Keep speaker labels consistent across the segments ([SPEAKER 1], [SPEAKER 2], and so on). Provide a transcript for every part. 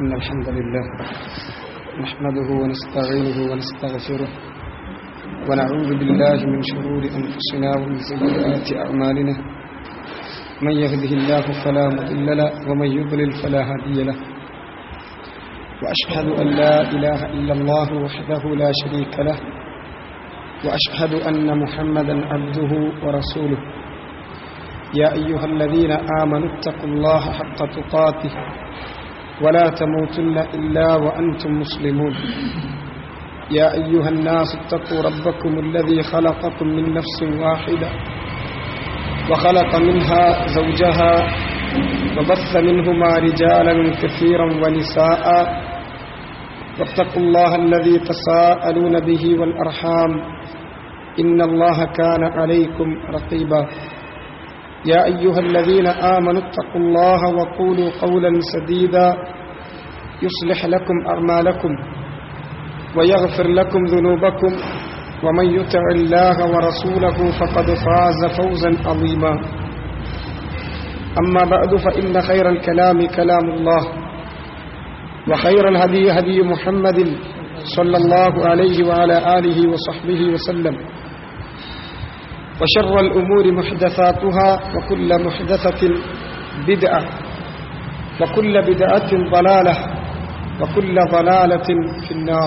[SPEAKER 1] إن الحمد لله نحمده ونستعينه ونستغفره ونعوذ بالله من شرور أنفسنا ومن سيئات أعمالنا من يهده الله فلا مضل له ومن يضلل فلا هادي له وأشهد أن لا إله إلا الله وحده لا شريك له وأشهد أن محمدا عبده ورسوله يا أيها الذين آمنوا اتقوا الله حق تقاته ولا تموتن إلا وأنتم مسلمون يا أيها الناس اتقوا ربكم الذي خلقكم من نفس واحدة وخلق منها زوجها وبث منهما رجالا كثيرا ونساء واتقوا الله الذي تساءلون به والأرحام إن الله كان عليكم رقيبا يا أيها الذين آمنوا اتقوا الله وقولوا قولا سديدا يصلح لكم أعمالكم ويغفر لكم ذنوبكم ومن يطع الله ورسوله فقد فاز فوزا عظيما أما بعد فإن خير الكلام كلام الله وخير الهدي هدي محمد صلى الله عليه وعلى آله وصحبه وسلم وشر الأمور محدثاتها وكل محدثة بدعة وكل بدعة ضلالة وكل ضلالة في النار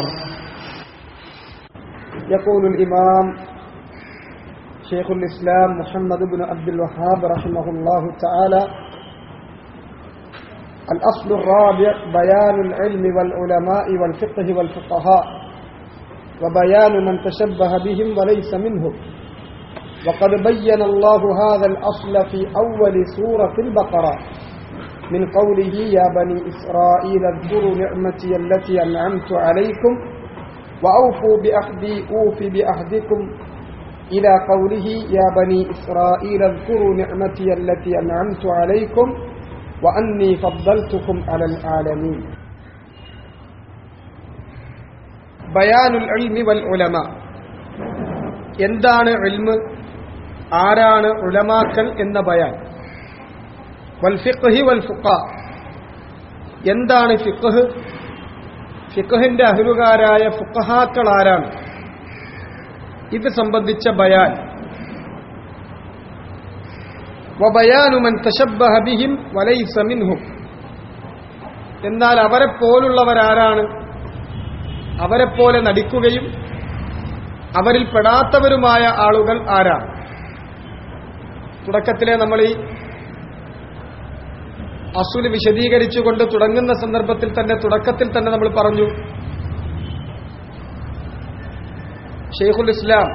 [SPEAKER 1] يقول الإمام شيخ الإسلام محمد بن عبد الوهاب رحمه الله تعالى الأصل الرابع بيان العلم والعلماء والفقه والفقهاء وبيان من تشبه بهم وليس منهم وقد بين الله هذا الأصل في أول سورة البقرة من قوله يا بني إسرائيل اذكروا نعمتي التي أنعمت عليكم وأوفوا بأحدي أوف بأحدكم إلى قوله يا بني إسرائيل اذكروا نعمتي التي أنعمت عليكم وأني فضلتكم على العالمين بيان العلم والعلماء എന്താണ് ഇൽമ് ആരാണ് ഉലമാക്കൽ എന്ന ബയാൻ വൽ ഫിഖ്ഹി വൽ ഫുഖ എന്താണ് ഫിഖ്ഹ് ഫിഖഹിന്റെ അഹ്ലുകാരായ ഫുഖഹാക്കൾ ആരാണ് ഇത് സംബന്ധിച്ച ബയാൻ വബയാനുമൻ തശബ്ബഹ ബിഹിം വലൈസ മിൻഹും എന്നാൽ അവരെ പോലുള്ളവരാരാണ് അവരെപ്പോലെ നടിക്കുകയും അവരിൽ പെടാത്തവരുമായ ആളുകൾ ആരാണ് തുടക്കത്തിലെ നമ്മൾ ഈ അസുല് വിശദീകരിച്ചുകൊണ്ട് തുടങ്ങുന്ന സന്ദർഭത്തിൽ തന്നെ തുടക്കത്തിൽ തന്നെ നമ്മൾ പറഞ്ഞു ഷെയ്ഖുൽ ഇസ്ലാം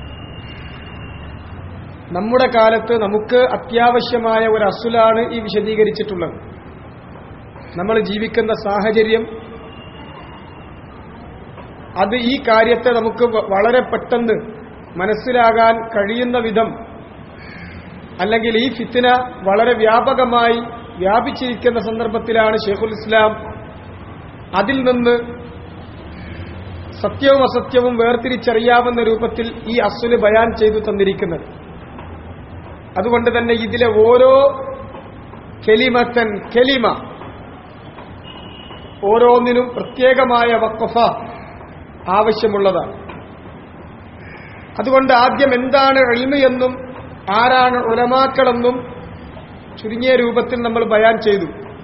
[SPEAKER 1] നമ്മുടെ കാലത്ത് നമുക്ക് അത്യാവശ്യമായ ഒരു അസുലാണ് ഈ വിശദീകരിച്ചിട്ടുള്ളത് നമ്മൾ ജീവിക്കുന്ന സാഹചര്യം അത് ഈ കാര്യത്തെ നമുക്ക് വളരെ പെട്ടെന്ന് മനസ്സിലാകാൻ കഴിയുന്ന വിധം അല്ലെങ്കിൽ ഈ ഫിത്തിന വളരെ വ്യാപകമായി വ്യാപിച്ചിരിക്കുന്ന സന്ദർഭത്തിലാണ് ഷെയ്ഖുൽ ഇസ്ലാം അതിൽ നിന്ന് സത്യവും അസത്യവും വേർതിരിച്ചറിയാവുന്ന രൂപത്തിൽ ഈ അസുല് ബയാൻ ചെയ്തു തന്നിരിക്കുന്നത് അതുകൊണ്ട് തന്നെ ഇതിലെ ഓരോ കെലിമത്തൻ കെലിമ ഓരോന്നിനും പ്രത്യേകമായ വക്കഫ ആവശ്യമുള്ളതാണ് അതുകൊണ്ട് ആദ്യം എന്താണ് എളിമ എന്നും ആരാണ് ഉലമാക്കളെന്നും ചുരുങ്ങിയ രൂപത്തിൽ നമ്മൾ ബയാൻ ചെയ്തു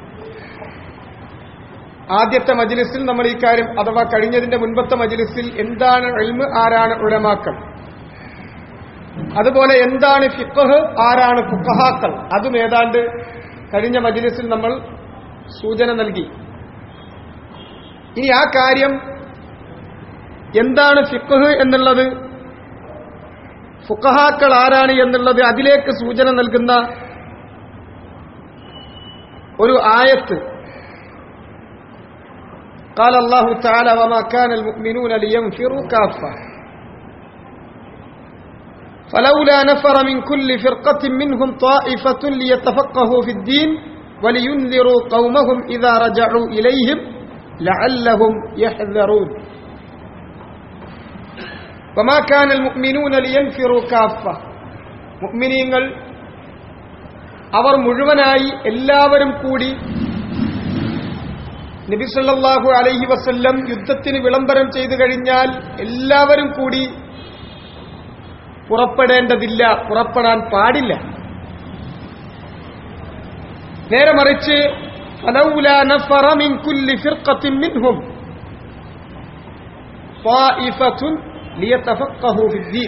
[SPEAKER 1] ആദ്യത്തെ മജിലിസിൽ നമ്മൾ ഈ കാര്യം അഥവാ കഴിഞ്ഞതിന്റെ മുൻപത്തെ മജിലിസിൽ എന്താണ് എൽമ് ആരാണ് ഉലമാക്കൾ അതുപോലെ എന്താണ് ഫിഖഹ് ആരാണ് ഫുഖഹാക്കൾ അതും ഏതാണ്ട് കഴിഞ്ഞ മജിലിസിൽ നമ്മൾ സൂചന നൽകി ഇനി ആ കാര്യം എന്താണ് ഫിഖഹ് എന്നുള്ളത് ഫുഖഹാക്കൾ ആരാണ് എന്നുള്ളത് അതിലേക്ക് സൂചന നൽകുന്ന ഒരു ആയത്ത് قال الله تعالى وما كان المؤمنون لينفروا كافة فلولا نفر من كل فرقة منهم طائفة ليتفقهوا في الدين ولينذروا قومهم إذا رجعوا إليهم لعلهم يحذرون وما كان المؤمنون لينفروا كافة مؤمنين അവർ മുഴുവനായി എല്ലാവരും കൂടി നബി സല്ലല്ലാഹു അലൈഹി വസല്ലം യുദ്ധത്തിന് വിളംബരം ചെയ്തു കഴിഞ്ഞാൽ എല്ലാവരും കൂടി പുറപ്പെടേണ്ടതില്ല പുറപ്പെടാൻ പാടില്ല നേരെ മറിച്ച് فلولا نفر من كل فرقة منهم طائفة ليتفقهوا في الدين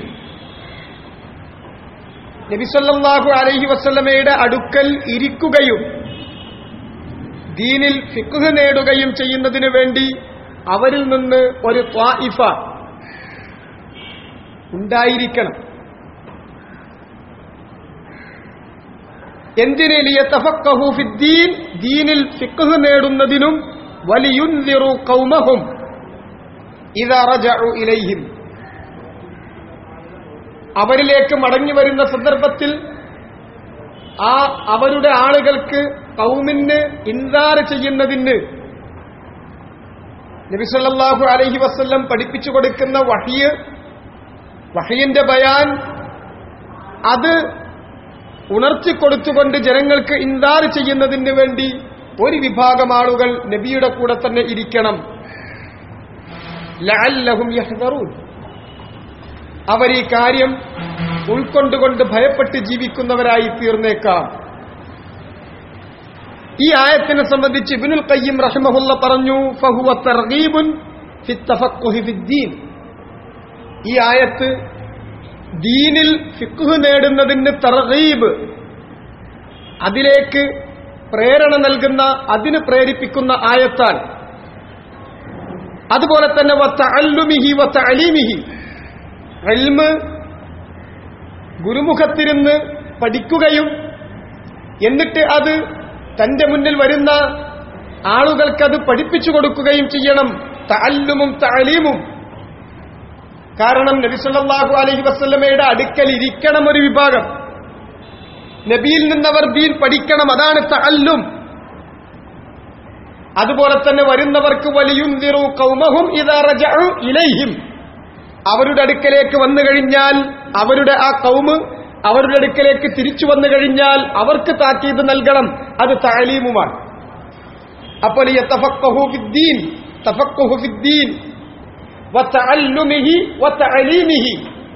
[SPEAKER 1] നബി സല്ലല്ലാഹു അലൈഹി വസല്ലമയുടെ അടുക്കൽ ഇരിക്കുകയും ദീനിൽ ഫിഖ് നേടുകയും ചെയ്യുന്നതിനു വേണ്ടി അവരിൽ നിന്ന് ഒരു ത്വായിഫ ഉണ്ടായിരിക്കണം എന്തിന് ലിയതഫഖഹു ഫിദ്ദീൻ ദീനിൽ ഫിഖ് നേടുന്നതിനും വലിയുൻദിറു ഖൗമഹും ഇദാ റജഉ ഇലൈഹിം അവരിലേക്ക് മടങ്ങി വരുന്ന സന്ദർഭത്തിൽ ആ അവരുടെ ആളുകൾക്ക് കൗമിന് ഇൻസാർ ചെയ്യുന്നതിന് നബിസല്ലാഹു അലഹി വസ്ല്ലം പഠിപ്പിച്ചു കൊടുക്കുന്ന വഹിയ് വഹിയന്റെ ബയാൻ അത് ഉണർത്തി കൊടുത്തുകൊണ്ട് ജനങ്ങൾക്ക് ഇൻസാർ ചെയ്യുന്നതിന് വേണ്ടി ഒരു വിഭാഗം ആളുകൾ നബിയുടെ കൂടെ തന്നെ ഇരിക്കണം ലഅല്ലഹും യഹ്ദറൂൻ അവർ ഈ കാര്യം ഉൾക്കൊണ്ടുകൊണ്ട് ഭയപ്പെട്ട് ജീവിക്കുന്നവരായി തീർന്നേക്കാം ഈ ആയത്തിനെ സംബന്ധിച്ച് ഇബ്നുൽ ഖയ്യിം റഹിമഹുല്ല പറഞ്ഞു ഫഹുവ തർഗീബുൻ ഫി തഫഖുഹി ഫിദ്ദീൻ ഈ ആയത്ത് ദീനിൽ ഫിഖ് നേടുന്നതിന് തർഗീബ് അതിലേക്ക് പ്രേരണ നൽകുന്ന അതിന് പ്രേരിപ്പിക്കുന്ന ആയത്താൽ അതുപോലെ തന്നെ വത്തഅല്ലുമിഹി വത്തഅലീമിഹി ഇൽമ് ഗുരുമുഖത്തിരുന്ന് പഠിക്കുകയും എന്നിട്ട് അത് തന്റെ മുന്നിൽ വരുന്ന ആളുകൾക്കത് പഠിപ്പിച്ചു കൊടുക്കുകയും ചെയ്യണം തഅല്ലുമും തഅലീമും കാരണം നബിസല്ലാഹു അലഹി വസ്ല്ലമയുടെ അടുക്കൽ ഇരിക്കണം ഒരു വിഭാഗം നബിയിൽ നിന്നവർ ദീൻ പഠിക്കണം അതാണ് തഅല്ലും അതുപോലെ തന്നെ വരുന്നവർക്ക് വലിയുന്തിറു കൗമഹും ഇതാ റജഉ ഇലൈഹിം അവരുടെ അടുക്കലേക്ക് വന്നു കഴിഞ്ഞാൽ അവരുടെ ആ കൗമ് അവരുടെ അടുക്കലേക്ക് തിരിച്ചു വന്നു കഴിഞ്ഞാൽ അവർക്ക് താക്കീത് നൽകണം അത് താലീമുമാണ് അപ്പോൾ യതഫഖഹു ഫിദ്ദീൻ തഫഖഹു ഫിദ്ദീൻ വതഅല്ലുമിഹി വതഅലീമിഹി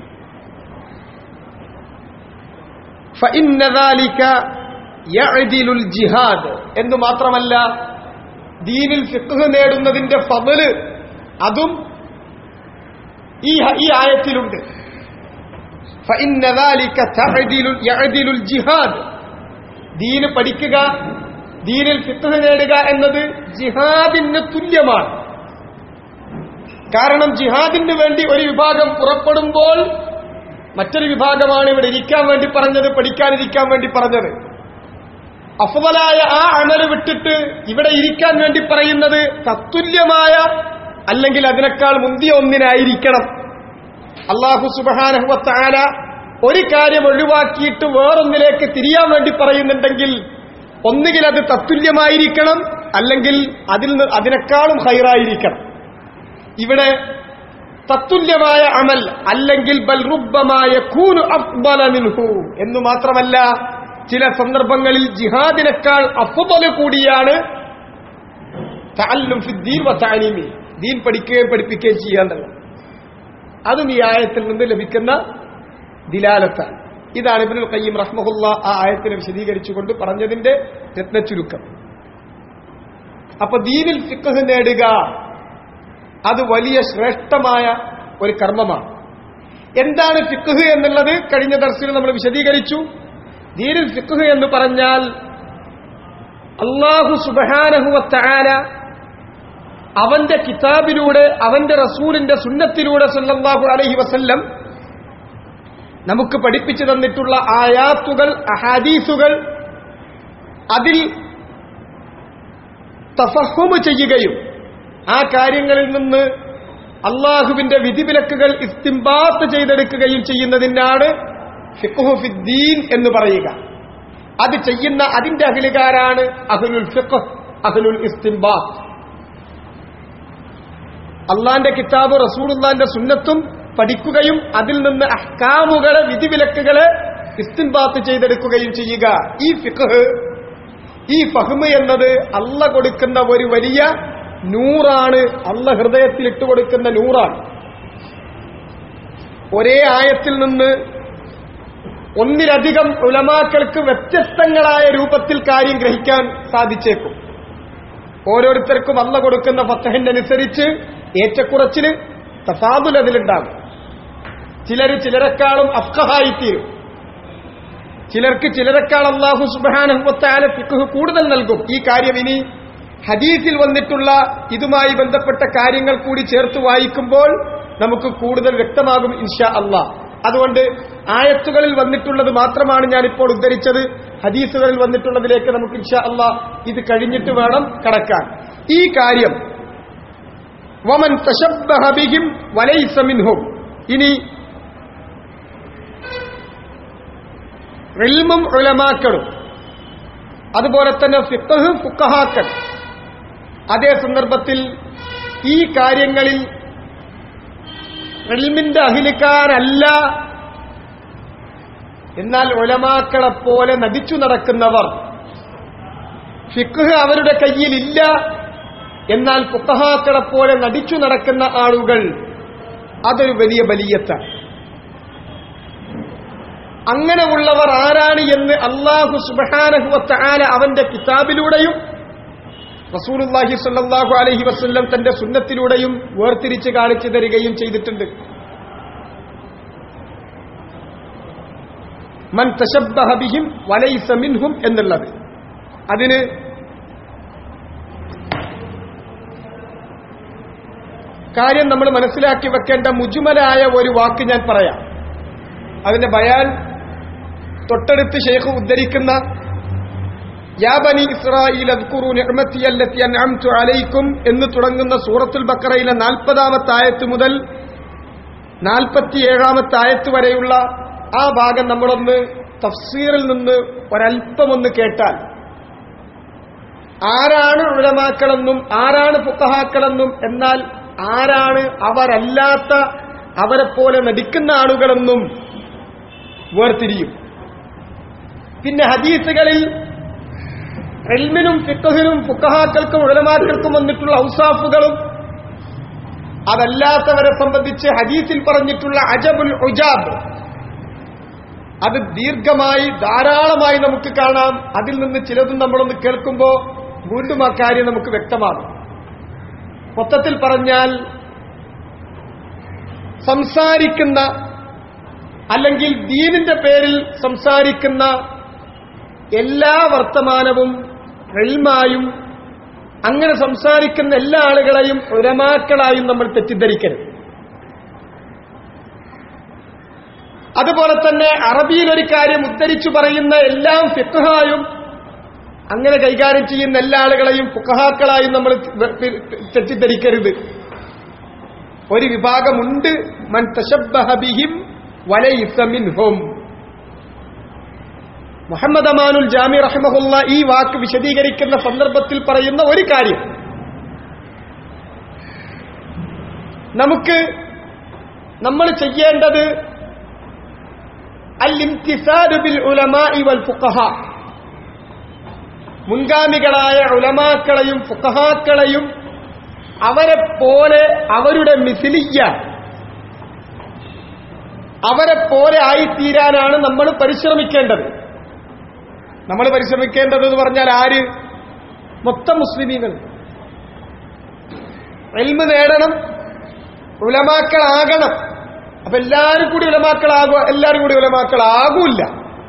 [SPEAKER 1] ഫഇന്ന ذلك يعدل الجهاد എന്ന് മാത്രമല്ല ദീനിൽ ഫിഖ് നേടുന്നതിന്റെ ഫضല് അതും ഈ ഈ ആയത്തിലുണ്ട് فإن ذلك تعدل يعدل الجهاد ദീന് പഠിക്കുക ദീനിൽ ഫിഖ് നേടുക എന്നത് ജിഹാദിന് തുല്യമാണ് കാരണം ജിഹാദിന് വേണ്ടി ഒരു വിഭാഗം പുറപ്പെടുമ്പോൾ മറ്റൊരു വിഭാഗമാണ് ഇവിടെ ഇരിക്കാൻ വേണ്ടി പറഞ്ഞത് പഠിക്കാനിരിക്കാൻ വേണ്ടി പറഞ്ഞത് അഫുതലായ ആ അമല് വിട്ടിട്ട് ഇവിടെ ഇരിക്കാൻ വേണ്ടി പറയുന്നത് തത്തുല്യമായ അല്ലെങ്കിൽ അതിനേക്കാൾ മുന്തിയ ഒന്നിനായിരിക്കണം അള്ളാഹു സുബാനഹുവത്താല ഒരു കാര്യം ഒഴിവാക്കിയിട്ട് വേറൊന്നിലേക്ക് തിരിയാൻ വേണ്ടി പറയുന്നുണ്ടെങ്കിൽ ഒന്നുകിൽ അത് തത്തുല്യമായിരിക്കണം അല്ലെങ്കിൽ അതിൽ നിന്ന് അതിനേക്കാളും ഹൈറായിരിക്കണം ഇവിടെ തത്തുല്യമായ അമൽ അല്ലെങ്കിൽ ബൽറുബമായ കൂനു അഫ്ബല മിൻഹു എന്ന് മാത്രമല്ല ചില സന്ദർഭങ്ങളിൽ ജിഹാദിനേക്കാൾ അഫ്ബല് കൂടിയാണ് തഅല്ലും ഫിദ്ദീൻ വ തഅലീമി ദീൻ പഠിക്കുകയും പഠിപ്പിക്കുകയും ചെയ്യാണ്ടല്ലോ അതും ഈ ആയത്തിൽ നിന്ന് ലഭിക്കുന്ന ദിലാലത്താണ് ഇതാണ് ഇബ്നുൽ ഖയ്യിം റഹ്മഹുല്ല ആ ആയത്തിനെ വിശദീകരിച്ചുകൊണ്ട് പറഞ്ഞതിന്റെ രത്നച്ചുരുക്കം അപ്പൊ ദീനിൽ ഫിഖ് നേടുക അത് വലിയ ശ്രേഷ്ഠമായ ഒരു കർമ്മമാണ് എന്താണ് ഫിഖ് എന്നുള്ളത് കഴിഞ്ഞ ദർശനം നമ്മൾ വിശദീകരിച്ചു ദീനിൽ ഫിഖ് എന്ന് പറഞ്ഞാൽ അള്ളാഹു സുബഹാനഹുവത്താര അവന്റെ കിതാബിലൂടെ അവന്റെ റസൂലിന്റെ സുന്നത്തിലൂടെ സല്ലല്ലാഹു അലൈഹി വസല്ലം നമുക്ക് പഠിപ്പിച്ചു തന്നിട്ടുള്ള ആയാത്തുകൾ അഹാദീസുകൾ അതിൽ തഫഹുമ് ചെയ്യുകയും ആ കാര്യങ്ങളിൽ നിന്ന് അള്ളാഹുവിന്റെ വിധിവിലക്കുകൾ ഇസ്തിംബാത്ത് ചെയ്തെടുക്കുകയും ചെയ്യുന്നതിനാണ് ഫിഖ്ഹു ഫിദ്ദീൻ എന്ന് പറയുക അത് ചെയ്യുന്ന അതിന്റെ അഖിലുകാരാണ് അഹ്ലുൽ ഫിഖ് അഹ്ലുൽ ഇസ്തിംബാത്ത് അള്ളാന്റെ കിതാബ് റസൂലുള്ളാന്റെ സുന്നത്തും പഠിക്കുകയും അതിൽ നിന്ന് അഹ്കാമുകളെ വിധിവിലക്കുകളെ ഇസ്തിംബാത്ത് ചെയ്തെടുക്കുകയും ചെയ്യുക ഈ ഫിഖ് ഈ ഫഹ്മ് എന്നത് അല്ല കൊടുക്കുന്ന ഒരു വലിയ നൂറാണ് അല്ല ഹൃദയത്തിൽ ഇട്ടുകൊടുക്കുന്ന നൂറാണ് ഒരേ ആയത്തിൽ നിന്ന് ഒന്നിലധികം ഉലമാക്കൾക്ക് വ്യത്യസ്തങ്ങളായ രൂപത്തിൽ കാര്യം ഗ്രഹിക്കാൻ സാധിച്ചേക്കും ഓരോരുത്തർക്കും അല്ല കൊടുക്കുന്ന ഫത്തഹിന്റെ അനുസരിച്ച് ഏറ്റക്കുറച്ചിന് തഫാദുൽ അതിലുണ്ടാകും ചിലർ ചിലരെക്കാളും അഫ്കഹായിത്തീരും ചിലർക്ക് ചിലരെക്കാൾ അള്ളാഹു സുബാനുഭവത്താല ഫിഖ് കൂടുതൽ നൽകും ഈ കാര്യം ഇനി ഹദീസിൽ വന്നിട്ടുള്ള ഇതുമായി ബന്ധപ്പെട്ട കാര്യങ്ങൾ കൂടി ചേർത്ത് വായിക്കുമ്പോൾ നമുക്ക് കൂടുതൽ വ്യക്തമാകും ഇൻഷാ അള്ളാഹ് അതുകൊണ്ട് ആയത്തുകളിൽ വന്നിട്ടുള്ളത് മാത്രമാണ് ഞാനിപ്പോൾ ഉദ്ധരിച്ചത് ഹദീസുകളിൽ വന്നിട്ടുള്ളതിലേക്ക് നമുക്ക് ഇൻഷാ അള്ളാഹ് ഇത് കഴിഞ്ഞിട്ട് വേണം കടക്കാൻ ഈ കാര്യം വമൻ തശബ്ബഹ ബിഹിം വലൈസ മിൻഹും ഇനി ഇൽമും ഉലമാക്കളും അതുപോലെ തന്നെ ഫിഖഹ് ഫുക്കഹാക്കൾ അതേ സന്ദർഭത്തിൽ ഈ കാര്യങ്ങളിൽ ഇൽമിന്റെ അഹിലിക്കാരല്ല എന്നാൽ ഉലമാക്കളെപ്പോലെ നടിച്ചു നടക്കുന്നവർ ഫിഖ് അവരുടെ കയ്യിലില്ല എന്നാൽ ഫുക്കഹാക്കളെപ്പോലെ നടിച്ചു നടക്കുന്ന ആളുകൾ അതൊരു വലിയ ബലിയത്താണ് അങ്ങനെയുള്ളവർ ആരാണ് എന്ന് അള്ളാഹു സുബാനഹുവത്ത ആല അവന്റെ കിതാബിലൂടെയും റസൂലുല്ലാഹി സല്ലാഹു അലഹി വസ്ല്ലം തന്റെ സുന്നത്തിലൂടെയും വേർതിരിച്ച് കാണിച്ചു തരികയും ചെയ്തിട്ടുണ്ട് മൻ തശബ്ബഹബിഹിം വലൈസ മിൻഹും എന്നുള്ളത് അതിന് കാര്യം നമ്മൾ മനസ്സിലാക്കി വെക്കേണ്ട മുജുമലായ ഒരു വാക്ക് ഞാൻ പറയാം അതിന്റെ ബയാൻ തൊട്ടടുത്ത് ഷെയ്ഖ് ഉദ്ധരിക്കുന്ന യാ ബനി ഇസ്രായേൽ അദ്കുറു നിഅമതി അല്ലത്തി അൻഅംതു അലൈക്കും എന്ന് തുടങ്ങുന്ന സൂറത്തുൽ ബക്കറയിലെ നാൽപ്പതാമത്തെ ആയത്ത് മുതൽ നാൽപ്പത്തിയേഴാമത്തെ ആയത്ത് വരെയുള്ള ആ ഭാഗം നമ്മളൊന്ന് തഫ്സീറിൽ നിന്ന് ഒരല്പമൊന്ന് കേട്ടാൽ ആരാണ് ഉഴമാക്കളെന്നും ആരാണ് പുക്കഹാക്കളെന്നും എന്നാൽ ആരാണ് അവരല്ലാത്ത അവരെപ്പോലെ നടിക്കുന്ന ആളുകളെന്നും വേർതിരിയും പിന്നെ ഹദീസുകളിൽ എൽമിനും ഫിക്കഹിനും ഫുക്കഹാക്കൾക്കും ഉഴമാക്കൾക്കും വന്നിട്ടുള്ള ഔസാഫുകളും അതല്ലാത്തവരെ സംബന്ധിച്ച് ഹദീസിൽ പറഞ്ഞിട്ടുള്ള അജബുൽ ഉജാബ് അത് ദീർഘമായി ധാരാളമായി നമുക്ക് കാണാം അതിൽ നിന്ന് ചിലതും നമ്മളൊന്ന് കേൾക്കുമ്പോൾ വീണ്ടും ആ കാര്യം നമുക്ക് വ്യക്തമാകും മൊത്തത്തിൽ പറഞ്ഞാൽ സംസാരിക്കുന്ന അല്ലെങ്കിൽ ദീനിന്റെ പേരിൽ സംസാരിക്കുന്ന എല്ലാ വർത്തമാനവും എൽമായും അങ്ങനെ സംസാരിക്കുന്ന എല്ലാ ആളുകളെയും ഉരമാക്കളായും നമ്മൾ തെറ്റിദ്ധരിക്കരുത് അതുപോലെ തന്നെ അറബിയിൽ ഒരു കാര്യം ഉദ്ധരിച്ചു പറയുന്ന എല്ലാം ഫിഖഹായും അങ്ങനെ കൈകാര്യം ചെയ്യുന്ന എല്ലാ ആളുകളെയും ഫുഖഹാക്കളായും നമ്മൾ തെറ്റിദ്ധരിക്കരുത് ഒരു വിഭാഗമുണ്ട് മൻ തശബ്ബഹബിഹിം വലൈസ മിൻഹും മുഹമ്മദ് അമാനുൽ ജാമി റഹ്മഹുല്ല ഈ വാക്ക് വിശദീകരിക്കുന്ന സന്ദർഭത്തിൽ പറയുന്ന ഒരു കാര്യം നമുക്ക് നമ്മൾ ചെയ്യേണ്ടത് അൽ ഇംതിസാദ് ബിൽ ഉലമാഇ വൽ ഫുഖഹ മുൻഗാമികളായ ഉലമാക്കളെയും ഫുഖഹാക്കളെയും അവരെ പോലെ അവരുടെ മിസിലിയ അവരെ പോലെ ആയിത്തീരാനാണ് നമ്മൾ പരിശ്രമിക്കേണ്ടത് നമ്മൾ പരിശ്രമിക്കേണ്ടത് എന്ന് പറഞ്ഞാൽ ആര് മൊത്തം മുസ്ലിമീങ്ങൾ എൽമ് നേടണം ഉലമാക്കളാകണം അപ്പൊ എല്ലാവരും കൂടി ഉലമാക്കളാകുക എല്ലാവരും കൂടി ഉലമാക്കളാകൂല്ല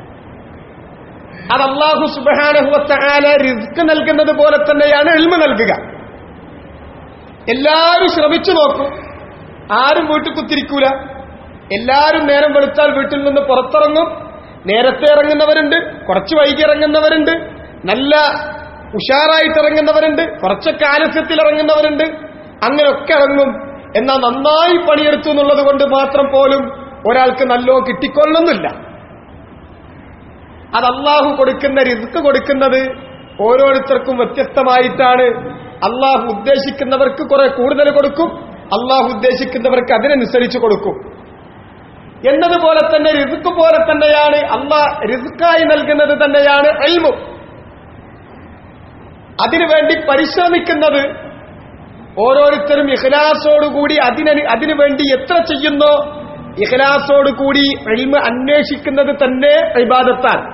[SPEAKER 1] അത് അള്ളാഹു സുബാനഹുവത്താല റിസ്ക് നൽകുന്നത് പോലെ തന്നെയാണ് എൽമ നൽകുക എല്ലാവരും ശ്രമിച്ചു നോക്കും ആരും വീട്ടിൽ കുത്തിരിക്കൂല എല്ലാവരും നേരം വെളുത്താൽ വീട്ടിൽ നിന്ന് പുറത്തിറങ്ങും നേരത്തെ ഇറങ്ങുന്നവരുണ്ട് കുറച്ച് വൈകി ഇറങ്ങുന്നവരുണ്ട് നല്ല ഉഷാറായിട്ട് ഇറങ്ങുന്നവരുണ്ട് കുറച്ചൊക്കെ ആലസ്യത്തിൽ ഇറങ്ങുന്നവരുണ്ട് അങ്ങനെയൊക്കെ ഇറങ്ങും എന്നാൽ നന്നായി പണിയെടുത്തു എന്നുള്ളത് കൊണ്ട് മാത്രം പോലും ഒരാൾക്ക് നല്ലോ കിട്ടിക്കൊള്ളുന്നില്ല അത് അള്ളാഹു കൊടുക്കുന്ന റിസ്ക് കൊടുക്കുന്നത് ഓരോരുത്തർക്കും വ്യത്യസ്തമായിട്ടാണ് അള്ളാഹു ഉദ്ദേശിക്കുന്നവർക്ക് കുറെ കൂടുതൽ കൊടുക്കും അള്ളാഹു ഉദ്ദേശിക്കുന്നവർക്ക് അതിനനുസരിച്ച് കൊടുക്കും എന്നതുപോലെ തന്നെ റിസ്ക് പോലെ തന്നെയാണ് അള്ളാഹ് റിസ്ക്കായി നൽകുന്നത് തന്നെയാണ് എൽമു അതിനുവേണ്ടി പരിശ്രമിക്കുന്നത് ഓരോരുത്തരും ഇഖ്ലാസോടുകൂടി അതിന് അതിനു വേണ്ടി എത്ര ചെയ്യുന്നോ ഇഖ്ലാസോടുകൂടി എൽമ അന്വേഷിക്കുന്നത് തന്നെ ഇബാദത്താണ്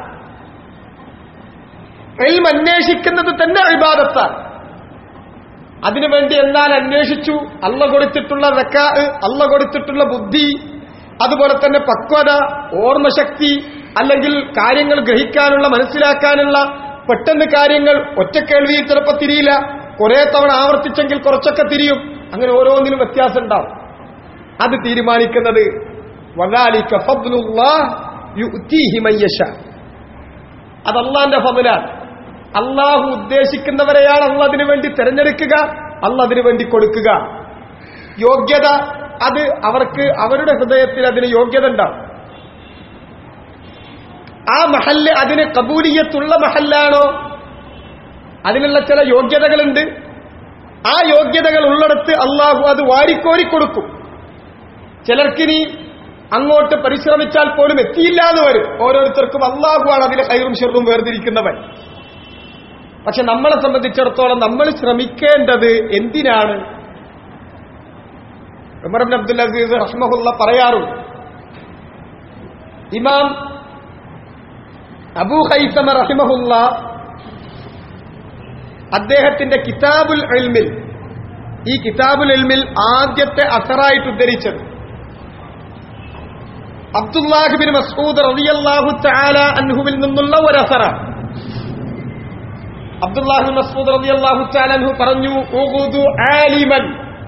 [SPEAKER 1] എൽമ അന്വേഷിക്കുന്നത് തന്നെ ഇബാദത്താണ് അതിനുവേണ്ടി എന്നാൽ അന്വേഷിച്ചു അല്ല കൊടുത്തിട്ടുള്ള റക്കാ അല്ല കൊടുത്തിട്ടുള്ള ബുദ്ധി അതുപോലെ തന്നെ പക്വത ഓർമ്മശക്തി അല്ലെങ്കിൽ കാര്യങ്ങൾ ഗ്രഹിക്കാനുള്ള മനസ്സിലാക്കാനുള്ള പെട്ടെന്ന് കാര്യങ്ങൾ ഒറ്റക്കേൾവിയിൽ ചിലപ്പോൾ തിരിയില്ല കുറെ തവണ ആവർത്തിച്ചെങ്കിൽ കുറച്ചൊക്കെ തിരിയും അങ്ങനെ ഓരോന്നിനും വ്യത്യാസം ഉണ്ടാവും അത് തീരുമാനിക്കുന്നത് വദാലിക ഫദ്ലുല്ലാഹ് യുഅ്തീഹി മൻ യശാ അത് അള്ളാന്റെ ഫضലാണ് അള്ളാഹു ഉദ്ദേശിക്കുന്നവരെയാണ് അള്ള അതിനു വേണ്ടി തിരഞ്ഞെടുക്കുക അള്ള അതിനു വേണ്ടി കൊടുക്കുക യോഗ്യത അത് അവർക്ക് അവരുടെ ഹൃദയത്തിൽ അതിന് യോഗ്യത ഉണ്ടാവും ആ മഹല്ല് അതിന് കബൂലിയത്തുള്ള മഹല്ലാണോ അതിനുള്ള ചില യോഗ്യതകളുണ്ട് ആ യോഗ്യതകൾ ഉള്ളിടത്ത് അള്ളാഹു അത് വാരിക്കോരി കൊടുക്കും ചിലർക്കിനി അങ്ങോട്ട് പരിശ്രമിച്ചാൽ പോലും എത്തിയില്ല എന്ന് വരും ഓരോരുത്തർക്കും അള്ളാഹുവാണ് അതിലെ കൈറും ഷെറും വേർതിരിക്കുന്നവൻ പക്ഷെ നമ്മളെ സംബന്ധിച്ചിടത്തോളം നമ്മൾ ശ്രമിക്കേണ്ടത് എന്തിനാണ് ഉമർ ബിൻ അബ്ദുൽ അസീസ് റഹ്മഹുല്ല പറയാറുണ്ട് ഇമാം അബൂ ഹൈസമ റഹിമഹുല്ല അദ്ദേഹത്തിന്റെ കിതാബുൽ എൽമിൽ ഈ കിതാബുൽ എൽമിൽ ആദ്യത്തെ അസറായിട്ട് ഉദ്ധരിച്ചത് അബ്ദുല്ലാഹിബിൻ മസൂദ് റളിയല്ലാഹു തആല അൻഹുവിൽ നിന്നുള്ള ഒരു അസറാണ് അബ്ദുല്ലാഹിബിൻ മസൂദ് റളിയല്ലാഹു തആല അൻഹു പറഞ്ഞു ഉഖുദു ആലിമൻ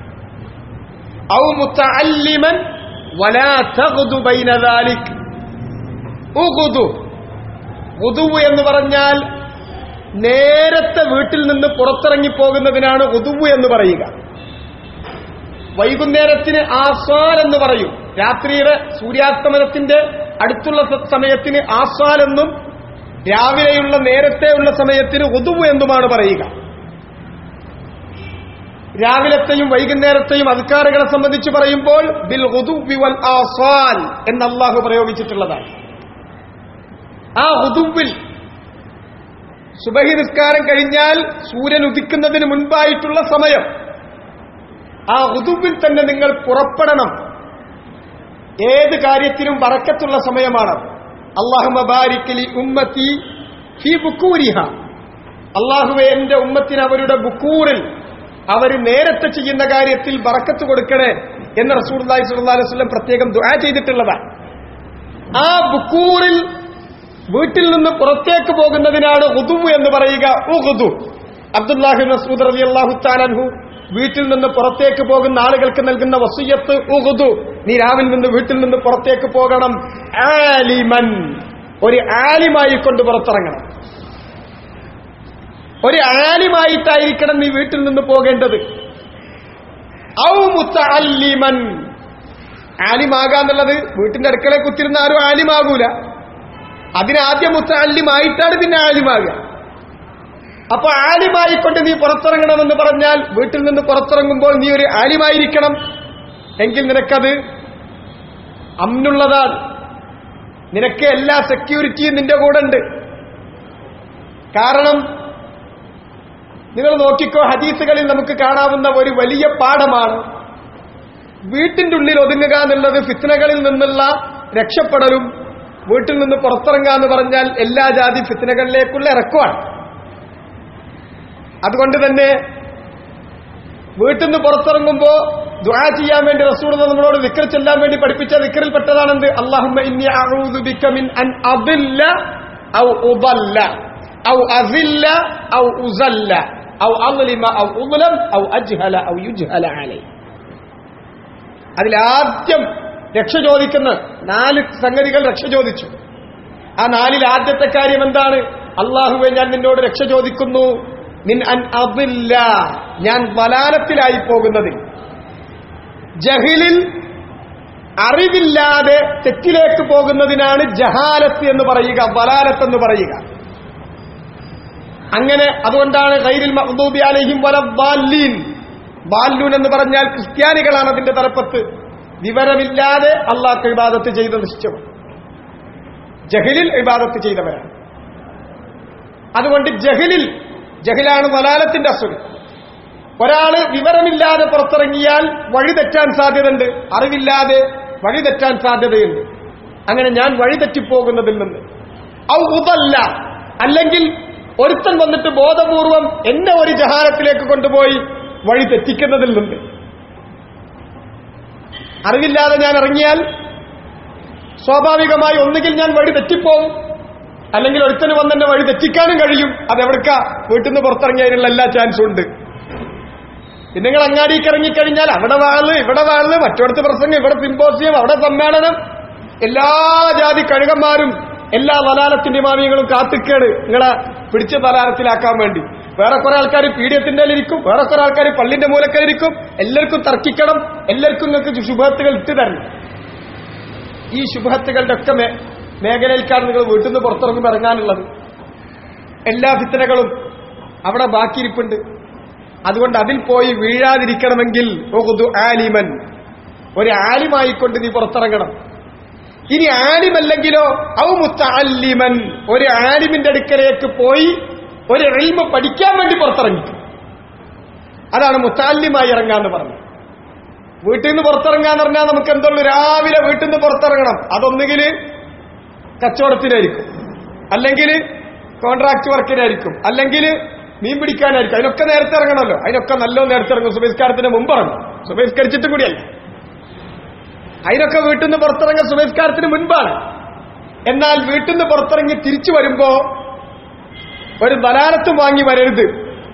[SPEAKER 1] ഔ മുതഅല്ലിമൻ വലാ തഗ്ദു ബൈന ദാലിക് ഉഖുദു ഉദു എന്ന് പറഞ്ഞാൽ നേരത്തെ വീട്ടിൽ നിന്ന് പുറത്തിറങ്ങി പോകുന്നതിനാണ് ഉദുവ് എന്ന് പറയുക വൈകുന്നേരത്തിന് ആസ്വാൽ എന്ന് പറയും രാത്രിയുടെ സൂര്യാസ്തമനത്തിന്റെ അടുത്തുള്ള സ- സമയത്തിന് ആസ്വാൽ എന്നും രാവിലെയുള്ള നേരത്തെയുള്ള സമയത്തിന് ഉദുവ് എന്നുമാണ് പറയുക രാവിലത്തെയും വൈകുന്നേരത്തെയും അധികാരികളെ സംബന്ധിച്ച് പറയുമ്പോൾ ബിൽ ഉദുവി വൽ ആസ്വാൽ എന്ന് അള്ളാഹു പ്രയോഗിച്ചിട്ടുള്ളതാണ് ആ ഉദുവിൽ സുബഹി നിസ്കാരം കഴിഞ്ഞാൽ സൂര്യൻ ഉദിക്കുന്നതിന് മുൻപായിട്ടുള്ള സമയം ആ ഉദുവിൽ തന്നെ നിങ്ങൾ പുറപ്പെടണം ഏത് കാര്യത്തിനും വറക്കത്തുള്ള സമയമാണ് അള്ളാഹുമ ബാരിക്കലി ഉമ്മത്തി ഫി ബുക്കൂരിഹ അള്ളാഹുവെ എന്റെ ഉമ്മത്തിന് അവരുടെ ബുക്കൂറിൽ അവർ നേരത്തെ ചെയ്യുന്ന കാര്യത്തിൽ ബറക്കത്ത് കൊടുക്കണേ എന്ന് റസൂർലായി സുല്ലാ അലൈഹി വസല്ലം പ്രത്യേകം ദുആ ചെയ്തിട്ടുള്ളതാണ് ആ ബുക്കൂറിൽ വീട്ടിൽ നിന്ന് പുറത്തേക്ക് പോകുന്നതിനാണ് ഉദുവ് എന്ന് പറയുക ഉഹുദു അബ്ദുല്ലാഹി മസൂദ് റബി അള്ളാഹു താലൻഹു വീട്ടിൽ നിന്ന് പുറത്തേക്ക് പോകുന്ന ആളുകൾക്ക് നൽകുന്ന വസൂയത്ത് ഉഹുദു നീ രാവിൽ നിന്ന് വീട്ടിൽ നിന്ന് പുറത്തേക്ക് പോകണം ആലിമൻ ഒരു ആലിമായി കൊണ്ട് പുറത്തിറങ്ങണം ഒരു ആലിമായിട്ടായിരിക്കണം നീ വീട്ടിൽ നിന്ന് പോകേണ്ടത് ഔ മുത്തഅല്ലിമൻ ആലിമാകാന്നുള്ളത് വീട്ടിന്റെ അടുക്കളയെ കുത്തിരുന്ന ആരും ആലിമാകൂല അതിനാദ്യം മുത്തല്ലിമായിട്ടാണ് പിന്നെ ആലിമാകുക അപ്പൊ ആലിമായിക്കൊണ്ട് നീ പുറത്തിറങ്ങണമെന്ന് പറഞ്ഞാൽ വീട്ടിൽ നിന്ന് പുറത്തിറങ്ങുമ്പോൾ നീ ഒരു ആലിമായിരിക്കണം എങ്കിൽ നിനക്കത് അമ്നുള്ളതാണ് നിനക്ക് എല്ലാ സെക്യൂരിറ്റിയും നിന്റെ കൂടെ ഉണ്ട് കാരണം നിങ്ങൾ നോക്കിക്കോ ഹദീസുകളിൽ നമുക്ക് കാണാവുന്ന ഒരു വലിയ പാഠമാണ് വീട്ടിന്റെ ഉള്ളിൽ ഒതുങ്ങുക എന്നുള്ളത് ഫിത്നകളിൽ നിന്നുള്ള രക്ഷപ്പെടലും വീട്ടിൽ നിന്ന് പുറത്തിറങ്ങുക എന്ന് പറഞ്ഞാൽ എല്ലാ ജാതി ഫിത്നകളിലേക്കുള്ള ഇറക്കമാണ് അതുകൊണ്ട് തന്നെ വീട്ടിൽ നിന്ന് പുറത്തിറങ്ങുമ്പോ ദുആ ചെയ്യാൻ വേണ്ടി റസൂൽ നമ്മളോട് വിക്ര ചെല്ലാൻ വേണ്ടി പഠിപ്പിച്ച വിക്രിൽ പെട്ടതാണെന്ത് അള്ളാഹുമ്മ ഇന്നി അഊദു ബിക മിൻ അൻ അദില്ല ഔ ഉദല്ല ഔ അസില്ല ഔ ഉസല്ല ഔ അദ്ലിമ ഔ ഉദ്ലം ഔ അജ്ഹല ഔ യുജ്ഹല അലൈ അതിലാദ്യം രക്ഷ ചോദിക്കുന്ന നാല് സംഗതികൾ രക്ഷ ചോദിച്ചു ആ നാലിൽ ആദ്യത്തെ കാര്യം എന്താണ് അള്ളാഹുവെ ഞാൻ നിന്നോട് രക്ഷ ചോദിക്കുന്നു നിൻ അൻ അദില്ല ഞാൻ ബലാലത്തിലായി പോകുന്നതിൽ ജഹിലിൽ അറിവില്ലാതെ തെറ്റിലേക്ക് പോകുന്നതിനാണ് ജഹാലത്ത് എന്ന് പറയുക ബലാലത്ത് എന്ന് പറയുക അങ്ങനെ അതുകൊണ്ടാണ് ഗൈരിൽ മഹ്ദൂബി അലൈഹിം വല ബാല്ലീൻ ബാല്ലൂൻ എന്ന് പറഞ്ഞാൽ ക്രിസ്ത്യാനികളാണ് അതിന്റെ തലപ്പത്ത് വിവരമില്ലാതെ അള്ളാഹ് ഇബാദത്ത് ചെയ്ത നിശ്ചയം ജഹലിൽ ഇബാദത്ത് ചെയ്തവരാണ് അതുകൊണ്ട് ജഹലിൽ ജഹലാണ് വലാലത്തിന്റെ അസുഖം ഒരാള് വിവരമില്ലാതെ പുറത്തിറങ്ങിയാൽ വഴി തെറ്റാൻ സാധ്യതയുണ്ട് അറിവില്ലാതെ വഴി തെറ്റാൻ സാധ്യതയുണ്ട് അങ്ങനെ ഞാൻ വഴി തെറ്റിപ്പോകുന്നതിൽ നിന്ന് ഔ ഉതല്ല അല്ലെങ്കിൽ ഒരുത്തൻ വന്നിട്ട് ബോധപൂർവം എന്നെ ഒരു ജഹാരത്തിലേക്ക് കൊണ്ടുപോയി വഴി തെറ്റിക്കുന്നതിൽ നിന്ന് അറിവില്ലാതെ ഞാൻ ഇറങ്ങിയാൽ സ്വാഭാവികമായി ഒന്നുകിൽ ഞാൻ വഴി തെറ്റിപ്പോവും അല്ലെങ്കിൽ ഒരുത്തന് വന്നെന്നെ വഴി തെറ്റിക്കാനും കഴിയും അതെവിടുക്ക വീട്ടിൽ നിന്ന് പുറത്തിറങ്ങിയതിനുള്ള എല്ലാ ചാൻസും ഉണ്ട് പിന്നെ നിങ്ങൾ അങ്ങാടിക്ക് ഇറങ്ങിക്കഴിഞ്ഞാൽ അവിടെ വാള് ഇവിടെ വാള് മറ്റോടത്ത് പ്രസംഗം ഇവിടെ സിമ്പോസിയം അവിടെ സമ്മേളനം എല്ലാ ജാതി കഴുകന്മാരും എല്ലാ വലാലത്തിന്റെ മാമിയങ്ങളും കാത്തിക്കേട് നിങ്ങളെ പിടിച്ച് തലാലത്തിലാക്കാൻ വേണ്ടി വേറെ കുറെ ആൾക്കാർ പീഡിയത്തിന്റെ ഇരിക്കും വേറെ കുറെ ആൾക്കാർ പള്ളിന്റെ മൂലക്കലിരിക്കും എല്ലാവർക്കും തർക്കിക്കണം എല്ലാവർക്കും നിങ്ങൾക്ക് ശുഭത്തുകൾ ഇട്ട് തരണം ഈ ശുഭത്തുകളുടെ ഒക്കെ മേ- മേഖലയിൽക്കാണ് നിങ്ങൾ വീട്ടിൽ നിന്ന് പുറത്തിറങ്ങുമ്പോൾ ഇറങ്ങാനുള്ളത് എല്ലാ ഫിത്തനകളും അവിടെ ബാക്കിയിരിപ്പുണ്ട് അതുകൊണ്ട് അതിൽ പോയി വീഴാതിരിക്കണമെങ്കിൽ ഉഖ്ദു ആലിമൻ ഒരു ആലിമായിക്കൊണ്ട് നീ പുറത്തിറങ്ങണം ഇനി ആലിമല്ലെങ്കിലോ ഔ മുത്തല്ലിമൻ ഒരു ആലിമിന്റെ അടുക്കലേക്ക് പോയി ഒരു എൽമ പഠിക്കാൻ വേണ്ടി പുറത്തിറങ്ങി അതാണ് മുത്താല്യമായി ഇറങ്ങാന്ന് പറഞ്ഞത് വീട്ടിൽ നിന്ന് പുറത്തിറങ്ങാന്ന് പറഞ്ഞാൽ നമുക്ക് എന്തുള്ളൂ രാവിലെ വീട്ടിൽ നിന്ന് പുറത്തിറങ്ങണം അതൊന്നുകിൽ കച്ചവടത്തിനായിരിക്കും അല്ലെങ്കിൽ കോൺട്രാക്ട് വർക്കിനായിരിക്കും അല്ലെങ്കിൽ മീൻ പിടിക്കാനായിരിക്കും അതിനൊക്കെ നേരത്തെ ഇറങ്ങണമല്ലോ അതിനൊക്കെ നല്ലോ നേരത്തെ ഇറങ്ങും സുബഹിസ്കാരത്തിന് മുമ്പ് ഇറങ്ങും സുബഹിസ്കരിച്ചിട്ട് കൂടിയല്ല അതിനൊക്കെ വീട്ടിൽ നിന്ന് പുറത്തിറങ്ങിയ സുബഹിസ്കാരത്തിന് മുൻപാണ് എന്നാൽ വീട്ടിൽ നിന്ന് പുറത്തിറങ്ങി തിരിച്ചു വരുമ്പോ ഒരു ബലാലത്തും വാങ്ങി വരരുത്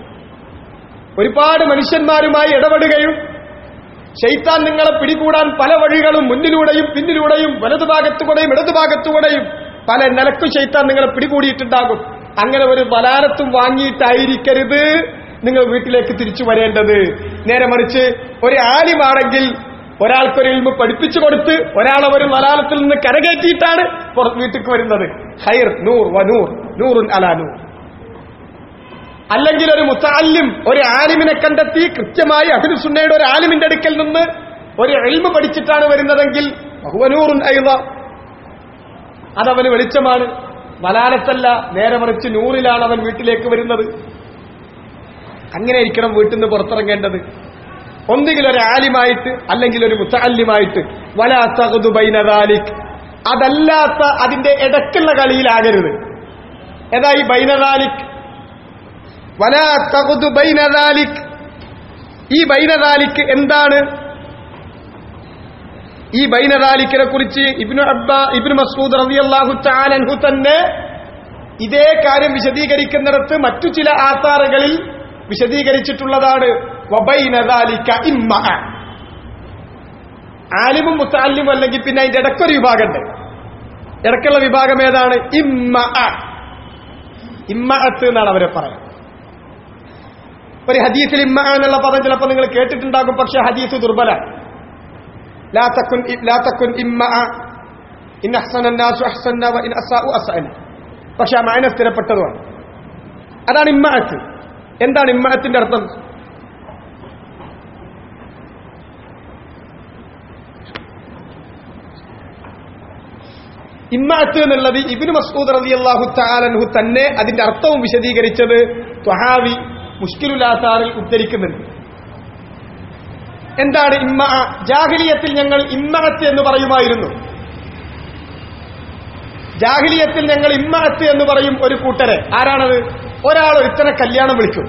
[SPEAKER 1] ഒരുപാട് മനുഷ്യന്മാരുമായി ഇടപെടുകയും ഷെയ്ത്താൻ നിങ്ങളെ പിടികൂടാൻ പല വഴികളും മുന്നിലൂടെയും പിന്നിലൂടെയും വലതുഭാഗത്തുകൂടെയും ഇടതുഭാഗത്തുകൂടെയും പല നിലക്കും ഷെയ്ത്താൻ നിങ്ങളെ പിടികൂടിയിട്ടുണ്ടാകും അങ്ങനെ ഒരു ബലാലത്തും വാങ്ങിയിട്ടായിരിക്കരുത് നിങ്ങൾ വീട്ടിലേക്ക് തിരിച്ചു വരേണ്ടത് നേരെ മറിച്ച് ഒരു ആലിമാണെങ്കിൽ ഒരാൾക്കൊരു ഇൽമ പഠിപ്പിച്ചു കൊടുത്ത് ഒരാളെ ഒരു മലാലത്തിൽ നിന്ന് കരകയറ്റിയിട്ടാണ് പുറ- വീട്ടിലേക്ക് വരുന്നത് ഹൈർ നൂർ വനൂർ നൂറുൻ അലാ നൂർ അല്ലെങ്കിൽ ഒരു മുത്താലിം ഒരു ആലിമിനെ കണ്ടെത്തി കൃത്യമായി അഖിലുസുന്നയുടെ ഒരു ആലിമിന്റെ അടുക്കൽ നിന്ന് ഒരു എൽമ പഠിച്ചിട്ടാണ് വരുന്നതെങ്കിൽ ബഹുവനൂറുൻ ഐള അതവന് വെളിച്ചമാണ് വലാലത്തല്ല നേരെ മറിച്ച് നൂറിലാണ് അവൻ വീട്ടിലേക്ക് വരുന്നത് അങ്ങനെ ഇരിക്കണം വീട്ടിൽ നിന്ന് പുറത്തിറങ്ങേണ്ടത് ഒന്നുകിൽ ഒരു ആലിമായിട്ട് അല്ലെങ്കിൽ ഒരു മുത്തല്ലിമായിട്ട് വലാ തഖ്ദു ബൈനദാലിക് അതല്ലാത്ത അതിന്റെ ഇടക്കുള്ള കളിയിലാകരുത് ഏതാ ഈ ബൈനദാലിക് വലാ തഖ്ദു ബൈനദാലിക് ഈ ബൈനദാലിക് എന്താണ് ഈ ബൈനദാലിക്കിനെ കുറിച്ച് ഇബ്നു അബ്ബ ഇബ്നു മസ്ഊദ് റളിയല്ലാഹു തആല അൻഹു തന്നെ ഇതേ കാര്യം വിശദീകരിക്കുന്നിടത്ത് മറ്റു ചില ആധാറുകളിൽ വിശദീകരിച്ചിട്ടുള്ളതാണ് വബൈനദാലിക ഇമ്മ ആലിമും മുത്തല്ലിമും അല്ലെങ്കിൽ പിന്നെ അതിന്റെ ഇടക്കൊരു വിഭാഗമുണ്ട് ഇടക്കുള്ള വിഭാഗം ഏതാണ് ഇമ്മ ഇമ്മഅത്ത് എന്നാണ് അവരെ പറയുന്നത് ഒരു ഹദീസിൽ ഇമ്മ എന്നുള്ള പദം ചിലപ്പോൾ നിങ്ങൾ കേട്ടിട്ടുണ്ടാകും പക്ഷെ ഹദീസ് ദുർബല ലാ തക്കുൻ ലാ തക്കുൻ ഇമ്മ ഇൻ അഹ്സന الناس അഹ്സന്ന വ ഇൻ അസാഉ അസഅന പക്ഷെ ആ മായന സ്ഥിരപ്പെട്ടതുമാണ് അതാണ് ഇമ്മഅത്ത് എന്താണ് ഇമ്മഅത്തിന്റെ അർത്ഥം ഇമ്മഅത്ത് എന്നുള്ളത് ഇബ്നു മസ്ഊദ് റളിയല്ലാഹു തആലൻഹു തന്നെ അതിന്റെ അർത്ഥവും വിശദീകരിച്ചത് ത്വഹാവി മുഷ്കിലുലാസാറിൽ ഉദ്ധരിക്കുന്നുണ്ട് എന്താണ് ഇമ്മ ജാഹിലിയത്തിൽ ഞങ്ങൾ ഇമ്മഅത്ത് എന്ന് പറയുമായിരുന്നു ജാഹിലിയത്തിൽ ഞങ്ങൾ ഇമ്മഅത്ത് എന്ന് പറയും ഒരു കൂട്ടരെ ആരാണത് ഒരാൾ ഒരുത്തനെ കല്യാണം വിളിക്കും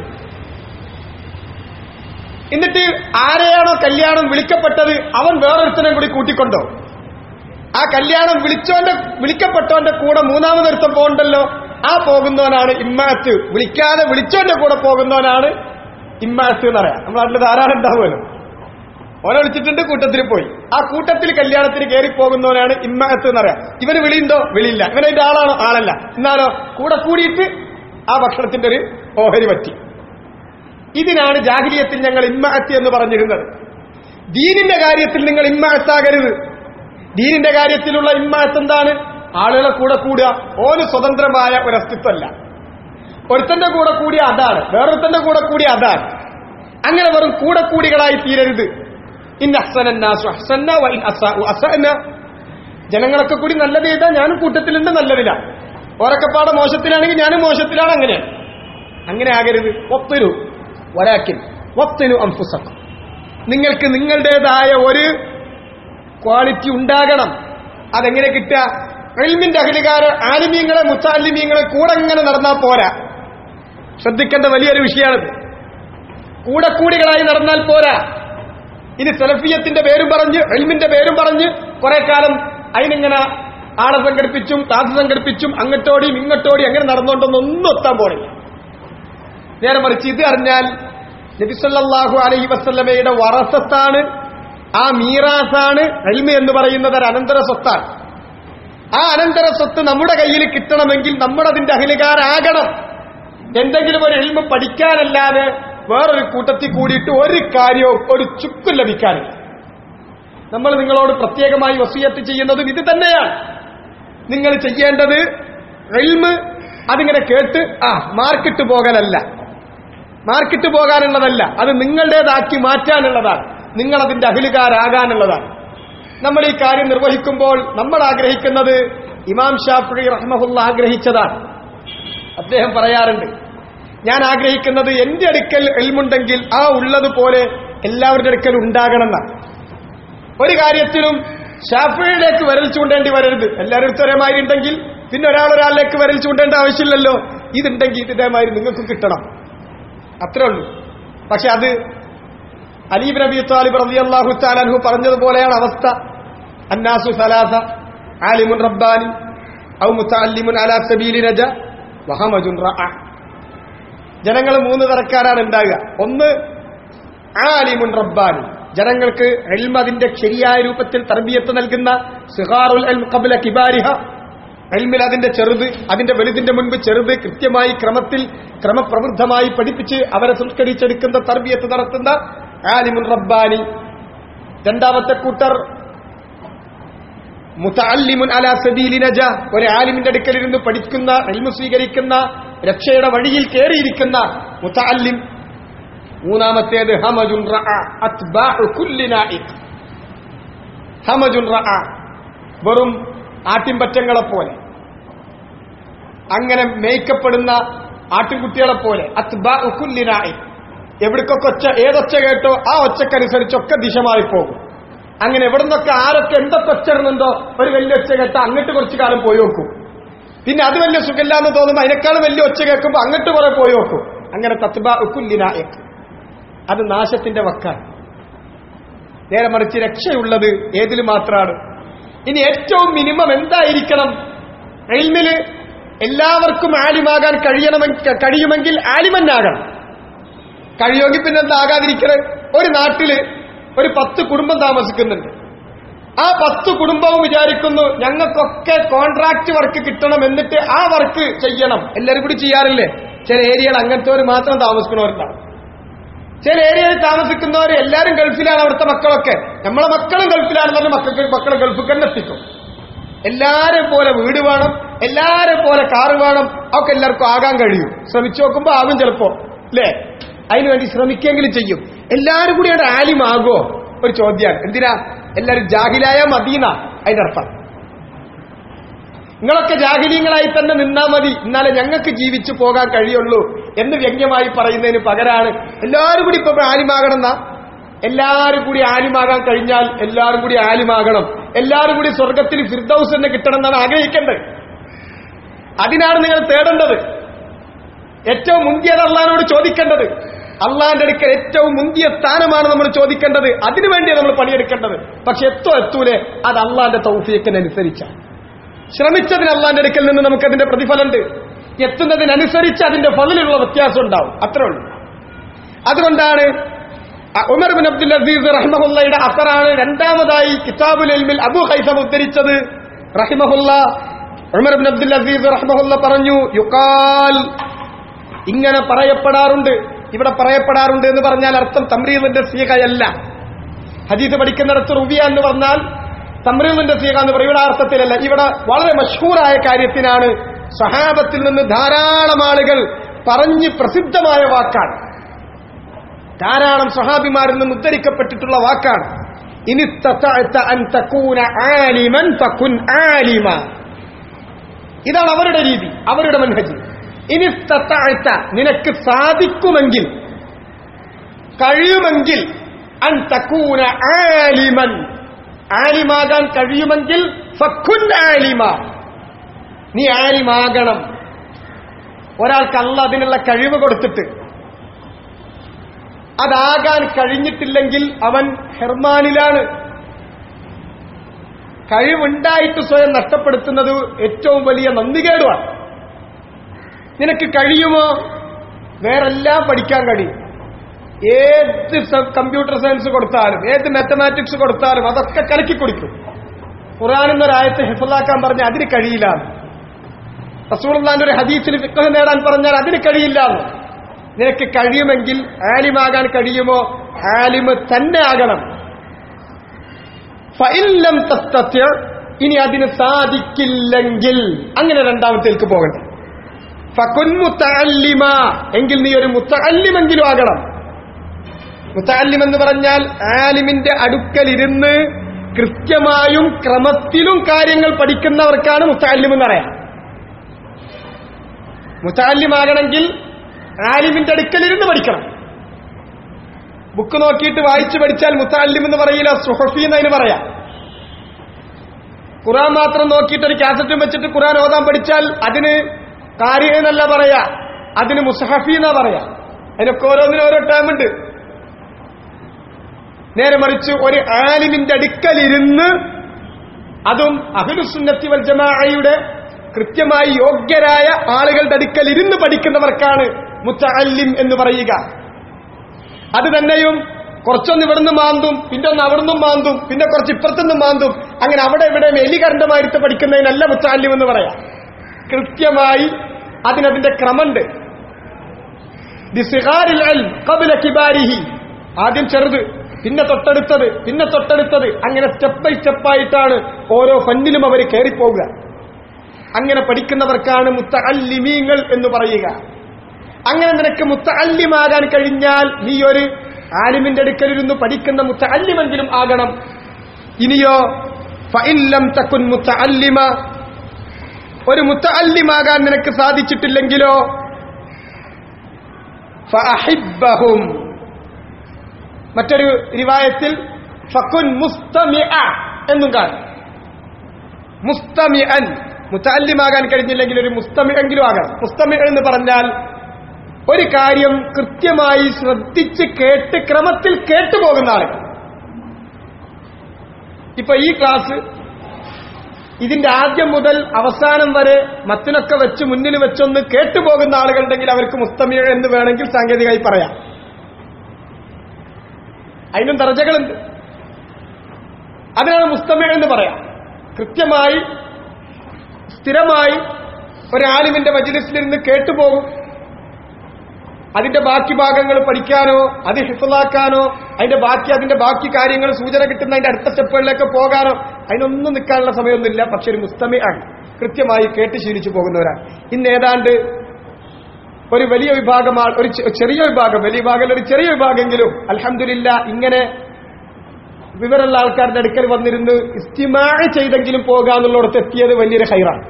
[SPEAKER 1] എന്നിട്ട് ആരെയാണോ കല്യാണം വിളിക്കപ്പെട്ടത് അവൻ വേറൊരുത്തനെ കൂടി കൂട്ടിക്കൊണ്ടോ ആ കല്യാണം വിളിച്ചോന്റെ വിളിക്കപ്പെട്ടവന്റെ കൂടെ മൂന്നാമതൊരുത്തം പോകണ്ടല്ലോ ആ പോകുന്നവനാണ് ഇമ്മാത്ത് വിളിക്കാതെ വിളിച്ചോന്റെ കൂടെ പോകുന്നവനാണ് ഇമ്മാത്ത് എന്ന് പറയാം നമ്മുടെ നാട്ടിൽ ധാരാളം ഉണ്ടാവുമല്ലോ ഓനെ വിളിച്ചിട്ടുണ്ട് കൂട്ടത്തിൽ പോയി ആ കൂട്ടത്തിൽ കല്യാണത്തിന് കയറി പോകുന്നവനാണ് ഇമ്മഅത്ത് എന്ന് പറയാം ഇവന് വിളിയുണ്ടോ വിളിയില്ല ഇവനതിന്റെ ആളാണോ ആളല്ല എന്നാലോ കൂടെ കൂടിയിട്ട് ആ ഭക്ഷണത്തിന്റെ ഒരു ഓഹരി പറ്റി ഇതിനാണ് ജാഹിലിയത്തിൽ ഞങ്ങൾ ഇമ്മഅത്ത് എന്ന് പറഞ്ഞിരുന്നത് ദീനിന്റെ കാര്യത്തിൽ നിങ്ങൾ ഇമ്മഅത്താകരുത് ദീനിന്റെ കാര്യത്തിലുള്ള ഇമ്മഅത്ത് എന്താണ് ആളുകളെ കൂടെ കൂടുക ഓന് സ്വതന്ത്രമായ ഒരു അസ്തിത്വമല്ല ഒരുത്തന്റെ കൂടെ കൂടിയ അതാണ് വേറൊരുത്തന്റെ കൂടെ കൂടിയ അതാണ് അങ്ങനെ വെറും കൂടെ കൂടികളായി തീരരുത് ഇൻ അഹ്സനന്നാസു അഹ്സന്ന വ ഇൻ അസാഉ അസഅന ജനങ്ങളൊക്കെ കൂടി നല്ലത് ചെയ്താൽ ഞാനും കൂട്ടത്തിലുണ്ട് നല്ലതില്ല ഓരൊക്കെപ്പാടെ മോശത്തിലാണെങ്കിൽ ഞാനും മോശത്തിലാണ് അങ്ങനെ അങ്ങനെ ആകരുത് ഒപ്പരു വരാക്കിൻ വത്തിനു അംഫുസക്കും നിങ്ങൾക്ക് നിങ്ങളുടേതായ ഒരു ക്വാളിറ്റി ഉണ്ടാകണം അതെങ്ങനെ കിട്ടുക എൽമിന്റെ അഖിലുകാര് ആലിമീങ്ങളെ മുത്താലിമീങ്ങളെ കൂടെ ഇങ്ങനെ നടന്നാൽ പോരാ ശ്രദ്ധിക്കേണ്ട വലിയൊരു വിഷയമാണിത് കൂടെ കൂടികളായി നടന്നാൽ പോരാ ഇനി സെലഫിയത്തിന്റെ പേരും പറഞ്ഞ് എൽമിന്റെ പേരും പറഞ്ഞ് കുറെ കാലം അതിനിങ്ങനെ ആളെ സംഘടിപ്പിച്ചും ക്ലാസ് സംഘടിപ്പിച്ചും അങ്ങോട്ടോടിയും ഇങ്ങോട്ടോടി അങ്ങനെ നടന്നുകൊണ്ടൊന്നും ഒന്നും എത്താൻ പോണില്ല നേരെ മറിച്ച് ഇത് അറിഞ്ഞാൽ നബിസല്ലാഹു അലൈഹി വസല്ലമയുടെ വറസത്താണ് ആ മീറാസാണ് എൽമ എന്ന് പറയുന്നത് ഒരു അനന്തര സ്വത്താണ് ആ അനന്തര സ്വത്ത് നമ്മുടെ കയ്യിൽ കിട്ടണമെങ്കിൽ നമ്മുടെ അതിന്റെ അഹിലുകാരാകണം എന്തെങ്കിലും ഒരു എൽമ പഠിക്കാനല്ലാതെ വേറൊരു കൂട്ടത്തിൽ കൂടിയിട്ട് ഒരു കാര്യവും ഒരു ചുക്കും ലഭിക്കാനില്ല നമ്മൾ നിങ്ങളോട് പ്രത്യേകമായി വസീയത്ത് ചെയ്യുന്നതും ഇത് തന്നെയാണ് നിങ്ങൾ ചെയ്യേണ്ടത് എൽമ് അതിങ്ങനെ കേട്ട് ആ മാർക്കിട്ട് പോകലല്ല മാർക്കിട്ട് പോകാനുള്ളതല്ല അത് നിങ്ങളുടേതാക്കി മാറ്റാനുള്ളതാണ് നിങ്ങൾ അതിന്റെ അഖിലുകാരാകാനുള്ളതാണ് നമ്മൾ ഈ കാര്യം നിർവഹിക്കുമ്പോൾ നമ്മൾ ആഗ്രഹിക്കുന്നത് ഇമാം ഷാഫി റഹ്മഹുല്ല ആഗ്രഹിച്ചതാണ് അദ്ദേഹം പറയാറുണ്ട് ഞാൻ ആഗ്രഹിക്കുന്നത് എന്റെ അടുക്കൽ എൽമുണ്ടെങ്കിൽ ആ ഉള്ളതുപോലെ എല്ലാവരുടെ അടുക്കൽ ഉണ്ടാകണമെന്നാണ് ഒരു കാര്യത്തിലും ഷാഫിയിലേക്ക് വരൽ ചൂണ്ടേണ്ടി വരരുത് എല്ലാവരും ഒരേമാതിരി ഉണ്ടെങ്കിൽ പിന്നെ ഒരാൾ ഒരാളിലേക്ക് വരൽ ചൂണ്ടേണ്ട ആവശ്യമില്ലല്ലോ ഇതുണ്ടെങ്കിൽ ഇതിതേമാതിരി നിങ്ങൾക്ക് കിട്ടണം അത്രേ ഉള്ളൂ പക്ഷെ അത് അലീബ് നബി താലിബ് റബി അള്ളാഹു താലഹു പറഞ്ഞതുപോലെയാണ് അവസ്ഥ അന്നാസു സലാസ ആലിമുൻ റബ്ബാനി ഔ മുത്തല്ലിമുൻ അലാ സബീലി നജ വഹമജുൻ റഅ ജനങ്ങൾ മൂന്ന് തരക്കാരാണ് ഉണ്ടാകുക ഒന്ന് ആലിമുൻ റബ്ബാനി ജനങ്ങൾക്ക് എൽമ അതിന്റെ ശരിയായ രൂപത്തിൽ തർബിയത്ത് നൽകുന്ന സിഹാറുൽ എൽം കബല കിബാരിഹ എൽമിൽ അതിന്റെ ചെറുത് അതിന്റെ വലുതിന്റെ മുൻപ് ചെറുത് കൃത്യമായി ക്രമത്തിൽ ക്രമപ്രവൃദ്ധമായി പഠിപ്പിച്ച് അവരെ സംസ്കരിച്ചെടുക്കുന്ന തർബിയത്ത് നടത്തുന്ന ആലിമുൻ റബ്ബാനി രണ്ടാമത്തെ കൂട്ടർ മുത്തല്ലിമുൻ അലാ സബീലി നജ ഒരു ആലിമിന്റെ അടുക്കലിരുന്ന് പഠിക്കുന്ന എൽമു സ്വീകരിക്കുന്ന രക്ഷയുടെ വഴിയിൽ കയറിയിരിക്കുന്ന മുത്തല്ലിം മൂന്നാമത്തേത് ഹമജുൻ റഅ അത്ബാഉ കുല്ലി നായിക് ഹമജുൻ റഅ വെറും ആട്ടിൻപറ്റങ്ങളെ പോലെ അങ്ങനെ മേയ്ക്കപ്പെടുന്ന ആട്ടിൻകുട്ടികളെ പോലെ അത്ബാഉ കുല്ലി നായിക് എവിടേക്കൊക്കെ ഒച്ച ഏതൊച്ച കേട്ടോ ആ ഒച്ചക്കനുസരിച്ചൊക്കെ ദിശമായി പോകും അങ്ങനെ എവിടെ നിന്നൊക്കെ ആരൊക്കെ എന്തൊക്കെ ഒച്ചിടുന്നുണ്ടോ ഒരു വലിയ ഒച്ച കേട്ട അങ്ങോട്ട് കുറച്ചു കാലം പോയി നോക്കും പിന്നെ അത് വലിയ സുഖമില്ല എന്ന് തോന്നുമ്പോൾ അതിനേക്കാളും വലിയ ഒച്ച കേൾക്കുമ്പോൾ അങ്ങോട്ട് കുറെ പോയി നോക്കും അങ്ങനെ തത്ബാ ഉക്കുല്ലിനായക് അത് നാശത്തിന്റെ വക്കാണ് നേരെ മറിച്ച് രക്ഷയുള്ളത് ഏതിൽ മാത്രമാണ് ഇനി ഏറ്റവും മിനിമം എന്തായിരിക്കണം എൽമില് എല്ലാവർക്കും ആലിമാകാൻ കഴിയണമെങ്കിൽ കഴിയുമെങ്കിൽ ആലിമന്നാകണം കഴിയുമെങ്കിൽ പിന്നെ എന്താകാതിരിക്കണത് ഒരു നാട്ടില് ഒരു പത്ത് കുടുംബം താമസിക്കുന്നുണ്ട് ആ പത്ത് കുടുംബവും വിചാരിക്കുന്നു ഞങ്ങൾക്കൊക്കെ കോൺട്രാക്ട് വർക്ക് കിട്ടണം എന്നിട്ട് ആ വർക്ക് ചെയ്യണം എല്ലാവരും കൂടി ചെയ്യാറില്ലേ ചില ഏരിയകൾ അങ്ങനത്തെ മാത്രം താമസിക്കുന്നവരുണ്ടാവും ചില ഏരിയയിൽ താമസിക്കുന്നവർ എല്ലാവരും ഗൾഫിലാണ് അവിടുത്തെ മക്കളൊക്കെ നമ്മളെ മക്കളും ഗൾഫിലാണെന്നു മക്കൾക്ക് മക്കളെ ഗൾഫിൽ തന്നെ എത്തിക്കും എല്ലാരെ പോലെ വീട് വേണം എല്ലാരെ പോലെ കാറ് വേണം ഒക്കെ എല്ലാവർക്കും ആകാൻ കഴിയും ശ്രമിച്ചു നോക്കുമ്പോ ആകും ചിലപ്പോ അല്ലേ അതിനുവേണ്ടി ശ്രമിക്കെങ്കിലും ചെയ്യും എല്ലാരും കൂടി അവിടെ ആലിമാകോ ഒരു ചോദ്യമാണ് എന്തിനാ എല്ലാരും ജാഹിലായ മദീന അതിന്റെ അർത്ഥം നിങ്ങളൊക്കെ ജാഹിലീങ്ങളായി തന്നെ നിന്നാ മതി എന്നാലേ ഞങ്ങൾക്ക് ജീവിച്ചു പോകാൻ കഴിയുള്ളൂ എന്ന് വ്യംഗ്യമായി പറയുന്നതിന് പകരാണ് എല്ലാവരും കൂടി ഇപ്പൊ ആലിമാകണമെന്ന എല്ലാവരും കൂടി ആലിമാകാൻ കഴിഞ്ഞാൽ എല്ലാവരും കൂടി ആലിമാകണം എല്ലാവരും കൂടി സ്വർഗത്തിൽ ഫിർദൌസ് തന്നെ കിട്ടണം എന്നാണ് ആഗ്രഹിക്കേണ്ടത് അതിനാണ് നിങ്ങൾ തേടേണ്ടത് ഏറ്റവും മുന്തിയത് അള്ളഹാനോട് ചോദിക്കേണ്ടത് അള്ളാന്റെ അടുക്കൽ ഏറ്റവും മുന്തിയ സ്ഥാനമാണ് നമ്മൾ ചോദിക്കേണ്ടത് അതിനുവേണ്ടിയാണ് നമ്മൾ പണിയെടുക്കേണ്ടത് പക്ഷെ എത്തോ എത്തൂലേ അത് അള്ളാന്റെ തൗഫീക്കിനനുസരിച്ചാണ് ശ്രമിച്ചതിന് അള്ളാന്റെ അടുക്കൽ നിന്ന് നമുക്കതിന്റെ പ്രതിഫലമുണ്ട് എത്തുന്നതിനനുസരിച്ച് അതിന്റെ ഫലിലുള്ള വ്യത്യാസം ഉണ്ടാവും അത്രേ ഉള്ളൂ അതുകൊണ്ടാണ് ഉമർ ബിൻ അബ്ദുൽ അസീസ് റഹിമഹുല്ലയുടെ അസറാണ് രണ്ടാമതായി കിതാബുൽ എൽമിൽ അബു ഹൈസം ഉദ്ധരിച്ചത് റഹിമഹുല്ല ഉമർ ബിൻ അബ്ദുൽ അസീസ് റഹ്മഹുല്ല പറഞ്ഞു യുക്കാൽ ഇങ്ങനെ പറയപ്പെടാറുണ്ട് ഇവിടെ പറയപ്പെടാറുണ്ട് എന്ന് പറഞ്ഞാൽ അർത്ഥം തമ്രീദിന്റെ സീകയല്ല ഹദീസ് പഠിക്കുന്നിടത്ത് റുബിയ എന്ന് പറഞ്ഞാൽ തമ്രീദിന്റെ സീക എന്ന് പറയും ഇവിടെ അർത്ഥത്തിലല്ല ഇവിടെ വളരെ മഷൂറായ കാര്യത്തിനാണ് സഹാബത്തിൽ നിന്ന് ധാരാളം ആളുകൾ പറഞ്ഞ് പ്രസിദ്ധമായ വാക്കാണ് ധാരാളം സഹാബിമാരിൽ നിന്ന് ഉദ്ധരിക്കപ്പെട്ടിട്ടുള്ള വാക്കാണ് ഇനി ഇതാണ് അവരുടെ രീതി അവരുടെ മൻഹജ് ഇനി നിനക്ക് സാധിക്കുമെങ്കിൽ കഴിയുമെങ്കിൽ അൻ തക്കൂന ആലിമൻ ആലിമാകാൻ കഴിയുമെങ്കിൽ ഫക്കുൻ ആലിമ നീ ആലിമാകണം ഒരാൾക്ക് അല്ല അതിനുള്ള കഴിവ് കൊടുത്തിട്ട് അതാകാൻ കഴിഞ്ഞിട്ടില്ലെങ്കിൽ അവൻ ഹെർമാനിലാണ് കഴിവുണ്ടായിട്ട് സ്വയം നഷ്ടപ്പെടുത്തുന്നത് ഏറ്റവും വലിയ നന്ദികേടുമാണ് നിനക്ക് കഴിയുമോ വേറെല്ലാം പഠിക്കാൻ കഴിയും ഏത് സ- കമ്പ്യൂട്ടർ സയൻസ് കൊടുത്താലും ഏത് മാത്തമാറ്റിക്സ് കൊടുത്താലും അതൊക്കെ കലക്കി കുടിക്കും ഖുറാനെന്നൊരായത്തെ ഹിഫലാക്കാൻ പറഞ്ഞാൽ അതിന് കഴിയില്ല റസൂർലാന്റെ ഒരു ഹദീസിൽ ഫിക്കഹ് നേടാൻ പറഞ്ഞാൽ അതിന് കഴിയില്ല നിനക്ക് കഴിയുമെങ്കിൽ ആലിമാകാൻ കഴിയുമോ ആലിമ് തന്നെ ആകണം ഫഇല്ലം തസ്തത്യ ഇനി അതിന് സാധിക്കില്ലെങ്കിൽ അങ്ങനെ രണ്ടാമത്തേക്ക് പോകട്ടെ ഫകുൻ മുത്തഅല്ലിമ എങ്കിൽ നീ ഒരു മുത്തഅല്ലിമെങ്കിലും ആകണം മുത്തഅല്ലിം എന്ന് പറഞ്ഞാൽ ആലിമിന്റെ അടുക്കലിരുന്ന് കൃത്യമായും ക്രമത്തിലും കാര്യങ്ങൾ പഠിക്കുന്നവർക്കാണ് മുത്തഅല്ലിം എന്ന് പറയാം മുത്തഅല്ലിമാകണമെങ്കിൽ ആലിമിന്റെ അടുക്കലിരുന്ന് പഠിക്കണം ബുക്ക് നോക്കിയിട്ട് വായിച്ചു പഠിച്ചാൽ മുത്തഅല്ലിം എന്ന് പറയില്ല സുഹഫി എന്നതിന് പറയാം ഖുറാൻ മാത്രം നോക്കിയിട്ട് ഒരു കാസറ്റും വെച്ചിട്ട് ഖുറാൻ ഓതാൻ പഠിച്ചാൽ അതിന് കാര്യം എന്നല്ല പറയാ അതിന് മുസഹഫി എന്നാ പറയാ അതിനൊക്കെ ഓരോന്നിനും ഓരോ ടേമുണ്ട് നേരെ മറിച്ച് ഒരു ആലിമിന്റെ അടുക്കലിരുന്ന് അതും അഹിലുസുന്നത്തി വൽ ജമാഅയുടെ കൃത്യമായി യോഗ്യരായ ആളുകളുടെ അടുക്കൽ ഇരുന്ന് പഠിക്കുന്നവർക്കാണ് മുത്തഅല്ലിം എന്ന് പറയുക അത് തന്നെയും കുറച്ചൊന്ന് ഇവിടുന്ന് മാന്തും പിന്നെ ഒന്ന് അവിടുന്ന് മാന്തും പിന്നെ കുറച്ച് ഇപ്പുറത്തുനിന്ന് മാന്തും അങ്ങനെ അവിടെ ഇവിടെ എലികണ്ഠമായിട്ട് പഠിക്കുന്നതിനല്ല മുത്താല്യം എന്ന് പറയാം കൃത്യമായി അതിനതിന്റെ ക്രമമുണ്ട് ബിസിഗാരിൽ അൽം ഖബ്ല കിബാരിഹി ആദ്യം ചെറുത് പിന്നെ തൊട്ടടുത്തത് പിന്നെ തൊട്ടടുത്തത് അങ്ങനെ സ്റ്റെപ്പ് ബൈ സ്റ്റെപ്പായിട്ടാണ് ഓരോ ഫന്നിലും അവർ കയറിപ്പോവുക അങ്ങനെ പഠിക്കുന്നവർക്കാണ് മുത്തഅല്ലിമീങ്ങൾ എന്ന് പറയുക അങ്ങനെ നിനക്ക് മുത്തഅല്ലിമാകാൻ കഴിഞ്ഞാൽ നീ ഒരു ആലിമിന്റെ അടുക്കലിരുന്ന് പഠിക്കുന്ന മുത്തഅല്ലിമെങ്കിലും ആകണം ഇനിയോ ഫഇല്ലം തക്കുൻ മുത്തഅല്ലിമ ഒരു മുത്തഅല്ലിമാകാൻ നിനക്ക് സാധിച്ചിട്ടില്ലെങ്കിലോ ഫഅഹിബ്ബഹും മറ്റൊരു റിവായത്തിൽ ഫക്കുൻ മുസ്തമിഅ എന്നും കാണും മുസ്തമിഅൻ മുത്തല്ലിമാകാൻ കഴിഞ്ഞില്ലെങ്കിൽ ഒരു മുസ്തമിഴെങ്കിലും ആകണം മുസ്തമി എന്ന് പറഞ്ഞാൽ ഒരു കാര്യം കൃത്യമായി ശ്രദ്ധിച്ച് കേട്ട് ക്രമത്തിൽ കേട്ടുപോകുന്ന ആളുകൾ ഇപ്പൊ ഈ ക്ലാസ് ഇതിന്റെ ആദ്യം മുതൽ അവസാനം വരെ മത്തിനൊക്കെ വെച്ച് മുന്നിൽ വെച്ചൊന്ന് കേട്ടുപോകുന്ന ആളുകളുണ്ടെങ്കിൽ അവർക്ക് മുസ്തമിഴ എന്ന് വേണമെങ്കിൽ സാങ്കേതികമായി പറയാം അതിനും ദർജകളുണ്ട് അതിനാണ് മുസ്തമിഴ എന്ന് പറയാം കൃത്യമായി സ്ഥിരമായി ഒരാലിമിന്റെ മജിലിസിലിരുന്ന് കേട്ടുപോകും അതിന്റെ ബാക്കി ഭാഗങ്ങൾ പഠിക്കാനോ അത് ഹിഫലാക്കാനോ അതിന്റെ ബാക്കി അതിന്റെ ബാക്കി കാര്യങ്ങൾ സൂചന കിട്ടുന്ന അതിന്റെ അടുത്ത സ്റ്റെപ്പുകളിലേക്ക് പോകാനോ അതിനൊന്നും നിൽക്കാനുള്ള സമയമൊന്നുമില്ല പക്ഷെ ഒരു മുസ്തമി ആണ് കൃത്യമായി കേട്ട് ശീലിച്ചു പോകുന്നവരാണ് ഇന്ന് ഏതാണ്ട് ഒരു വലിയ വിഭാഗം ആൾ ഒരു ചെ- ചെറിയ വിഭാഗം വലിയ വിഭാഗം ഒരു ചെറിയ വിഭാഗമെങ്കിലും അൽഹംദുലില്ല ഇങ്ങനെ വിവരമുള്ള ആൾക്കാരുടെ അടുക്കൽ വന്നിരുന്ന് ഇസ്തിമാ ചെയ്തെങ്കിലും പോകാന്നുള്ളിടത്ത് എത്തിയത് വലിയൊരു ഹൈറാണ്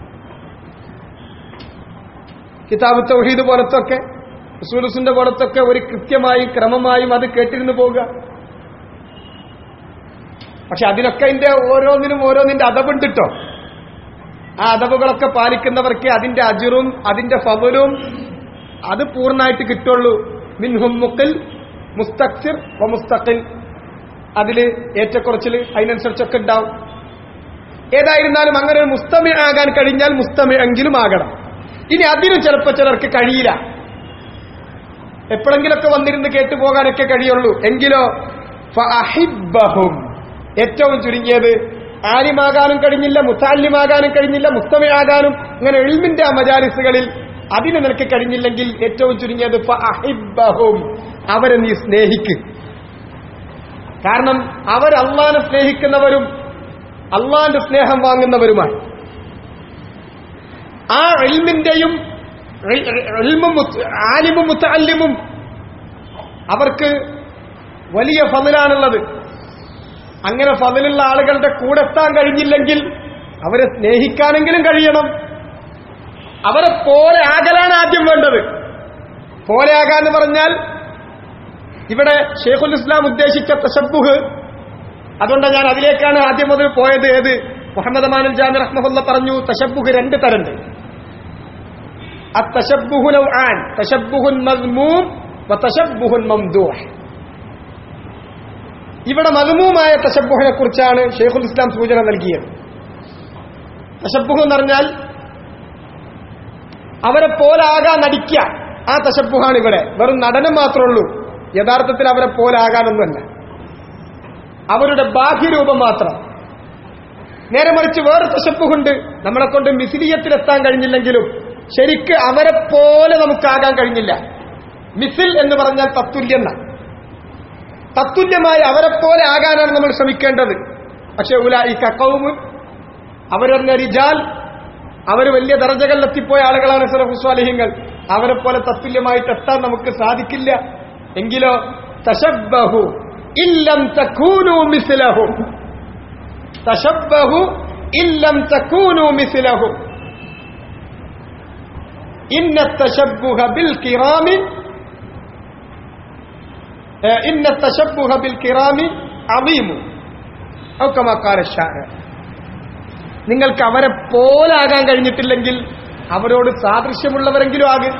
[SPEAKER 1] കിതാബ് തൗഹീദ് പോലത്തൊക്കെ റസൂലുസിന്റെ പോലത്തൊക്കെ ഒരു കൃത്യമായും ക്രമമായും അത് കേട്ടിരുന്നു പോവുക പക്ഷെ അതിനൊക്കെ അതിന്റെ ഓരോന്നിനും ഓരോന്നിന്റെ അതവുണ്ട് കേട്ടോ ആ അതവുകളൊക്കെ പാലിക്കുന്നവർക്ക് അതിന്റെ അജിറും അതിന്റെ ഫവലും അത് പൂർണ്ണമായിട്ട് കിട്ടുള്ളൂ മിൻഹും മുക്കിൽ മുസ്തഖിർ വ മുസ്തഖിൽ അതില് ഏറ്റക്കുറച്ചിൽ അതിനനുസരിച്ചൊക്കെ ഉണ്ടാവും ഏതായിരുന്നാലും അങ്ങനെ ഒരു മുസ്തമി ആകാൻ കഴിഞ്ഞാൽ മുസ്തമി എങ്കിലും ആകണം ഇനി അതിനും ചിലപ്പോൾ ചിലർക്ക് കഴിയില്ല എപ്പോഴെങ്കിലൊക്കെ വന്നിരുന്ന് കേട്ടു പോകാനൊക്കെ കഴിയുള്ളൂ എങ്കിലോ ഫഅഹിബ്ബഹും ഏറ്റവും ചുരുങ്ങിയത് ആലിമാകാനും കഴിഞ്ഞില്ല മുത്താലിമാകാനും കഴിഞ്ഞില്ല മുസ്തമയാകാനും ഇങ്ങനെ എൽമിന്റെ ആ മജാലിസുകളിൽ അതിന് നിനക്ക് കഴിഞ്ഞില്ലെങ്കിൽ ഏറ്റവും ചുരുങ്ങിയത് ഫഅഹിബ്ബഹും അവരെ നീ സ്നേഹിക്ക് കാരണം അവർ അള്ളാനെ സ്നേഹിക്കുന്നവരും അള്ളാന്റെ സ്നേഹം വാങ്ങുന്നവരുമാണ് ആ എൽമിന്റെയും ഇൽമും മുത്ത്- ആലിമും മുത്തല്ലിമും അവർക്ക് വലിയ ഫതിലാണുള്ളത് അങ്ങനെ ഫതിലുള്ള ആളുകളുടെ കൂടെ എത്താൻ കഴിഞ്ഞില്ലെങ്കിൽ അവരെ സ്നേഹിക്കാനെങ്കിലും കഴിയണം അവരെ പോലെ ആകലാണ് ആദ്യം വേണ്ടത് പോലെ ആകാന്ന് പറഞ്ഞാൽ ഇവിടെ ഷെയ്ഖുൽ ഇസ്ലാം ഉദ്ദേശിച്ച തശബുഹ് അതുകൊണ്ടാണ് ഞാൻ അതിലേക്കാണ് ആദ്യം മുതൽ പോയത് ഏത് മുഹമ്മദ് അമാനുൽ ജാമി റഹ്മുല്ല പറഞ്ഞു തശബുഹ് രണ്ട് തരണ്ട് التشبه نوعان تشبه مذموم وتشبه ممدوح ഇവിടെ മധുമൂമായ തശബുഹിനെ കുറിച്ചാണ് ഷെയ്ഖുൽ ഇസ്ലാം സൂചന നൽകിയത് തശബുഹ് എന്ന് പറഞ്ഞാൽ അവരെ പോലാകാൻ നടിക്കുക ആ തശബുഹാണ് ഇവിടെ വെറും നടനം മാത്രമേ ഉള്ളൂ യഥാർത്ഥത്തിൽ അവരെ പോലാകാനൊന്നുമല്ല അവരുടെ ബാഹ്യരൂപം മാത്രം നേരെ മറിച്ച് വേറെ തശബുഹുണ്ട് നമ്മളെ കൊണ്ട് മിസിലിയത്തിലെത്താൻ കഴിഞ്ഞില്ലെങ്കിലും ശരിക്ക് അവരെ പോലെ നമുക്കാകാൻ കഴിഞ്ഞില്ല മിസിൽ എന്ന് പറഞ്ഞാൽ തത്തുല്യം തത്തുല്യമായി അവരെ പോലെ ആകാനാണ് നമ്മൾ ശ്രമിക്കേണ്ടത് പക്ഷെ ഉല ഈ കക്കവും അവരറിഞ്ഞ റിജാൽ അവർ വലിയ ദർജകളിലെത്തിപ്പോയ ആളുകളാണ് സലഹുസ്വാലിഹിങ്ങൾ അവരെ പോലെ തത്തുല്യമായിട്ട് എത്താൻ നമുക്ക് സാധിക്കില്ല എങ്കിലോ തശബഹു ഇല്ലം തക്കൂനു മിസിലഹു തശബഹു ഇല്ലം തക്കൂനു മിസിലഹു إن التشبه بالكرام إن التشبه بالكرام عظيم أو كما قال الشاعر നിങ്ങൾക്ക് അവരെ പോലാകാൻ കഴിഞ്ഞിട്ടില്ലെങ്കിൽ അവരോട് സാദൃശ്യമുള്ളവരെങ്കിലും ആകും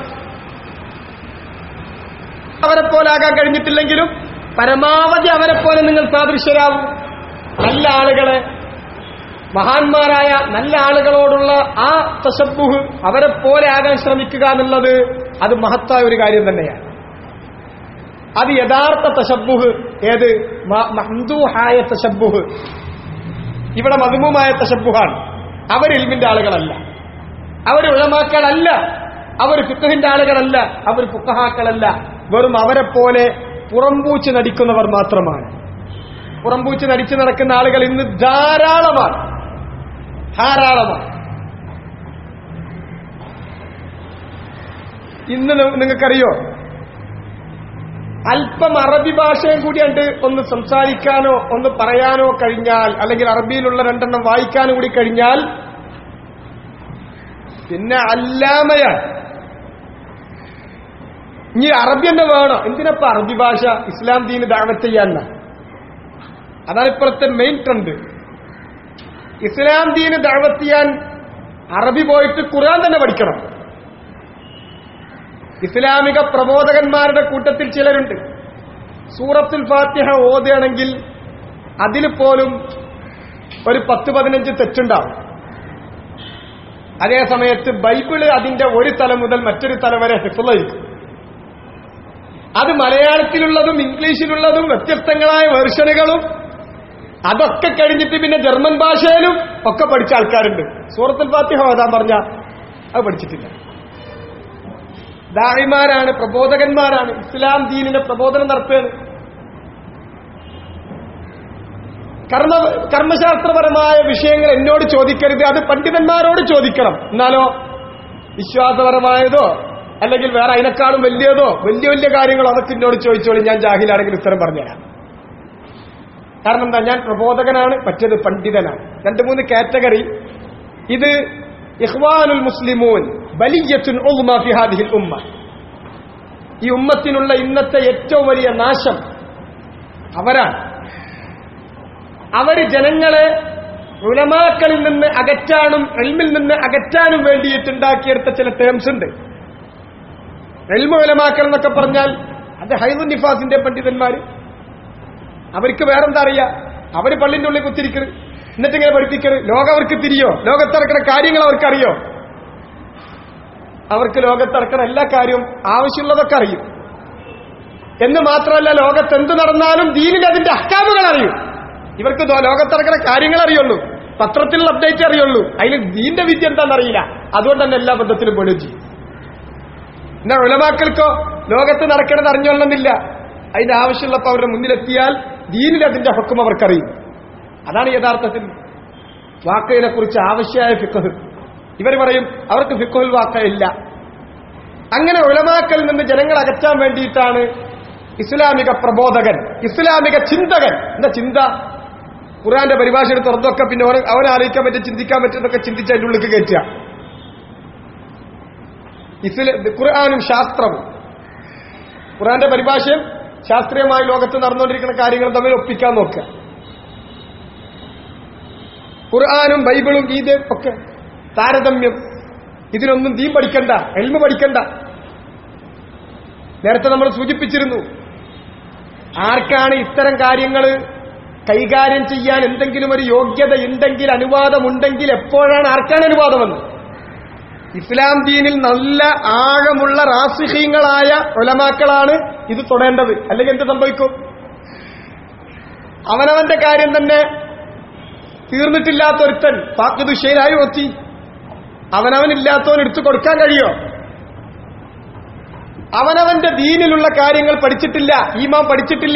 [SPEAKER 1] അവരെ പോലാകാൻ കഴിഞ്ഞിട്ടില്ലെങ്കിലും പരമാവധി അവരെ പോലെ നിങ്ങൾ സാദൃശ്യരാകും നല്ല ആളുകളെ മഹാന്മാരായ നല്ല ആളുകളോടുള്ള ആ തശബുഹ് അവരെ പോലെ ആകാൻ ശ്രമിക്കുക എന്നുള്ളത് അത് മഹത്തായ ഒരു കാര്യം തന്നെയാണ് അത് യഥാർത്ഥ തശബുഹ് ഏത് മഹ്ദൂഹായ തശബുഹ് ഇവിടെ മധുമുമായ തശബുഹാണ് അവർ ഇൽമിന്റെ ആളുകളല്ല അവർ ഉഴമാക്കളല്ല അവർ ഫിത്തഹിന്റെ ആളുകളല്ല അവർ ഫുക്കഹാക്കളല്ല വെറും അവരെ പോലെ പുറംപൂച്ച് നടിക്കുന്നവർ മാത്രമാണ് പുറംപൂച്ച് നടിച്ചു നടക്കുന്ന ആളുകൾ ഇന്ന് ധാരാളമാണ് ധാരാളമാണ് ഇന്ന് നിങ്ങൾക്കറിയോ അല്പം അറബി ഭാഷയും കൂടിയാണ്ട് ഒന്ന് സംസാരിക്കാനോ ഒന്ന് പറയാനോ കഴിഞ്ഞാൽ അല്ലെങ്കിൽ അറബിയിലുള്ള രണ്ടെണ്ണം വായിക്കാനോ കൂടി കഴിഞ്ഞാൽ പിന്നെ അല്ലാമയാണ് ഇനി അറബി തന്നെ വേണോ എന്തിനപ്പ അറബി ഭാഷ ഇസ്ലാം ദീന് ദാവത്ത് ചെയ്യാന്ന അതാണ് ഇപ്പോഴത്തെ മെയിൻ ട്രെൻഡ് ഇസ്ലാം ദീന് ദാവത്ത് ചെയ്യാൻ അറബി പോയിട്ട് ഖുർആൻ തന്നെ പഠിക്കണം ഇസ്ലാമിക പ്രബോധകന്മാരുടെ കൂട്ടത്തിൽ ചിലരുണ്ട് സൂറത്തുൽ ഫാത്തിഹ ഓതുകയാണെങ്കിൽ അതിൽ പോലും ഒരു പത്ത് പതിനഞ്ച് തെറ്റുണ്ടാവും അതേ സമയത്ത് ബൈബിള് അതിന്റെ ഒരു തല മുതൽ മറ്റൊരു തല വരെ ഹിഫുള്ളായിരിക്കും അത് മലയാളത്തിലുള്ളതും ഇംഗ്ലീഷിലുള്ളതും വ്യത്യസ്തങ്ങളായ വേർഷനുകളും അതൊക്കെ കഴിഞ്ഞിട്ട് പിന്നെ ജർമ്മൻ ഭാഷയിലും ഒക്കെ പഠിച്ച ആൾക്കാരുണ്ട് സൂറത്തുൽ ഫാത്തിഹ ഓതാൻ പറഞ്ഞ അത് പഠിച്ചിട്ടില്ല ദാഹിമാരാണ് പ്രബോധകന്മാരാണ് ഇസ്ലാം ദീനിന്റെ പ്രബോധനം നടത്തുകയാണ് കർമ്മ കർമ്മശാസ്ത്രപരമായ വിഷയങ്ങൾ എന്നോട് ചോദിക്കരുത് അത് പണ്ഡിതന്മാരോട് ചോദിക്കണം എന്നാലോ വിശ്വാസപരമായതോ അല്ലെങ്കിൽ വേറെ അതിനേക്കാളും വലിയതോ വലിയ വലിയ കാര്യങ്ങളോ അതൊക്കെ എന്നോട് ചോദിച്ചോളി ഞാൻ ജാഹിലാണെങ്കിൽ ഉത്തരം പറഞ്ഞുതരാം കാരണം എന്താ ഞാൻ പ്രബോധകനാണ് മറ്റേത് പണ്ഡിതനാണ് രണ്ട് മൂന്ന് കാറ്റഗറി ഇത് ഇഹ്വാനുൽ മുസ്ലിമൂൻ ബലിയത്തുൻ ഉമ്മ ഫി ഹാദിഹിൽ ഉമ്മ ഈ ഉമ്മത്തിനുള്ള ഇന്നത്തെ ഏറ്റവും വലിയ നാശം അവരാണ് അവര് ജനങ്ങളെ ഉലമാക്കളിൽ നിന്ന് അകറ്റാനും എൽമിൽ നിന്ന് അകറ്റാനും വേണ്ടിയിട്ടുണ്ടാക്കിയെടുത്ത ചില ടേംസ് ഉണ്ട് എൽമ ഉലമാക്കൾ എന്നൊക്കെ പറഞ്ഞാൽ അത് ഹൈദുൽ നിഫാസിന്റെ പണ്ഡിതന്മാര് അവർക്ക് വേറെന്താ അറിയാ അവര് പള്ളിന്റെ ഉള്ളിൽ കുത്തിരിക്കരുത് എന്നിട്ട് ഇങ്ങനെ പഠിപ്പിക്കരുത് ലോകം അവർക്ക് തിരിയോ ലോകത്തിറക്കുന്ന കാര്യങ്ങൾ അവർക്കറിയോ അവർക്ക് ലോകത്തിറക്കുന്ന എല്ലാ കാര്യവും ആവശ്യമുള്ളതൊക്കെ അറിയും എന്ന് മാത്രമല്ല ലോകത്ത് എന്ത് നടന്നാലും ദീനിൽ അതിന്റെ അഹ്കാമുകൾ അറിയും ഇവർക്ക് ലോകത്തിറക്കുന്ന കാര്യങ്ങൾ അറിയുള്ളൂ പത്രത്തിലുള്ള അപ്ഡേറ്റ് അറിയുള്ളൂ അതിൽ ദീന്റെ വിദ്യ എന്താണെന്നറിയില്ല അതുകൊണ്ട് തന്നെ എല്ലാ ബന്ധത്തിലും പെടുകയും ചെയ്യും എന്നാ ഉലമാക്കൾക്കോ ലോകത്ത് നടക്കണത് അറിഞ്ഞോളണമെന്നില്ല അതിന്റെ ആവശ്യമുള്ളപ്പോൾ അവരുടെ മുന്നിലെത്തിയാൽ ദീനിൽ അതിന്റെ ഹുക്കും അവർക്കറിയും അതാണ് യഥാർത്ഥത്തിൽ വാക്കയിനെ കുറിച്ച് ആവശ്യമായ ഫിക്കഹ് ഇവർ പറയും അവർക്ക് ഫിക്കഹുൽ വാക്കയില്ല അങ്ങനെ ഉലമാക്കൽ നിന്ന് ജനങ്ങൾ അകറ്റാൻ വേണ്ടിയിട്ടാണ് ഇസ്ലാമിക പ്രബോധകൻ ഇസ്ലാമിക ചിന്തകൻ എന്താ ചിന്ത ഖുറാന്റെ പരിഭാഷ എടുത്ത് തുറന്നൊക്കെ പിന്നെ അവൻ അവൻ ആലോചിക്കാൻ പറ്റും ചിന്തിക്കാൻ പറ്റുന്നതൊക്കെ ചിന്തിച്ച് അതിൻ്റെ ഉള്ളിൽ കയറ്റുക ഇസ്ല ഖുർആാനും ശാസ്ത്രവും ഖുറാന്റെ പരിഭാഷയും ശാസ്ത്രീയമായ ലോകത്ത് നടന്നുകൊണ്ടിരിക്കുന്ന കാര്യങ്ങൾ തമ്മിൽ ഒപ്പിക്കാൻ നോക്കുക ഖുർആാനും ബൈബിളും ഗീതയും ഒക്കെ താരതമ്യം ഇതിനൊന്നും ദീൻ പഠിക്കണ്ട എൽമ പഠിക്കണ്ട നേരത്തെ നമ്മൾ സൂചിപ്പിച്ചിരുന്നു ആർക്കാണ് ഇത്തരം കാര്യങ്ങൾ കൈകാര്യം ചെയ്യാൻ എന്തെങ്കിലും ഒരു യോഗ്യത ഉണ്ടെങ്കിൽ അനുവാദമുണ്ടെങ്കിൽ എപ്പോഴാണ് ആർക്കാണ് അനുവാദമെന്ന് ഇസ്ലാം ദീനിൽ നല്ല ആഴമുള്ള റാസിഹീങ്ങളായ ഒലമാക്കളാണ് ഇത് തൊടേണ്ടത് അല്ലെങ്കിൽ എന്ത് സംഭവിക്കും അവനവന്റെ കാര്യം തന്നെ തീർന്നിട്ടില്ലാത്തൊരുത്തൻ പാക്ക് ദുഷയിലായി ഒത്തി അവനവനില്ലാത്തവൻ എടുത്തു കൊടുക്കാൻ കഴിയോ അവനവന്റെ ദീനിലുള്ള കാര്യങ്ങൾ പഠിച്ചിട്ടില്ല ഈമാൻ പഠിച്ചിട്ടില്ല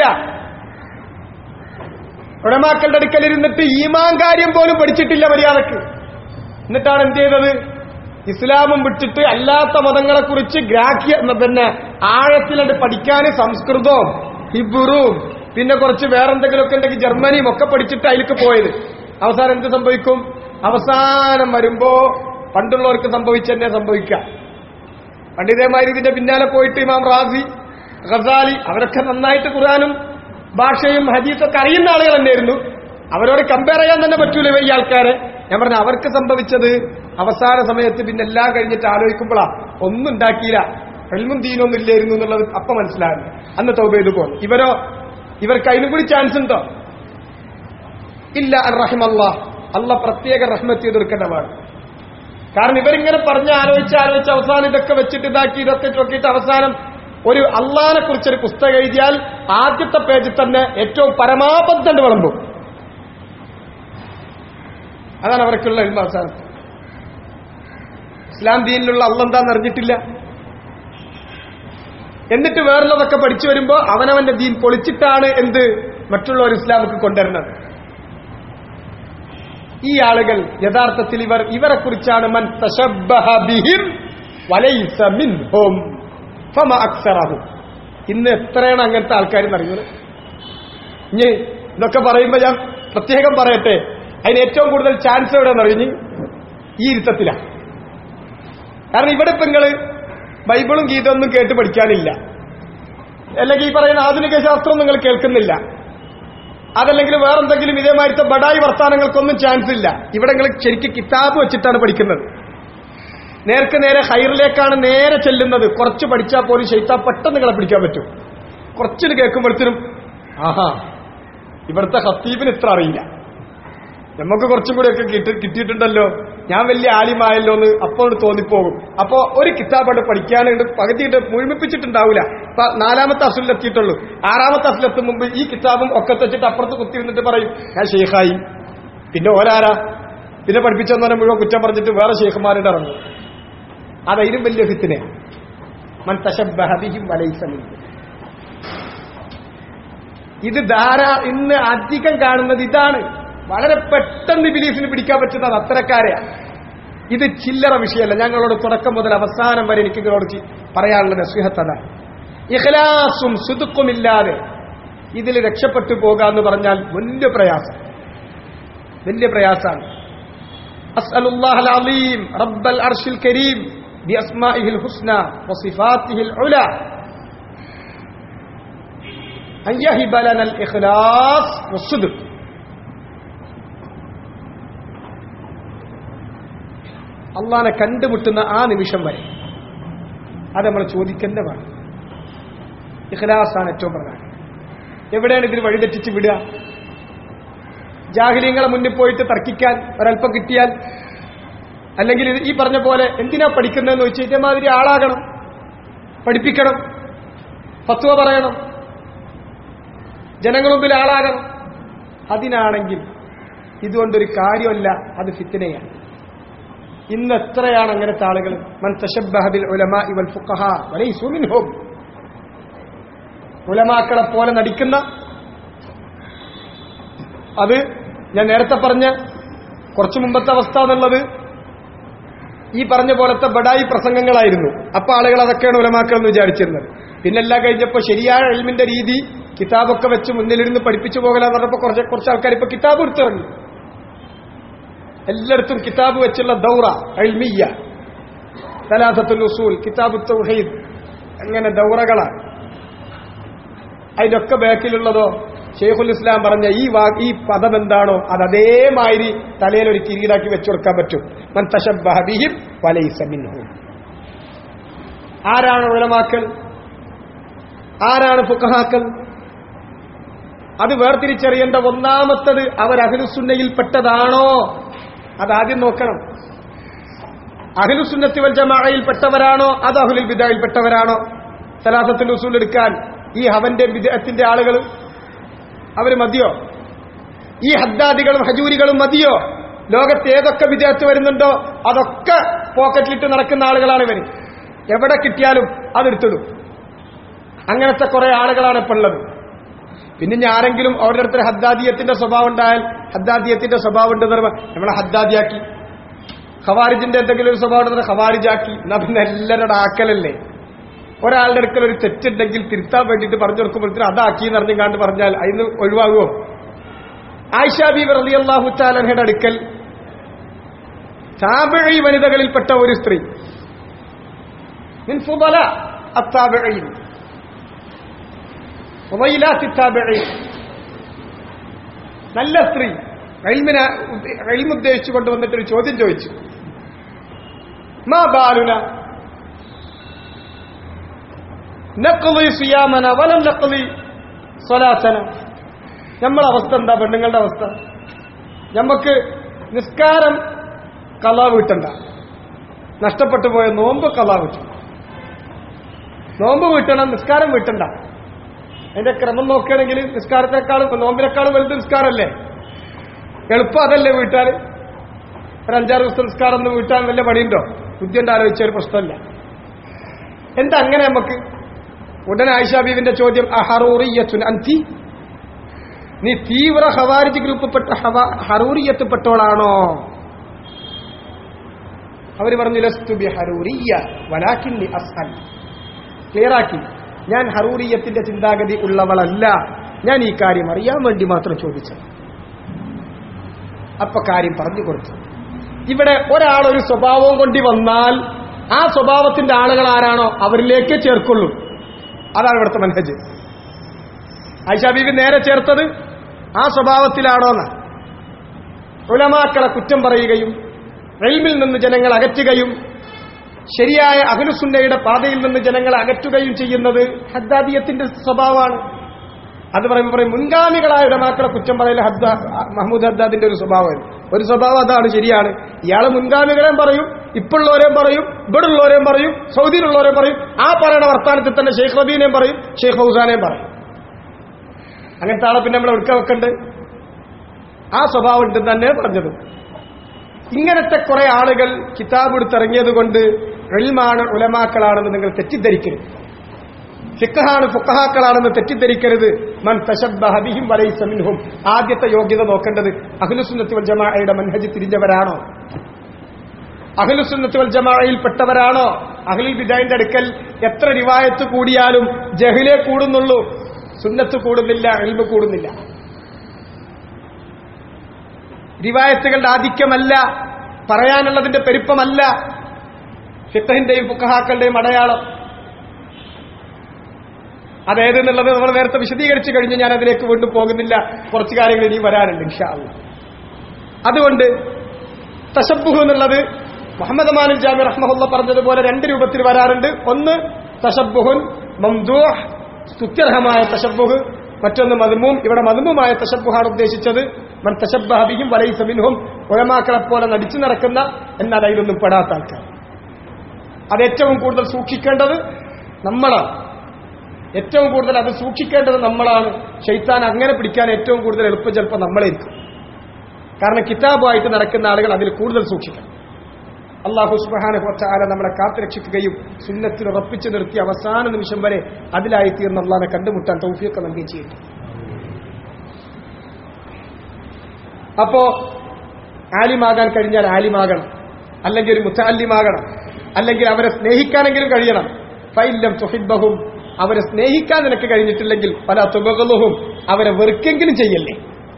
[SPEAKER 1] ഉടമാക്കളുടെ അടുക്കലിരുന്നിട്ട് ഈമാൻ കാര്യം പോലും പഠിച്ചിട്ടില്ല മര്യാദക്ക് എന്നിട്ടാണ് എന്ത് ചെയ്തത് ഇസ്ലാമും വിട്ടിട്ട് അല്ലാത്ത മതങ്ങളെക്കുറിച്ച് ഗ്രാഹ്യ പിന്നെ ആഴത്തിലുണ്ട് പഠിക്കാൻ സംസ്കൃതവും ഹിബുറും പിന്നെ കുറച്ച് വേറെന്തെങ്കിലുമൊക്കെ ഉണ്ടെങ്കിൽ ജർമ്മനിയും ഒക്കെ പഠിച്ചിട്ട് അതിലേക്ക് പോയത് അവസാനം എന്ത് സംഭവിക്കും അവസാനം വരുമ്പോ പണ്ടുള്ളവർക്ക് സംഭവിച്ചെന്നെ സംഭവിക്കാം പണ്ഡിതന്മാർ ഇതിന്റെ പിന്നാലെ പോയിട്ട് ഇമാം റാസി ഖസാലി അവരൊക്കെ നന്നായിട്ട് ഖുർആാനും ഭാഷയും ഹദീസൊക്കെ അറിയുന്ന ആളുകൾ തന്നെയായിരുന്നു അവരോട് കമ്പയർ ചെയ്യാൻ തന്നെ പറ്റൂല ഈ ആൾക്കാരെ ഞാൻ പറഞ്ഞ അവർക്ക് സംഭവിച്ചത് അവസാന സമയത്ത് പിന്നെ എല്ലാം കഴിഞ്ഞിട്ട് ആലോചിക്കുമ്പോഴാ ഒന്നും ഉണ്ടാക്കിയില്ല എൽമും ദീനൊന്നും ഇല്ലായിരുന്നു എന്നുള്ളത് അപ്പൊ മനസ്സിലാകുന്നു അന്ന് തൗബ ചെയ്ത് പോകും ഇവരോ ഇവർക്ക് അതിനും കൂടി ചാൻസ് ഉണ്ടോ ഇല്ല റഹിമല്ല അല്ല പ്രത്യേക റഹ്മത്ത് ചെയ്ത് കൊടുക്കേണ്ടതാണ് കാരണം ഇവരിങ്ങനെ പറഞ്ഞ് ആലോചിച്ച് ആലോചിച്ച് അവസാനം ഇതൊക്കെ വെച്ചിട്ട് ഇതാക്കി ഇതൊക്കെ നോക്കിയിട്ട് അവസാനം ഒരു അള്ളാനെ കുറിച്ചൊരു പുസ്തകം എഴുതിയാൽ ആദ്യത്തെ പേജിൽ തന്നെ ഏറ്റവും പരമാബദ്ധണ്ട് വിളമ്പും അതാണ് അവർക്കുള്ള എൽമ അവസാനം ഇസ്ലാം ദീനിലുള്ള അള്ളെന്താന്ന് അറിഞ്ഞിട്ടില്ല എന്നിട്ട് വേറുള്ളതൊക്കെ പഠിച്ചു വരുമ്പോ അവനവന്റെ ദീൻ പൊളിച്ചിട്ടാണ് എന്ത് മറ്റുള്ളവർ ഇസ്ലാമുക്ക് കൊണ്ടുവരുന്നത് ഈ ആളുകൾ യഥാർത്ഥത്തിൽ ഇവർ ഇവരെ കുറിച്ചാണ് മൻ തശബ്ബഹ ബിഹിം വലൈസ മിൻഹും ഫമ അക്സറഹും ഇന്ന് എത്രയാണ് അങ്ങനത്തെ ആൾക്കാരെന്ന് അറിയുന്നത് ഇനി ഇതൊക്കെ പറയുമ്പോ ഞാൻ പ്രത്യേകം പറയട്ടെ അതിന് ഏറ്റവും കൂടുതൽ ചാൻസ് എവിടെയെന്ന് അറിഞ്ഞ് ഈ ഇരുത്തത്തിലാണ് കാരണം ഇവിടെ ഇപ്പൊ നിങ്ങള് ബൈബിളും ഗീതമൊന്നും കേട്ട് പഠിക്കാനില്ല അല്ലെങ്കിൽ ഈ പറയുന്ന ആധുനിക ശാസ്ത്രം നിങ്ങൾ കേൾക്കുന്നില്ല അതല്ലെങ്കിൽ വേറെന്തെങ്കിലും ഇതേമാതിരത്തെ ബഡായി വർത്താനങ്ങൾക്കൊന്നും ചാൻസ് ഇല്ല ഇവിടെ നിങ്ങൾ ശരിക്കും കിതാബ് വെച്ചിട്ടാണ് പഠിക്കുന്നത് നേർക്ക് നേരെ ഹൈറിലേക്കാണ് നേരെ ചെല്ലുന്നത് കുറച്ച് പഠിച്ചാൽ പോലും ശൈത്താ പെട്ടെന്ന് നിങ്ങളെ പിടിക്കാൻ പറ്റും കുറച്ചിന് കേൾക്കുമ്പോഴത്തേനും ആഹാ ഇവിടുത്തെ ഹത്തീബിന് ഇത്ര അറിയില്ല നമുക്ക് കുറച്ചും കൂടെയൊക്കെ കിട്ടി കിട്ടിയിട്ടുണ്ടല്ലോ ഞാൻ വലിയ ആലിമായല്ലോ എന്ന് അപ്പോൾ തോന്നിപ്പോകും അപ്പോ ഒരു കിതാബാണ് പഠിക്കാനുണ്ട് പകുതിയിട്ട് മുഴുമിപ്പിച്ചിട്ടുണ്ടാവില്ല ഇപ്പൊ നാലാമത്തെ അസുലിലെത്തിയിട്ടുള്ളൂ ആറാമത്തെ അസുലെത്തും മുമ്പ് ഈ കിതാബും ഒക്കെ വെച്ചിട്ട് അപ്പുറത്ത് കുത്തിയിരുന്നിട്ട് പറയും ഞാൻ ഷെയ്ഖായി പിന്നെ ഓരാരാ പിന്നെ പഠിപ്പിച്ചെന്നെ മുഴുവൻ കുറ്റം പറഞ്ഞിട്ട് വേറെ ഷെയ്ഖുമാരുടെ ഇറങ്ങും അതതിനും വലിയ ഫിത്തിനെ മൻ തശബ്ബഹബിഹിം വലൈസ മിൻഹും. ഇത് ധാരാ ഇന്ന് അധികം കാണുന്നത് ഇതാണ് വളരെ പെട്ടെന്ന് ബിലീഫിന് പിടിക്കാൻ പറ്റുന്നത് അത്തരക്കാരെയാ ഇത് ചില്ലറ വിഷയമല്ല ഞങ്ങളോട് തുടക്കം മുതൽ അവസാനം വരെ എനിക്ക് നിങ്ങളോട് ചി- പറയാനുള്ള നസ്വിഹത്തത ഇഖ്ലാസും സുതുക്കുമില്ലാതെ ഇതിൽ രക്ഷപ്പെട്ടു പോകുക എന്ന് പറഞ്ഞാൽ വലിയ പ്രയാസം വലിയ പ്രയാസമാണ് أسأل الله العظيم رب العرش الكريم بأسمائه الحسنى وصفاته العلى أن يهب لنا الإخلاص والصدق അള്ളാനെ കണ്ടുമുട്ടുന്ന ആ നിമിഷം വരെ അത് നമ്മൾ ചോദിക്കുന്ന വേണം ഇഖ്ലാസാണ് ഏറ്റവും പ്രധാനം എവിടെയാണ് ഇതിന് വഴിതെറ്റിച്ച് വിടുക ജാഹിലിയങ്ങളെ മുന്നിൽ പോയിട്ട് തർക്കിക്കാൻ ഒരല്പം കിട്ടിയാൽ അല്ലെങ്കിൽ ഇത് ഈ പറഞ്ഞ പോലെ എന്തിനാ പഠിക്കുന്നതെന്ന് വെച്ച് ഇതേമാതിരി ആളാകണം പഠിപ്പിക്കണം ഫത്വ പറയണം ജനങ്ങൾ മുമ്പിൽ ആളാകണം അതിനാണെങ്കിൽ ഇതുകൊണ്ടൊരു കാര്യമല്ല അത് ഫിത്തിനെയാണ് ഇന്ന് എത്രയാണ് അങ്ങനത്തെ ആളുകൾ മൻ തശബ്ബഹ ബിൽ ഉലമാ വൽ ഫുഖഹ വലൈസു മിൻഹും ഉലമാക്കളെ പോലെ നടിക്കുന്ന അത് ഞാൻ നേരത്തെ പറഞ്ഞ കുറച്ചു മുമ്പത്തെ അവസ്ഥ എന്നുള്ളത് ഈ പറഞ്ഞ പോലത്തെ ബഡായി പ്രസംഗങ്ങളായിരുന്നു അപ്പൊ ആളുകൾ അതൊക്കെയാണ് ഉലമാക്കൾ എന്ന് വിചാരിച്ചിരുന്നത് പിന്നെല്ലാം കഴിഞ്ഞപ്പോൾ ശരിയായ എൽമിന്റെ രീതി കിതാബൊക്കെ വെച്ച് മുന്നിലിരുന്ന് പഠിപ്പിച്ചു പോകലാന്ന് പറഞ്ഞപ്പോൾ കുറച്ച് കുറച്ച് ആൾക്കാർ ഇപ്പൊ കിതാബ് എടുത്തിറങ്ങി എല്ലായിടത്തും കിതാബ് വെച്ചുള്ള ദൗറ അൽമിയ സലാസത്തുൽ ഉസൂൽ കിതാബ് തൗഹീദ് അങ്ങനെ ദൗറകളാണ് അതിന്റെ ഒക്കെ ബാക്കിലുള്ളതോ ഷെയ്ഖുൽ ഇസ്ലാം പറഞ്ഞ ഈ വാ ഈ പദം എന്താണോ അത് അതേമാതിരി തലയിൽ ഒരു കിരീടാക്കി വെച്ചു കൊടുക്കാൻ പറ്റും മൻ തശബ്ബഹ ബിഹിം ഫലൈസ മിൻഹും ആരാണ് ഉലമാക്കൾ ആരാണ് ഫുഖഹാക്കൾ അത് വേർതിരിച്ചറിയേണ്ട ഒന്നാമത്തത് അവർ അഖിലുസുന്നയിൽപ്പെട്ടതാണോ അത് ആദ്യം നോക്കണം അഖിലുസുന്നത്തി വൽ ജമാഅയിൽപ്പെട്ടവരാണോ അത് അഹുലുൽ ബിദായിൽപ്പെട്ടവരാണോ സലാസത്തിൽ ഉസൂൽ എടുക്കാൻ ഈ ഹവന്റെ വിദേഹത്തിന്റെ ആളുകൾ അവര് മതിയോ ഈ ഹദ്ദാദികളും ഹജൂരികളും മതിയോ ലോകത്ത് ഏതൊക്കെ വിദേഹത്ത് വരുന്നുണ്ടോ അതൊക്കെ പോക്കറ്റിലിട്ട് നടക്കുന്ന ആളുകളാണ് ഇവര് എവിടെ കിട്ടിയാലും അതെടുത്തിടും അങ്ങനത്തെ കുറെ ആളുകളാണ് ഇപ്പൊ ഉള്ളത് പിന്നെ ഇനി ആരെങ്കിലും അവരുടെ അടുത്തൊരു ഹദ്ദാദിയത്തിന്റെ സ്വഭാവം ഉണ്ടായാൽ ഹദ്ദാദിയത്തിന്റെ സ്വഭാവം ഉണ്ടെന്ന് പറയുമ്പോൾ നമ്മളെ ഹദ്ദാദിയാക്കി ഖവാരിജിന്റെ എന്തെങ്കിലും ഒരു സ്വഭാവം ഉണ്ടെന്ന് ഖവാരിജാക്കി എന്നാ പിന്നെ എല്ലാവരുടെ ആക്കലല്ലേ ഒരാളുടെ അടുക്കൽ ഒരു തെറ്റുണ്ടെങ്കിൽ തിരുത്താൻ വേണ്ടിയിട്ട് പറഞ്ഞു കൊടുക്കുമ്പോഴത്തേനും അതാക്കി എന്ന് അറിഞ്ഞുകാണ്ട് പറഞ്ഞാൽ അതിന് ഒഴിവാകുമോ ആയിഷ ബീബി റളിയല്ലാഹു താലഹയുടെ അടുക്കൽ താബിഴി വനിതകളിൽപ്പെട്ട ഒരു സ്ത്രീ മിൻ ഫുദല അത്താബിഴീൻ ഫുദൈലാത്തി താബിഴീൻ നല്ല സ്ത്രീ എൽമിനെ എൽമുദ്ദേശിച്ചു കൊണ്ടുവന്നിട്ടൊരു ചോദ്യം ചോദിച്ചു മാ ബാലുന നഖ്ലി സിയാമന വലം നഖ്ലി സ്വലാത്തന നമ്മളെ അവസ്ഥ എന്താ പെണ്ണുങ്ങളുടെ അവസ്ഥ നമുക്ക് നിസ്കാരം കലാ വീട്ടണ്ട നഷ്ടപ്പെട്ടു പോയ നോമ്പ് കലാ വീട്ടണം നോമ്പ് വീട്ടണം നിസ്കാരം വീട്ടണ്ട അതിന്റെ ക്രമം നോക്കുകയാണെങ്കിൽ നിസ്കാരത്തെക്കാളും നോമ്പിനേക്കാളും വലുത് നിസ്കാരമല്ലേ എളുപ്പം അതല്ലേ വീട്ടാൽ ഒരു അഞ്ചാറ് ദിവസത്തെ നിസ്കാരം ഒന്ന് വീട്ടാൻ വല്ല പണിയുണ്ടോ ബുദ്ധി കൊണ്ട് ആലോചിച്ച ഒരു പ്രശ്നമില്ല എന്താ അങ്ങനെ നമുക്ക് ഉടനെ ആയിഷാബീബിന്റെ ചോദ്യം അഹറൂറിയത്തുൻ അന്തി നീ തീവ്ര ഹവാരിജ് ഗ്രൂപ്പിൽപ്പെട്ട ഹറൂറിയത്തിൽപ്പെട്ടവളാണോ അവര് പറഞ്ഞു ലസ്തു ബി ഹറൂറിയ വലാക്കിന്നി അസ്അൽ ക്ലിയറാക്കി ഞാൻ ഹറൂറിയത്തിന്റെ ചിന്താഗതി ഉള്ളവളല്ല ഞാൻ ഈ കാര്യം അറിയാൻ വേണ്ടി മാത്രം ചോദിച്ചത് അപ്പൊ കാര്യം പറഞ്ഞു കൊടുത്തു ഇവിടെ ഒരാൾ ഒരു സ്വഭാവവും കൊണ്ടി വന്നാൽ ആ സ്വഭാവത്തിന്റെ ആളുകൾ ആരാണോ അവരിലേക്ക് ചേർക്കുള്ളൂ അതാണ് ഇവിടുത്തെ മനഹജ് ഐഷാ ബീവി നേരെ ചേർത്തത് ആ സ്വഭാവത്തിലാണോന്ന് ഉലമാക്കളെ കുറ്റം പറയുകയും റെയിൽമിൽ നിന്ന് ജനങ്ങൾ അകറ്റുകയും ശരിയായ അഖിലുസുന്നയുടെ പാതയിൽ നിന്ന് ജനങ്ങളെ അകറ്റുകയും ചെയ്യുന്നത് ഹദ്ദാദിയത്തിന്റെ സ്വഭാവമാണ് അത് പറയുമ്പോൾ പറയും മുൻഗാമികളായ ഉലമാക്കളെ കുറ്റം പറയൽ ഹദ്ദ മഹമ്മൂദ് ഹദ്ദാദിന്റെ ഒരു സ്വഭാവം ഒരു സ്വഭാവം അതാണ് ശരിയാണ് ഇയാൾ മുൻഗാമികളെയും പറയും ഇപ്പോഴുള്ളവരെയും പറയും ഇവിടുള്ളവരെയും പറയും സൗദിയിലുള്ളവരെയും പറയും ആ പറയുന്ന വർത്താനത്തിൽ തന്നെ ഷെയ്ഖ് റബീനെയും പറയും ഷെയ്ഖ് ഹൗസാനെയും പറയും അങ്ങനത്തെ ആളെ പിന്നെ നമ്മൾ എടുക്ക വെക്കണ്ട് ആ സ്വഭാവം ഉണ്ടെന്ന് തന്നെ പറഞ്ഞത് ഇങ്ങനത്തെ കുറെ ആളുകൾ കിതാബ് എടുത്തിറങ്ങിയത് കൊണ്ട് എൽമാണ് ഉലമാക്കളാണെന്ന് നിങ്ങൾ തെറ്റിദ്ധരിക്കരുത് ഫിക്കഹാണ് ഫുക്കഹാക്കളാണെന്ന് തെറ്റിദ്ധരിക്കരുത് മൻ തശബ്ബഹബിഹിം വലൈസ മിൻഹും ആദ്യത്തെ യോഗ്യത നോക്കേണ്ടത് അഖിലുസുന്നത്തി വൽ ജമാഅയുടെ മൻഹജ് തിരിഞ്ഞവരാണോ അഖിലുസുന്നത്തി വൽ ജമാഅയിൽപ്പെട്ടവരാണോ അഖിലുൽ ബിദായിന്റെ അടുക്കൽ എത്ര റിവായത്ത് കൂടിയാലും ജഹിലെ കൂടുന്നുള്ളൂ സുന്നത്ത് കൂടുന്നില്ല എൽമ് കൂടുന്നില്ല റിവായത്തുകളുടെ ആധിക്യമല്ല പറയാനുള്ളതിന്റെ പെരുപ്പമല്ല ഫിത്തഹിന്റെയും ഫുക്കഹാക്കളുടെയും അടയാളം അതേതെന്നുള്ളത് നമ്മൾ നേരത്തെ വിശദീകരിച്ചു കഴിഞ്ഞ് ഞാൻ അതിലേക്ക് വീണ്ടും പോകുന്നില്ല കുറച്ച് കാര്യങ്ങൾ ഇനിയും വരാനുണ്ട് ഇൻഷാല്ല അതുകൊണ്ട് തശബുഹ് എന്നുള്ളത് മുഹമ്മദ് അമാനുൽ ജാമി റഹ്മുല്ല പറഞ്ഞതുപോലെ രണ്ട് രൂപത്തിൽ വരാറുണ്ട് ഒന്ന് തശബുഹുൻ മംദൂഹ് സ്തുത്യർഹമായ തശബുഹ് മറ്റൊന്ന് മധുമും ഇവിടെ മധുമുമായ തശബുഹാണ് ഉദ്ദേശിച്ചത് മൻ തശബഹബിയും വലൈസ മിൻഹും ഉലമാക്കളെ പോലെ നടിച്ചു നടക്കുന്ന എന്നാൽ അതിലൊന്നും പെടാത്ത ആൾക്കാർ അത് ഏറ്റവും കൂടുതൽ സൂക്ഷിക്കേണ്ടത് നമ്മളാണ് ഏറ്റവും കൂടുതൽ അത് സൂക്ഷിക്കേണ്ടത് നമ്മളാണ് ഷെയ്ത്താൻ അങ്ങനെ പിടിക്കാൻ ഏറ്റവും കൂടുതൽ എളുപ്പം ചിലപ്പോൾ നമ്മളായിരിക്കും കാരണം കിതാബുമായിട്ട് നടക്കുന്ന ആളുകൾ അതിൽ കൂടുതൽ സൂക്ഷിക്കണം അള്ളാഹു സുബാന ഹോച്ചാല നമ്മളെ കാത്തുരക്ഷിക്കുകയും സുന്നത്തിൽ ഉറപ്പിച്ചു നിർത്തി അവസാന നിമിഷം വരെ അതിലായി തീർന്ന അള്ളാനെ കണ്ടുമുട്ടാൻ തൗഫിയൊക്കെ നൽകുകയും ചെയ്യും അപ്പോ ആലിമാകാൻ കഴിഞ്ഞാൽ ആലിമാകണം അല്ലെങ്കിൽ ഒരു മുത്താലിമാകണം അല്ലെങ്കിൽ അവരെ സ്നേഹിക്കാനെങ്കിലും കഴിയണം ഫൈലം സുഹിബഹും അവരെ സ്നേഹിക്കാൻ നിനക്ക് കഴിഞ്ഞിട്ടില്ലെങ്കിൽ പല തുകകളുഹും അവരെ വെറുക്കെങ്കിലും ചെയ്യല്ലേ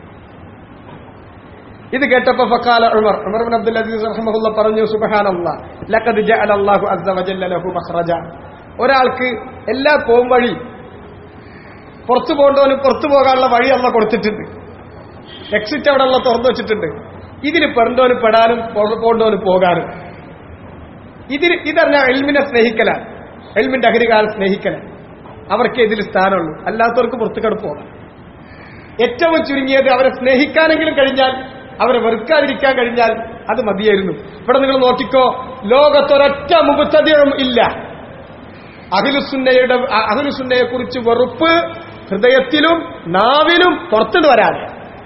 [SPEAKER 1] ഇത് കേട്ടപ്പോ ഫക്കാല Umar Umar bin Abdul Aziz റഹ്മഹുല്ല പറഞ്ഞു സുബ്ഹാനല്ലാഹ് ലഖദ് ജഅല അല്ലാഹു അസ്സ വജല്ല ലഹു മഖ്റജ ഒരാൾക്ക് എല്ലാ പോം വഴി പുറത്തു പോകേണ്ടവന് പുറത്തു പോകാനുള്ള വഴി അല്ല കൊടുത്തിട്ടുണ്ട് എക്സിറ്റ് അവിടെ ഉള്ള തുറന്നു വെച്ചിട്ടുണ്ട് ഇതിന് പെടേണ്ടവന് പെടാനും പോകേണ്ടവന് പോകാനും ഇതിന് ഇതറിഞ്ഞ എൽമിനെ സ്നേഹിക്കലാണ് എൽമിന്റെ അഹരികാലം സ്നേഹിക്കലാണ് അവർക്ക് ഇതിൽ സ്ഥാനമുള്ളൂ അല്ലാത്തവർക്ക് പുറത്തുകട പോകാം ഏറ്റവും ചുരുങ്ങിയത് അവരെ സ്നേഹിക്കാനെങ്കിലും കഴിഞ്ഞാൽ അവരെ വെറുക്കാതിരിക്കാൻ കഴിഞ്ഞാൽ അത് മതിയായിരുന്നു ഇവിടെ നിങ്ങൾ നോക്കിക്കോ ലോകത്തൊരൊറ്റ മുബത്തതിയും ഇല്ല അഖിലുസുന്നയുടെ അഖിലുസുന്നയെ കുറിച്ച് വെറുപ്പ് ഹൃദയത്തിലും നാവിലും പുറത്തുനിന്ന് വരാതെ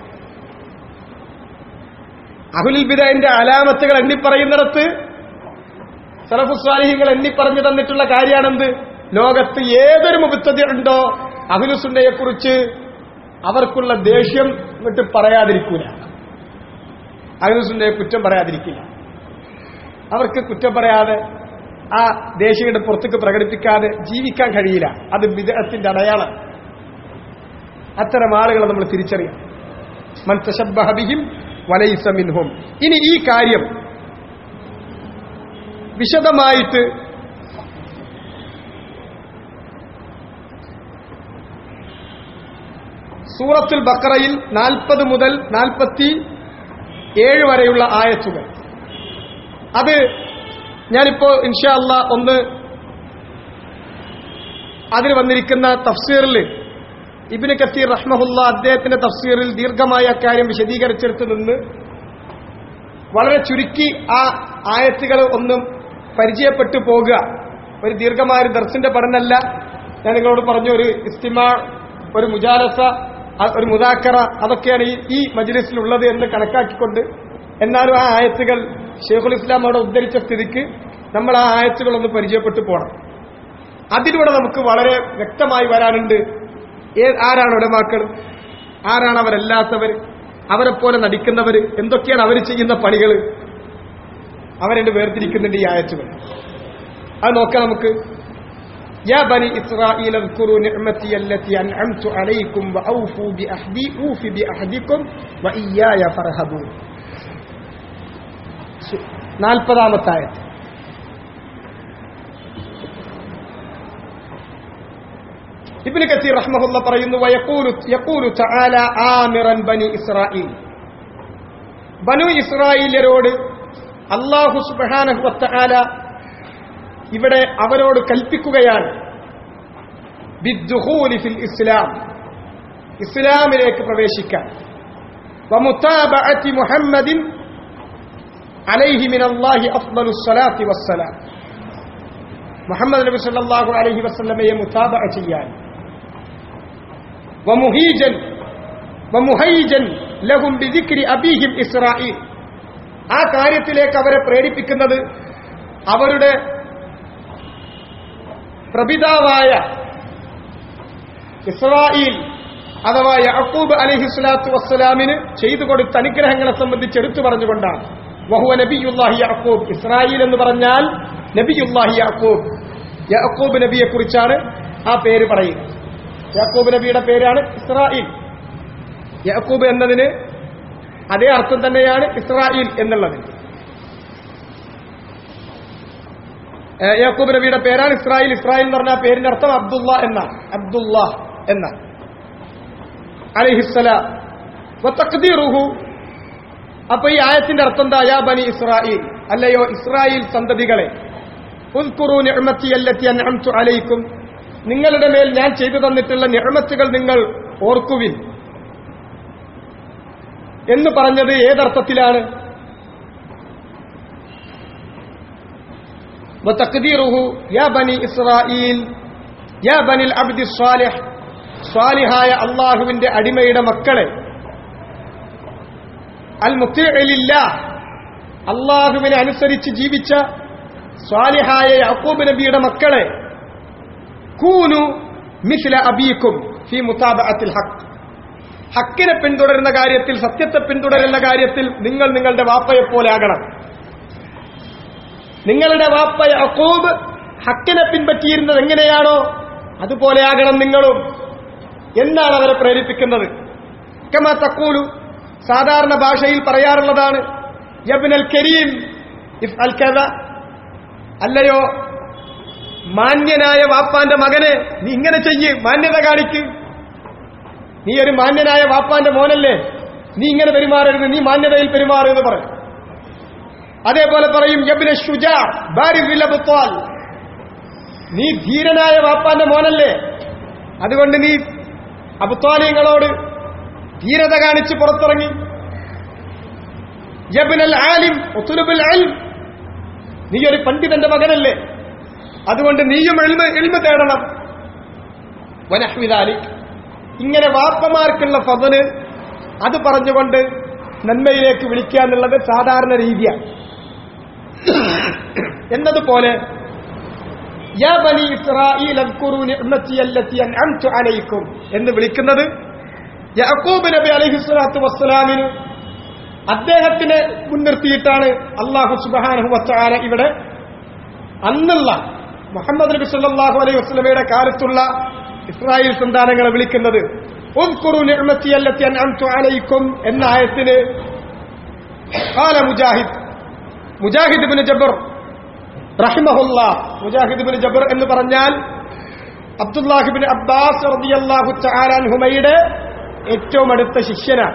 [SPEAKER 1] അഹുലുൽ ബിദന്റെ അലാമത്തുകൾ എണ്ണിപ്പറയുന്നിടത്ത് സലഫുസ്വാലിഹികൾ എണ്ണിപ്പറഞ്ഞു തന്നിട്ടുള്ള കാര്യമാണെന്ത് ലോകത്ത് ഏതൊരു മുബത്തതി ഉണ്ടോ അഹുലുസുന്നയെ കുറിച്ച് അവർക്കുള്ള ദേഷ്യം ഇങ്ങോട്ട് പറയാതിരിക്കൂല അഹുലുസുന്നയെ കുറ്റം പറയാതിരിക്കില്ല അവർക്ക് കുറ്റം പറയാതെ ആ ദേശീയയുടെ പുറത്തേക്ക് പ്രകടിപ്പിക്കാതെ ജീവിക്കാൻ കഴിയില്ല അത് വിദേഹത്തിന്റെ അടയാളം അത്തരം ആളുകളെ നമ്മൾ തിരിച്ചറിയാം മൻസബിഹിം വലൈസമിൻഹും ഇനി ഈ കാര്യം വിശദമായിട്ട് സൂറത്തുൽ ബക്കറയിൽ നാൽപ്പത് മുതൽ നാൽപ്പത്തി ഏഴ് വരെയുള്ള ആയത്തുകൾ അത് ഞാനിപ്പോ ഇൻഷാ അല്ല ഒന്ന് അതിൽ വന്നിരിക്കുന്ന തഫ്സീറിൽ ഇബിന് കത്തീർ റഹ്മഹുല്ല അദ്ദേഹത്തിന്റെ തഫ്സീറിൽ ദീർഘമായ കാര്യം വിശദീകരിച്ചെടുത്ത് നിന്ന് വളരെ ചുരുക്കി ആ ആയത്തുകൾ ഒന്ന് പരിചയപ്പെട്ടു പോകുക ഒരു ദീർഘമായ ഒരു ദർശന്റെ പഠനമല്ല ഞാൻ നിങ്ങളോട് പറഞ്ഞു ഒരു ഇസ്തിമ ഒരു മുജാലസ ഒരു മുദാക്കറ അതൊക്കെയാണ് ഈ ഈ മജ്ലിസിലുള്ളത് എന്ന് കണക്കാക്കിക്കൊണ്ട് എന്നാലും ആ ആയത്തുകൾ ഷെയ്ഖുൽ ഇസ്ലാം അവിടെ ഉദ്ധരിച്ച സ്ഥിതിക്ക് നമ്മൾ ആ ആയത്തുകൾ ഒന്ന് പരിചയപ്പെട്ടു പോകണം അതിലൂടെ നമുക്ക് വളരെ വ്യക്തമായി വരാനുണ്ട് ആരാണ് ഉടമാക്കൾ ആരാണ് അവരല്ലാത്തവർ അവരെപ്പോലെ നടിക്കുന്നവർ എന്തൊക്കെയാണ് അവർ ചെയ്യുന്ന പണികൾ അവരെണ്ട് വേർതിരിക്കുന്നുണ്ട് ഈ ആയത്തുകൾ അത് നോക്കാം നമുക്ക് يا بني إسرائيل اذكروا نعمتي التي أنعمت عليكم وأوفوا بأحدي أوف بأحدكم وإياي فارهبون നാൽപ്പതാമത്തെ ആയത്ത് ഇബ്നു കസീർ റഹ്മഹുല്ല പറയുന്നു വയഖൂലു യഖൂലു തആല ആമിറൻ ബനി ഇസ്രായീൽ ബനു ഇസ്രായേലരോട് അല്ലാഹു സുബ്ഹാനഹു വതആല ഇവിടെ അവരോട് കൽപ്പിക്കുകയാണ് ബിദ്ദുഖൂലി ഫിൽ ഇസ്ലാം ഇസ്ലാമിലേക്ക് പ്രവേശിക്കാൻ വമുതാബഅതി മുഹമ്മദിൻ അലൈഹി മിനല്ലാഹി അഫ്ദലുസ് സ്വലാത്തി വസ്സലാം മുഹമ്മദ് നബി സല്ലല്ലാഹു അലൈഹി വസല്ലമയെ മുതാബഅ ചെയ്യാൻ വമുഹീജൻ വമുഹൈജൻ ലഹും ബിദിക്രി അബീഹിം ഇസ്രായീൽ ആ കാര്യത്തിലേക്ക് അവരെ പ്രേരിപ്പിക്കുന്നത് അവരുടെ പ്രപിതാവായ ഇസ്രായേൽ അഥവാ യഅക്കൂബ് അലൈഹി സ്വലാത്തു വസ്സലാമിന് ചെയ്തു കൊടുത്ത അനുഗ്രഹങ്ങളെ സംബന്ധിച്ച് എടുത്തു പറഞ്ഞുകൊണ്ടാണ് വഹുവ നബിയുല്ലാഹി യഅക്കൂബ് ഇസ്രായേൽ എന്ന് പറഞ്ഞാൽ നബിയുല്ലാഹി യഅക്കൂബ് യഅക്കൂബ് നബിയെ കുറിച്ചാണ് ആ പേര് പറയുന്നത് യാക്കൂബ് നബിയുടെ പേരാണ് ഇസ്രായേൽ യാക്കൂബ് എന്നതിന് അതേ അർത്ഥം തന്നെയാണ് ഇസ്രായേൽ എന്നുള്ളതിന് യാക്കൂബ് നബിയുടെ പേരാണ് ഇസ്രായേൽ ഇസ്രായേൽ എന്ന് പറഞ്ഞ പേരിന്റെ അർത്ഥം അബ്ദുള്ള എന്നാണ് അബ്ദുള്ള എന്ന അലിഹിസ്സലാം തഖ്ദീറുഹു അപ്പൊ ഈ ആയത്തിന്റെ അർത്ഥം എന്താ യാ ബനി ഇസ്രായേൽ അല്ലയോ ഇസ്രായേൽ സന്തതികളെ ഉൽക്കുറു നിഅമത്തി അല്ലത്തി അൻഅംതു അലൈക്കും നിങ്ങളുടെ മേൽ ഞാൻ ചെയ്തു തന്നിട്ടുള്ള നിഅമത്തുകൾ നിങ്ങൾ ഓർക്കുവിൻ എന്ന് പറഞ്ഞത് ഏതർത്ഥത്തിലാണ് وتقديره يا بني إسرائيل يا بني العبد الصالح സ്വാലിഹായ അള്ളാഹുവിന്റെ അടിമയുടെ മക്കളെ അൽ മുത്തിലില്ല അള്ളാഹുവിനെ അനുസരിച്ച് ജീവിച്ച സ്വാലിഹായ യാക്കൂബ് നബിയുടെ മക്കളെ കൂനു മിസ്ല അബീക്കും ഫി മുതാബഅത്തിൽ ഹക്ക് ഹക്കിനെ പിന്തുടരുന്ന കാര്യത്തിൽ സത്യത്തെ പിന്തുടരുന്ന കാര്യത്തിൽ നിങ്ങൾ നിങ്ങളുടെ വാപ്പയെ പോലെ ആകണം നിങ്ങളുടെ വാപ്പ യക്കൂബ് ഹക്കിനെ പിൻപറ്റിയിരുന്നത് എങ്ങനെയാണോ അതുപോലെ ആകണം നിങ്ങളും എന്നാണ് അവരെ പ്രേരിപ്പിക്കുന്നത് കമ തക്കൂലു സാധാരണ ഭാഷയിൽ പറയാറുള്ളതാണ് യബ്നൽ കരീം ഇഫ് അൽ കഥ അല്ലയോ മാന്യനായ വാപ്പാന്റെ മകനെ നീ ഇങ്ങനെ ചെയ്യ് മാന്യത കാണിക്ക് നീ ഒരു മാന്യനായ വാപ്പാന്റെ മോനല്ലേ നീ ഇങ്ങനെ പെരുമാറരുത് നീ മാന്യതയിൽ പെരുമാറരുത് പറയും അതേപോലെ പറയും യബ്ന ഷുജാ ബാരിൽ അബ്ത്വാൽ നീ ധീരനായ വാപ്പാന്റെ മോനല്ലേ അതുകൊണ്ട് നീ അബുത്വാലിയങ്ങളോട് ധീരത കാണിച്ച് പുറത്തിറങ്ങി യബ്നൽ ആലിം ഉത്തുലുബുൽ ഇൽം നീ ഒരു പണ്ഡിതന്റെ മകനല്ലേ അതുകൊണ്ട് നീയും എൽമ എൽമ തേടണം വനഹ്വിദാലി ഇങ്ങനെ വാപ്പമാർക്കുള്ള ഫضല് അത് പറഞ്ഞുകൊണ്ട് നന്മയിലേക്ക് വിളിക്കുക എന്നുള്ളത് സാധാരണ രീതിയാണ് എന്നതുപോലെ യാ ബനി ഇസ്രായീൽ അദ്കുറു നിഅ്മതി അല്ലതി അൻഅംതു അലൈക്കും എന്ന് വിളിക്കുന്നത് യാക്കൂബ് നബി അലൈഹിസ്സലാത്തു വസ്സലാമിന് അദ്ദേഹത്തിനെ മുൻനിർത്തിയിട്ടാണ് അള്ളാഹു സുബ്ഹാനഹു വതആല ഇവിടെ അന്നുള്ള മുഹമ്മദ് നബി സല്ലല്ലാഹു അലൈഹി വസല്ലമയുടെ കാലത്തുള്ള ഇസ്രായേൽ സന്താനങ്ങളെ വിളിക്കുന്നത് ഉദ്കുറു നിഅ്മതി അല്ലതി അൻഅംതു അലൈക്കും എന്ന ആയത്തിന് ഖാല മുജാഹിദ് മുജാഹിദ് ഇബ്നു ജബർ റഹിമഹുല്ല മുജാഹിദ് ബിൻ ജബർ എന്ന് പറഞ്ഞാൽ അബ്ദുല്ലാഹിബിൻ അബ്ബാസ് റളിയല്ലാഹു തആല അൻഹുമയുടെ ഏറ്റവും അടുത്ത ശിഷ്യനാണ്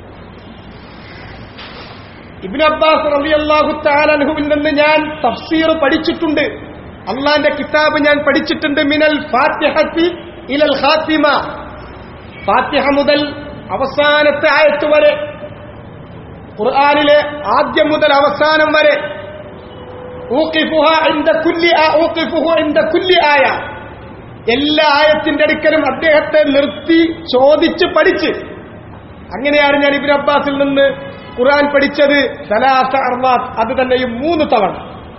[SPEAKER 1] ഇബ്നു അബ്ബാസ് റളിയല്ലാഹു തആല അൻഹുവിൽ നിന്ന് ഞാൻ തഫ്സീർ പഠിച്ചിട്ടുണ്ട് അള്ളാന്റെ കിതാബ് ഞാൻ പഠിച്ചിട്ടുണ്ട് മിനൽ ഫാത്തിഹത്തി ഇലൽ ഖാത്തിമ ഫാത്തിഹ മുതൽ അവസാനത്തെ ആയത്ത് വരെ ഖുർആനിലെ ആദ്യം മുതൽ അവസാനം വരെ ഊക്കിഫുഹ ഇന്ദ കുല്ലി ആ- ഊക്കിഫുഹു ഇന്ദ കുല്ലി ആയ എല്ലാ ആയത്തിന്റെ അടുക്കലും അദ്ദേഹത്തെ നിർത്തി ചോദിച്ച് പഠിച്ച് അങ്ങനെയാണ് ഞാൻ ഇബിൻ അബ്ബാസിൽ നിന്ന് ഖുർആൻ പഠിച്ചത് സലാസ അർവാത്ത് അത് തന്നെയും മൂന്ന് തവണ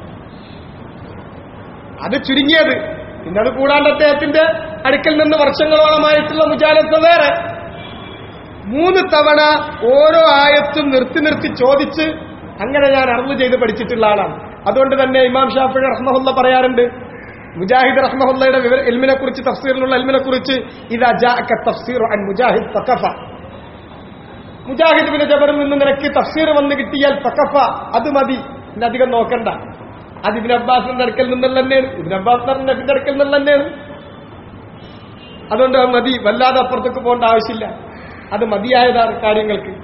[SPEAKER 1] അത് ചുരുങ്ങിയത് പിന്നെ അത് കൂടാണ്ട് അദ്ദേഹത്തിന്റെ അടുക്കൽ നിന്ന് വർഷങ്ങളോളമായിട്ടുള്ള മുജാലത്ത് വേറെ മൂന്ന് തവണ ഓരോ ആയത്തും നിർത്തി നിർത്തി ചോദിച്ച് അങ്ങനെ ഞാൻ അറിവ് ചെയ്ത് പഠിച്ചിട്ടുള്ള ആളാണ് അതുകൊണ്ട് തന്നെ ഇമാം ഷാഫി റഹ്മഹുല്ല പറയാറുണ്ട് മുജാഹിദ് റഹ്മഹുല്ലയുടെ വിവര എൽമിനെ കുറിച്ച് തഫ്സീറിലുള്ള എൽമിനെ കുറിച്ച് ഇതാ ജാഅക തഫ്സീറു അൻ മുജാഹിദ് ഫഖഫ മുജാഹിദ് ബിൻ ജബറിൽ നിന്ന് നിനക്ക് തഫ്സീർ വന്ന് കിട്ടിയാൽ ഫഖഫ അത് മതി പിന്നെ അധികം നോക്കണ്ട അത് ഇബിൻ അബ്ബാസിന്റെ അടുക്കൽ നിന്നുള്ള തന്നെയാണ് ഇബിൻ അബ്ബാസ് നബിന്റെ അടുക്കൽ നിന്നുള്ള തന്നെയാണ് അതുകൊണ്ട് അത് മതി വല്ലാതെ അപ്പുറത്തേക്ക് പോകേണ്ട ആവശ്യമില്ല അത് മതിയായതാണ് കാര്യങ്ങൾക്ക്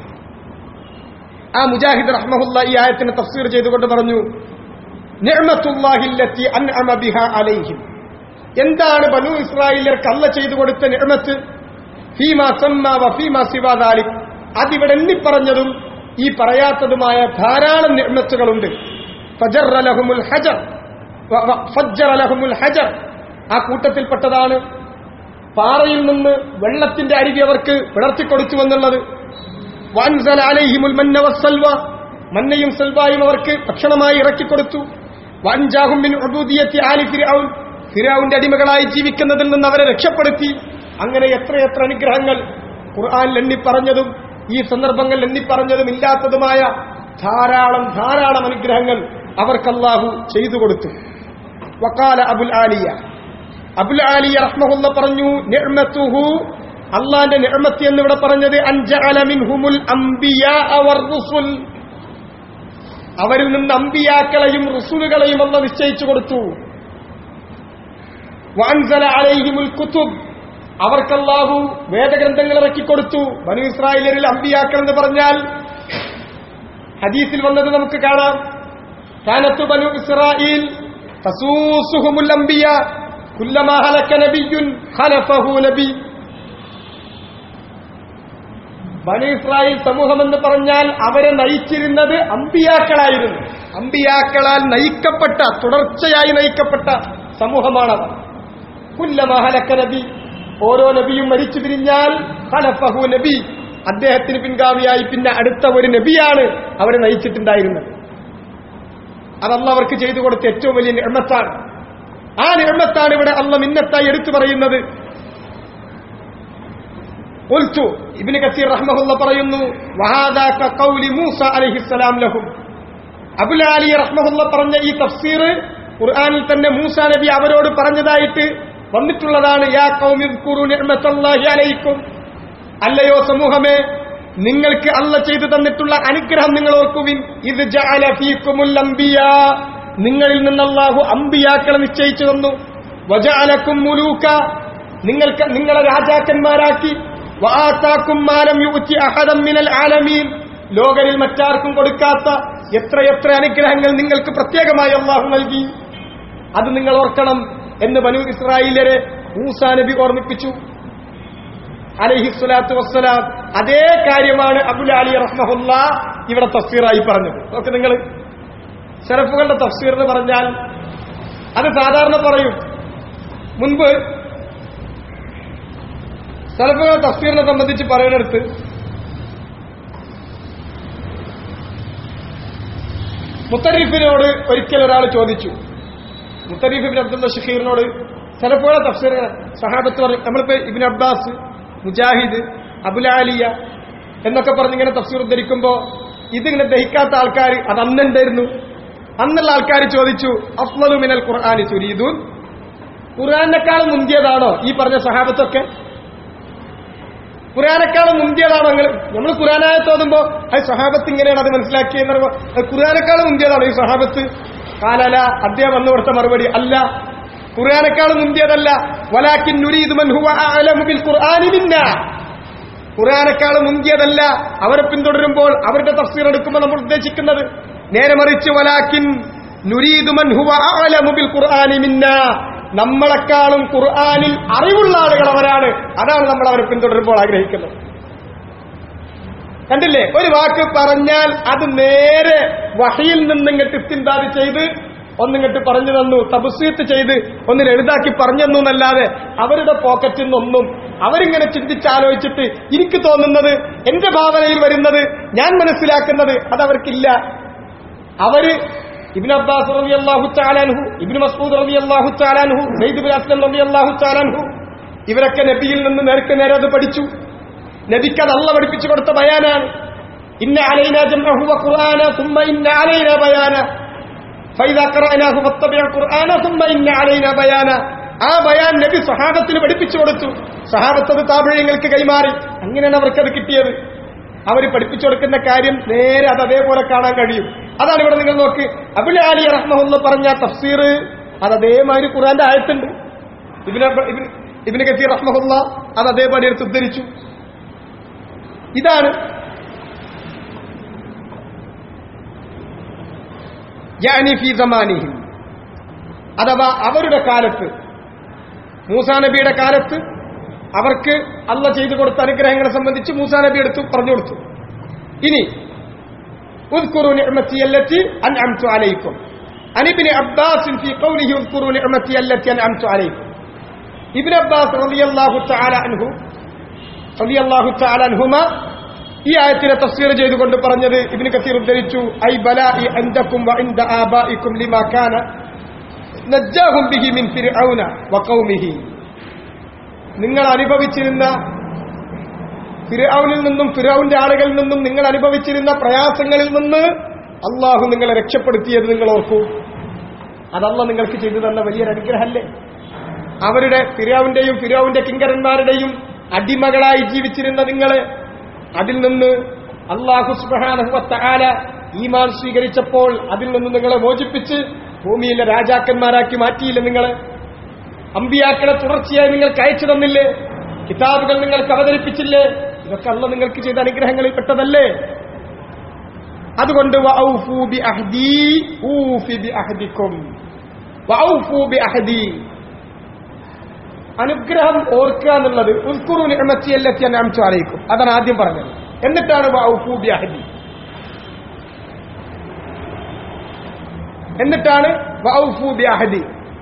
[SPEAKER 1] ആ മുജാഹിദ് റഹ്മഹുല്ല ഈ ആയത്തിനെ തഫ്സീർ ചെയ്തുകൊണ്ട് പറഞ്ഞു നിഅ്മത്തുല്ലാഹില്ലത്തി അൻഅമ ബിഹാ അലൈഹിം എന്താണ് ബനു ഇസ്രായേലിയർക്ക് അല്ല ചെയ്തു കൊടുത്ത നിഅ്മത്ത് ഫീമാ സമ്മ വ ഫീമാ സിവാ ദാലിക് അതിവിടെ എണ്ണിപ്പറഞ്ഞതും ഈ പറയാത്തതുമായ ധാരാളം നിഅ്മത്തുകളുണ്ട് ഫജറ ലഹുമുൽ ഹജർ വ- വ- ഫജ്ജറ ലഹുമുൽ ഹജർ ആ കൂട്ടത്തിൽപ്പെട്ടതാണ് പാറയിൽ നിന്ന് വെള്ളത്തിന്റെ അരികെ അവർക്ക് പിളർത്തിക്കൊടുത്തു എന്നുള്ളത് വാൻസല അലൈഹിമുൽ മന്ന വസ്സൽവ മന്നയും സൽവായും അവർക്ക് ഭക്ഷണമായി ഇറക്കിക്കൊടുത്തു വാൻജാഹും മിൻ ഉബൂദിയത്തി ആലി ഫിർഔൻ ഫിർഔന്റെ അടിമകളായി ജീവിക്കുന്നതിൽ നിന്ന് അവരെ രക്ഷപ്പെടുത്തി അങ്ങനെ എത്രയെത്ര അനുഗ്രഹങ്ങൾ ഖുർആനിൽ എണ്ണിപ്പറഞ്ഞതും ഈ സന്ദർഭങ്ങൾ എണ്ണിപ്പറഞ്ഞതും ഇല്ലാത്തതുമായ ധാരാളം ധാരാളം അനുഗ്രഹങ്ങൾ അവർക്ക് അല്ലാഹു ചെയ്തു കൊടുത്തു വക്കാല അബുൽ ആലിയ അബുൽ ആലിയ റഹ്മഹുല്ല പറഞ്ഞു നിഅ്മത്തുഹു അള്ളാന്റെ നിഅ്മത്ത് എന്നിവിടെ പറഞ്ഞത് അൻജഅല മിൻഹുമുൽ അംബിയാ അവർ റുസുൽ അവരിൽ നിന്ന് അമ്പിയാക്കളെയും റുസുലുകളെയും അല്ല നിശ്ചയിച്ചു കൊടുത്തു വഅൻസല അലൈഹിമുൽ കുതുബ് അവർക്കല്ലാഹു വേദഗ്രന്ഥങ്ങൾ ഇറക്കിക്കൊടുത്തു ബനു ഇസ്രായേലിൽ അമ്പിയാക്കൾ എന്ന് പറഞ്ഞാൽ ഹദീസിൽ വന്നത് നമുക്ക് കാണാം കാനത്തു ബനു ഇസ്രായേൽ തസൂസുഹുമുൽ അംബിയ കുല്ലമാ ഹലക നബിയുൻ ഖലഫഹു നബി ബനു ഇസ്രായേൽ സമൂഹം എന്ന് പറഞ്ഞാൽ അവരെ നയിച്ചിരുന്നത് അമ്പിയാക്കളായിരുന്നു അമ്പിയാക്കളാൽ നയിക്കപ്പെട്ട തുടർച്ചയായി നയിക്കപ്പെട്ട സമൂഹമാണവർ കുല്ലമഹലക്ക നബി ഓരോ നബിയും മരിച്ചു പിരിഞ്ഞാൽ ഖലഫഹു നബി അദ്ദേഹത്തിന് പിൻഗാമിയായി പിന്നെ അടുത്ത ഒരു നബിയാണ് അവരെ നയിച്ചിട്ടുണ്ടായിരുന്നത് അതല്ല അവർക്ക് ചെയ്തു കൊടുത്ത ഏറ്റവും വലിയ നിർമ്മത്താണ് ആ നിർമ്മത്താണ് ഇവിടെ അല്ല മിന്നത്തായി എടുത്തു പറയുന്നത് ഉൽത്തു ഇബ്നു കസീർ റഹ്മഹുല്ല പറയുന്നു വഹാദാ കഖൗലി മൂസ അലൈഹിസ്സലാം ലഹും അബുൽ അലി റഹ്മഹുല്ല പറഞ്ഞ ഈ തഫ്സീർ ഖുർആനിൽ തന്നെ മൂസ നബി അവരോട് പറഞ്ഞതായിട്ട് വന്നിട്ടുള്ളതാണ് യാ ഖൗമി ഇദ്കുറു നിഅ്മത്തല്ലാഹി അലൈക്കും അല്ലയോ സമൂഹമേ നിങ്ങൾക്ക് അല്ല ചെയ്തു തന്നിട്ടുള്ള അനുഗ്രഹം നിങ്ങൾ ഓർക്കുവിൻ ഇത് ജഅല ഫീക്കുമുൽ അംബിയാ നിങ്ങളിൽ നിന്ന് അല്ലാഹു അമ്പിയാക്കളെ നിശ്ചയിച്ചു തന്നു വജഅലക്കും മുലൂക നിങ്ങൾക്ക് നിങ്ങളെ രാജാക്കന്മാരാക്കി വആതാക്കും മാലം യുഅ്തി അഹദം മിനൽ ആലമീൻ ലോകരിൽ മറ്റാർക്കും കൊടുക്കാത്ത എത്രയെത്ര അനുഗ്രഹങ്ങൾ നിങ്ങൾക്ക് പ്രത്യേകമായി അള്ളാഹു നൽകി അത് നിങ്ങൾ ഓർക്കണം എന്ന് ബനു ഇസ്രായേലരെ മൂസാ നബി ഓർമ്മിപ്പിച്ചു അലഹി സ്വലാത്തു വസ്സലാം അതേ കാര്യമാണ് അബുൽ അലി റഹ്മഹുല്ല ഇവിടെ തഫ്സീറായി പറഞ്ഞത് നോക്ക് നിങ്ങൾ ഷറഫുകളുടെ തഫ്സീർ എന്ന് പറഞ്ഞാൽ അത് സാധാരണ പറയും മുൻപ് സലഫുകളുടെ തഫ്സീറിനെ സംബന്ധിച്ച് പറയുന്നിടത്ത് മുത്തരീഫിനോട് ഒരിക്കൽ ഒരാൾ ചോദിച്ചു മുത്തരീഫ് ഇബിൻ അബ്ദുള്ള ഷഹീറിനോട് സലഫുകളുടെ തഫ്സീർ സഹാബത്ത് പറയും നമ്മളിപ്പോ ഇബിൻ അബ്ബാസ് മുജാഹിദ് അബുലാലിയ എന്നൊക്കെ പറഞ്ഞിങ്ങനെ തഫ്സീർ ഉദ്ധരിക്കുമ്പോ ഇതിങ്ങനെ ദഹിക്കാത്ത ആൾക്കാർ അത് അന്നുണ്ടായിരുന്നു അന്നുള്ള ആൾക്കാർ ചോദിച്ചു അഫ്ലു മിനൽ ഖുർആാനി സുരീദൂൻ ഖുർആാനേക്കാളും മുന്തിയതാണോ ഈ പറഞ്ഞ സഹാബത്തൊക്കെ ഖുർആാനേക്കാളും മുന്തിയതാണോ നിങ്ങൾ നമ്മൾ ഖുർആാനായ തോന്നുമ്പോ അത് സഹാബത്ത് ഇങ്ങനെയാണ് അത് മനസ്സിലാക്കിയെന്ന് പറയുമ്പോൾ അത് ഖുർആാനേക്കാളും മുന്തിയതാണോ ഈ സഹാബത്ത് കാലല അദ്ദേഹം വന്നു കൊടുത്ത മറുപടി അല്ല ഖുർആാനേക്കാളും മുന്തിയതല്ല വലാക്കിൻ നുരീദ് മൻ ഹുവ അഅലമു ബിൽ ഖുർആനി മിന്നാ ഖുർആാനേക്കാളും മുന്തിയതല്ല അവരെ പിന്തുടരുമ്പോൾ അവരുടെ തഫ്സീർ എടുക്കുമ്പോൾ നമ്മൾ ഉദ്ദേശിക്കുന്നത് നേരെ മറിച്ച് വലാക്കിൻ നുരീദു മൻ ഹുവ അഅലമു ബിൽ ഖുർആനി മിന്നാ നമ്മളെക്കാളും ഖുർആനിൽ അറിവുള്ള ആളുകൾ അവരാണ് അതാണ് നമ്മൾ അവരെ പിന്തുടരുമ്പോൾ ആഗ്രഹിക്കുന്നത് കണ്ടില്ലേ ഒരു വാക്ക് പറഞ്ഞാൽ അത് നേരെ വഹയിൽ നിന്നിങ്ങട്ട് ഇസ്തിന്താദ് ചെയ്ത് ഒന്നിങ്ങട്ട് പറഞ്ഞു തന്നു തപസ്വീത്ത് ചെയ്ത് ഒന്നിന് എഴുതാക്കി പറഞ്ഞു തന്നു എന്നല്ലാതെ അവരുടെ പോക്കറ്റിൽ നിന്നൊന്നും അവരിങ്ങനെ ചിന്തിച്ചാലോചിച്ചിട്ട് എനിക്ക് തോന്നുന്നത് എന്റെ ഭാവനയിൽ വരുന്നത് ഞാൻ മനസ്സിലാക്കുന്നത് അത് അവർക്കില്ല അവര് ഇബിൻ അബ്ബാസ് റബി അള്ളാഹു ചാലാൻഹു ഇബിൻ മസൂദ് റബി അള്ളാഹു ചാലാൻഹു സെയ്ദ് ബിൻ അസ്ലം റബി അള്ളാഹു ചാലാൻഹു ഇവരൊക്കെ നബിയിൽ നിന്ന് നേർക്ക് നേരെ അത് പഠിച്ചു നബിക്ക് അത് അള്ള പഠിപ്പിച്ചു കൊടുത്ത ബയാനാണ് ഇന്ന അലൈന ജംഅഹു വ ഖുർആന ثم ഇന്ന അലൈന ബയാന فإذا قرأناه فاتبع القرآن ثم إن علينا بيانا ആ ബയാൻ നബി സഹാബത്തിന് പഠിപ്പിച്ചു കൊടുത്തു സഹാബത്ത് അത് താപഴയങ്ങൾക്ക് കൈമാറി അങ്ങനെയാണ് അവർക്കത് കിട്ടിയത് അവർ പഠിപ്പിച്ചു കൊടുക്കുന്ന കാര്യം നേരെ അത് അതേപോലെ കാണാൻ കഴിയും അതാണ് ഇവിടെ നിങ്ങൾ നോക്ക് അബുൽ അലി റഹ്മുള്ള പറഞ്ഞ തഫ്സീർ അത് അതേമാതിരി ഖുറാന്റെ ആയത്തുണ്ട് ഇബിന് ഇബിന് കസീർ റഹ്മുള്ള അത് അതേപടി എടുത്ത് ഉദ്ധരിച്ചു ഇതാണ് യാനി ഫി സമാനിഹിം അഥവാ അവരുടെ കാലത്ത് മൂസാ നബിയുടെ കാലത്ത് അവർക്ക് അല്ല ചെയ്തു കൊടുത്ത അനുഗ്രഹങ്ങളെ സംബന്ധിച്ച് മൂസാ നബി എടുത്തു പറഞ്ഞു കൊടുത്തു ഇനി اذكروا نعمتي التي أنعمت عليكم عن ابن عباس في قوله اذكروا نعمتي التي أنعمت عليكم ابن عباس رضي الله تعالى عنه رضي الله تعالى عنهما ഈ ആയത്തിനെ തഫ്സീർ ചെയ്തുകൊണ്ട് പറഞ്ഞത് ഇബ്നു കസീർ ഉദ്ധരിച്ചു ഐ ബലാഇ അൻദകും വ ഇൻദ ആബായിക്കും ലിമാ കാന നജ്ജാഹും ബിഹി മിൻ ഫിർഔന വ ഖൗമിഹി നിങ്ങൾ അനുഭവിച്ചിരുന്ന ഫിർഔനിൽ നിന്നും ഫിർഔന്റെ ആളുകളിൽ നിന്നും നിങ്ങൾ അനുഭവിച്ചിരുന്ന പ്രയാസങ്ങളിൽ നിന്ന് അള്ളാഹു നിങ്ങളെ രക്ഷപ്പെടുത്തിയത് നിങ്ങൾ ഓർക്കൂ അതല്ല നിങ്ങൾക്ക് ചെയ്തു തന്ന വലിയൊരു അനുഗ്രഹമല്ലേ അവരുടെ ഫിറാവിന്റെയും ഫിറാവിന്റെ കിങ്കരന്മാരുടെയും അടിമകളായി ജീവിച്ചിരുന്ന നിങ്ങളെ അതിൽ നിന്ന് അള്ളാഹു സുബാനഹുവത്താല ഈമാൻ സ്വീകരിച്ചപ്പോൾ അതിൽ നിന്ന് നിങ്ങളെ മോചിപ്പിച്ച് ഭൂമിയിലെ രാജാക്കന്മാരാക്കി മാറ്റിയില്ല നിങ്ങളെ അമ്പിയാക്കളെ തുടർച്ചയായി നിങ്ങൾക്ക് അയച്ചു തന്നില്ലേ കിതാബുകൾ നിങ്ങൾക്ക് അവതരിപ്പിച്ചില്ലേ ഇതൊക്കെ അല്ല നിങ്ങൾക്ക് ചെയ്ത അനുഗ്രഹങ്ങളിൽ പെട്ടതല്ലേ അതുകൊണ്ട് വഔഫൂ ബി അഹ്ദി ഊഫി ബി അഹ്ദിക്കും വഔഫൂ ബി അഹ്ദി അനുഗ്രഹം ഓർക്കുക എന്നുള്ളത് ഉസ്കുറു നിഅമത്തിയല്ലത്തി അൻഅംതു അലൈക്കും അതാണ് ആദ്യം പറഞ്ഞത് എന്നിട്ടാണ് വഔഫൂ ബി അഹ്ദി എന്നിട്ടാണ് വഔഫൂ ബി അഹ്ദി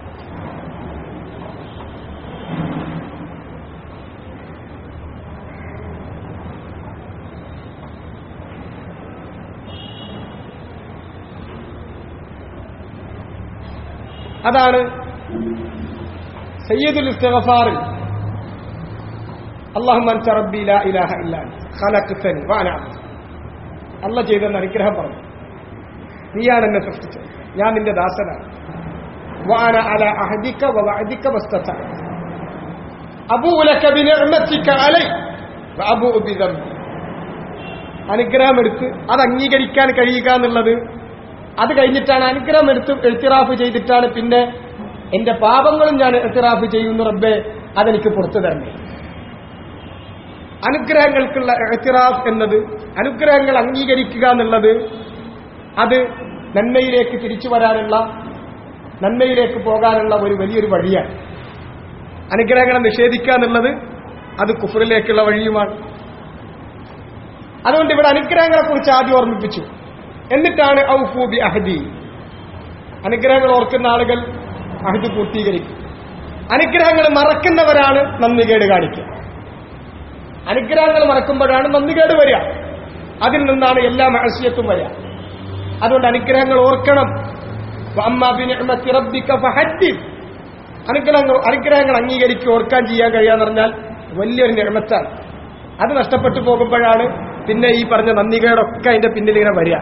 [SPEAKER 1] അതാണ് സയ്യദുൽ ഇസ്തിഗ്ഫാറിൽ അല്ലാഹുമ്മ അൻത റബ്ബി ലാ ഇലാഹ ഇല്ലാ അൻത ഖലഖ്തനി വഅന അബ്ദ് അല്ല ചെയ്തെന്ന അനുഗ്രഹം പറഞ്ഞു നീയാണ് എന്നെ സൃഷ്ടിച്ചത് ഞാൻ നിന്റെ ദാസനാണ് വഅന അല അഹദിക വവഅദിക വസ്തതഅത് അബൂ ലക ബിനിഅമതിക അലൈ വഅബൂ ബിദംബി അനുഗ്രഹം എടുത്ത് അത് അംഗീകരിക്കാൻ കഴിയുക എന്നുള്ളത് അത് കഴിഞ്ഞിട്ടാണ് അനുഗ്രഹം എടുത്ത് എഴുത്തിറാഫ് ചെയ്തിട്ടാണ് പിന്നെ എന്റെ പാപങ്ങളും ഞാൻ എഴുത്തിറാഫ് ചെയ്യുന്നു റബ്ബെ അതെനിക്ക് പുറത്തു തരണേ അനുഗ്രഹങ്ങൾക്കുള്ള എഹ്തിറാഫ് എന്നത് അനുഗ്രഹങ്ങൾ അംഗീകരിക്കുക എന്നുള്ളത് അത് നന്മയിലേക്ക് തിരിച്ചു വരാനുള്ള നന്മയിലേക്ക് പോകാനുള്ള ഒരു വലിയൊരു വഴിയാണ് അനുഗ്രഹങ്ങളെ നിഷേധിക്കുക എന്നുള്ളത് അത് കുഫറിലേക്കുള്ള വഴിയുമാണ് അതുകൊണ്ട് ഇവിടെ അനുഗ്രഹങ്ങളെ കുറിച്ച് ആദ്യം ഓർമ്മിപ്പിച്ചു എന്നിട്ടാണ് ഔഫൂബി അഹദി അനുഗ്രഹങ്ങൾ ഓർക്കുന്ന ആളുകൾ അഹദ് പൂർത്തീകരിക്കും അനുഗ്രഹങ്ങൾ മറക്കുന്നവരാണ് നന്ദികേട് കാണിക്കുക അനുഗ്രഹങ്ങൾ മറക്കുമ്പോഴാണ് നന്ദികേട് വരിക അതിൽ നിന്നാണ് എല്ലാ മഹസ്യത്തും വരിക അതുകൊണ്ട് അനുഗ്രഹങ്ങൾ ഓർക്കണം വഅമ്മാ ബിനിഅ്മത്തി റബ്ബിക ഫഹദ്ദിദ്. അനുഗ്രഹങ്ങൾ അനുഗ്രഹങ്ങൾ അംഗീകരിക്കുക ഓർക്കാൻ ചെയ്യാൻ കഴിയാന്ന് പറഞ്ഞാൽ വലിയൊരു നിർമ്മത്താണ് അത് നഷ്ടപ്പെട്ടു പോകുമ്പോഴാണ് പിന്നെ ഈ പറഞ്ഞ നന്ദികേടൊക്കെ അതിന്റെ പിന്നിൽ ഇങ്ങനെ വരിക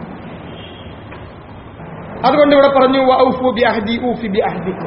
[SPEAKER 1] അതുകൊണ്ട് ഇവിടെ പറഞ്ഞു വഔഫു ബി അഹ്ദി ഊഫി ബി അഹ്ദിക്കും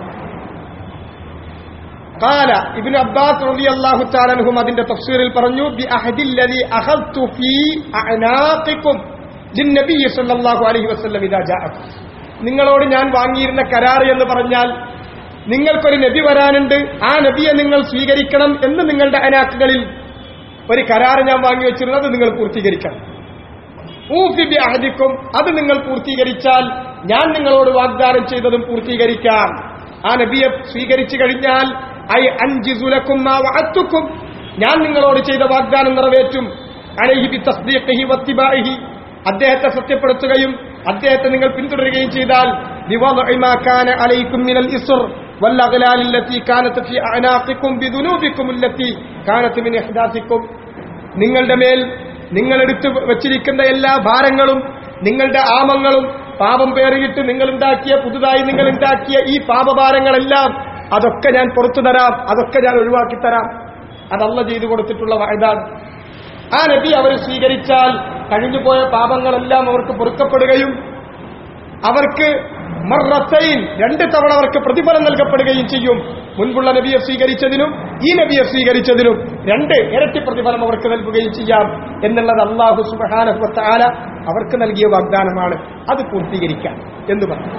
[SPEAKER 1] قال ابن عباس رضي الله تعالى عنهم അതിന്റെ തഫ്സീറിൽ പറഞ്ഞു ബി അഹദിൽ ലദി അഖദ്തു ഫീ അഅനാഖിക്കും ലിന്നബി സല്ലല്ലാഹു അലൈഹി വസല്ലം ഇദാ ജാഅക്കും നിങ്ങളോട് ഞാൻ വാങ്ങിയിരുന്ന കരാർ എന്ന് പറഞ്ഞാൽ നിങ്ങൾക്കൊരു നബി വരാനുണ്ട് ആ നബിയെ നിങ്ങൾ സ്വീകരിക്കണം എന്ന് നിങ്ങളുടെ അനാക്കുകളിൽ ഒരു കരാർ ഞാൻ വാങ്ങി വെച്ചിരുന്നത് നിങ്ങൾ പൂർത്തീകരിക്കണം ഊഫി ബി അഹദിക്കും അത് നിങ്ങൾ പൂർത്തീകരിച്ചാൽ ഞാൻ നിങ്ങളോട് വാഗ്ദാനം ചെയ്തതും പൂർത്തീകരിക്കാം ആ നബിയെ സ്വീകരിച്ചു കഴിഞ്ഞാൽ ഐ അഞ്ചിസുലക്കും വഅത്തുക്കും ഞാൻ നിങ്ങളോട് ചെയ്ത വാഗ്ദാനം നിറവേറ്റും അലൈഹി ബി തസ്ദീഖിഹി വത്തിബാഇഹി അദ്ദേഹത്തെ സത്യപ്പെടുത്തുകയും അദ്ദേഹത്തെ നിങ്ങൾ പിന്തുടരുകയും ചെയ്താൽ ബിവദ്ഇ മാ കാന അലൈക്കും മിനൽ ഇസ്ർ والأغلال التي كانت في أعناقكم بذنوبكم التي كانت من إحداثكم നിങ്ങളുടെ മേൽ നിങ്ങൾ എടുത്തു വച്ചിരിക്കുന്ന എല്ലാ ഭാരങ്ങളും നിങ്ങളുടെ ആമങ്ങളും പാപം പേറിയിട്ട് നിങ്ങൾ ഉണ്ടാക്കിയ പുതുതായി നിങ്ങൾ ഉണ്ടാക്കിയ ഈ പാപഭാരങ്ങളെല്ലാം അതൊക്കെ ഞാൻ പുറത്തു തരാം അതൊക്കെ ഞാൻ ഒഴിവാക്കി തരാം അതല്ല ചെയ്തു കൊടുത്തിട്ടുള്ള വായതാണ് ആ നബി അവർ സ്വീകരിച്ചാൽ കഴിഞ്ഞുപോയ പാപങ്ങളെല്ലാം അവർക്ക് പൊറുക്കപ്പെടുകയും അവർക്ക് മർറത്തൈൻ രണ്ട് തവണ അവർക്ക് പ്രതിഫലം നൽകപ്പെടുകയും ചെയ്യും മുൻപുള്ള നബിയെ സ്വീകരിച്ചതിനും ഈ നബിയെ സ്വീകരിച്ചതിനും രണ്ട് ഇരട്ടി പ്രതിഫലം അവർക്ക് നൽകുകയും ചെയ്യാം എന്നുള്ളത് അള്ളാഹു സുബാനഹുല അവർക്ക് നൽകിയ വാഗ്ദാനമാണ് അത് പൂർത്തീകരിക്കാൻ എന്ന് പറഞ്ഞു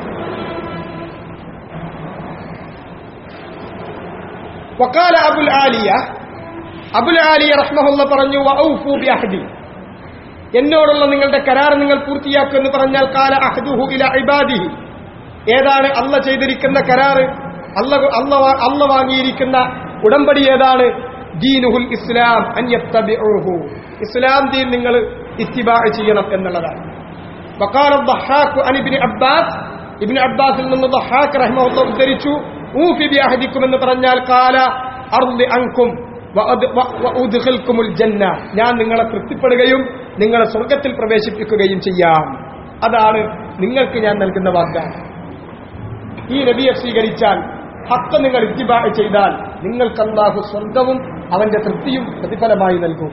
[SPEAKER 1] വക്കാല അബുൽ ആലിയ അബുൽ ആലിയ റഹ്മഹുല്ല പറഞ്ഞു വഔഫു ബി അഹദി എന്നോടുള്ള നിങ്ങളുടെ കരാർ നിങ്ങൾ പൂർത്തിയാക്കും എന്ന് പറഞ്ഞാൽ കാല അഹ്ദുഹു ഇല ഇബാദിഹി ഏതാണ് അല്ല ചെയ്തിരിക്കുന്ന കരാറ് അല്ല അല്ല വാ- അല്ല വാങ്ങിയിരിക്കുന്ന ഉടമ്പടി ഏതാണ് ദീനുഹുൽ ഇസ്ലാം അന്യത്തബിഉഹു ഇസ്ലാം ദീൻ നിങ്ങൾ ഇത്തിബാ ചെയ്യണം എന്നുള്ളതാണ് വഖാല الضحاك عن ابن അബ്ബാസ് ഇബ്നു അബ്ബാസിൽ നിന്ന് ضحاك റഹിമഹുല്ലാഹ് ഉദ്ധരിച്ചു ഊഫി ബി അഹദിക്കും എന്ന് പറഞ്ഞാൽ കാല അർളി അൻകും വഅദ്- വ- വഉദ്ഖിൽക്കുമുൽ ജന്ന ഞാൻ നിങ്ങളെ തൃപ്തിപ്പെടുകയും നിങ്ങളെ സ്വർഗത്തിൽ പ്രവേശിപ്പിക്കുകയും ചെയ്യാം അതാണ് നിങ്ങൾക്ക് ഞാൻ നൽകുന്ന വാഗ്ദാനം ഈ നബിയെ സ്വീകരിച്ചാൽ ഹക്ക് നിങ്ങൾ ഇത്തിബാ ചെയ്താൽ നിങ്ങൾക്ക് അല്ലാഹു സ്വർഗവും അവന്റെ തൃപ്തിയും പ്രതിഫലമായി നൽകും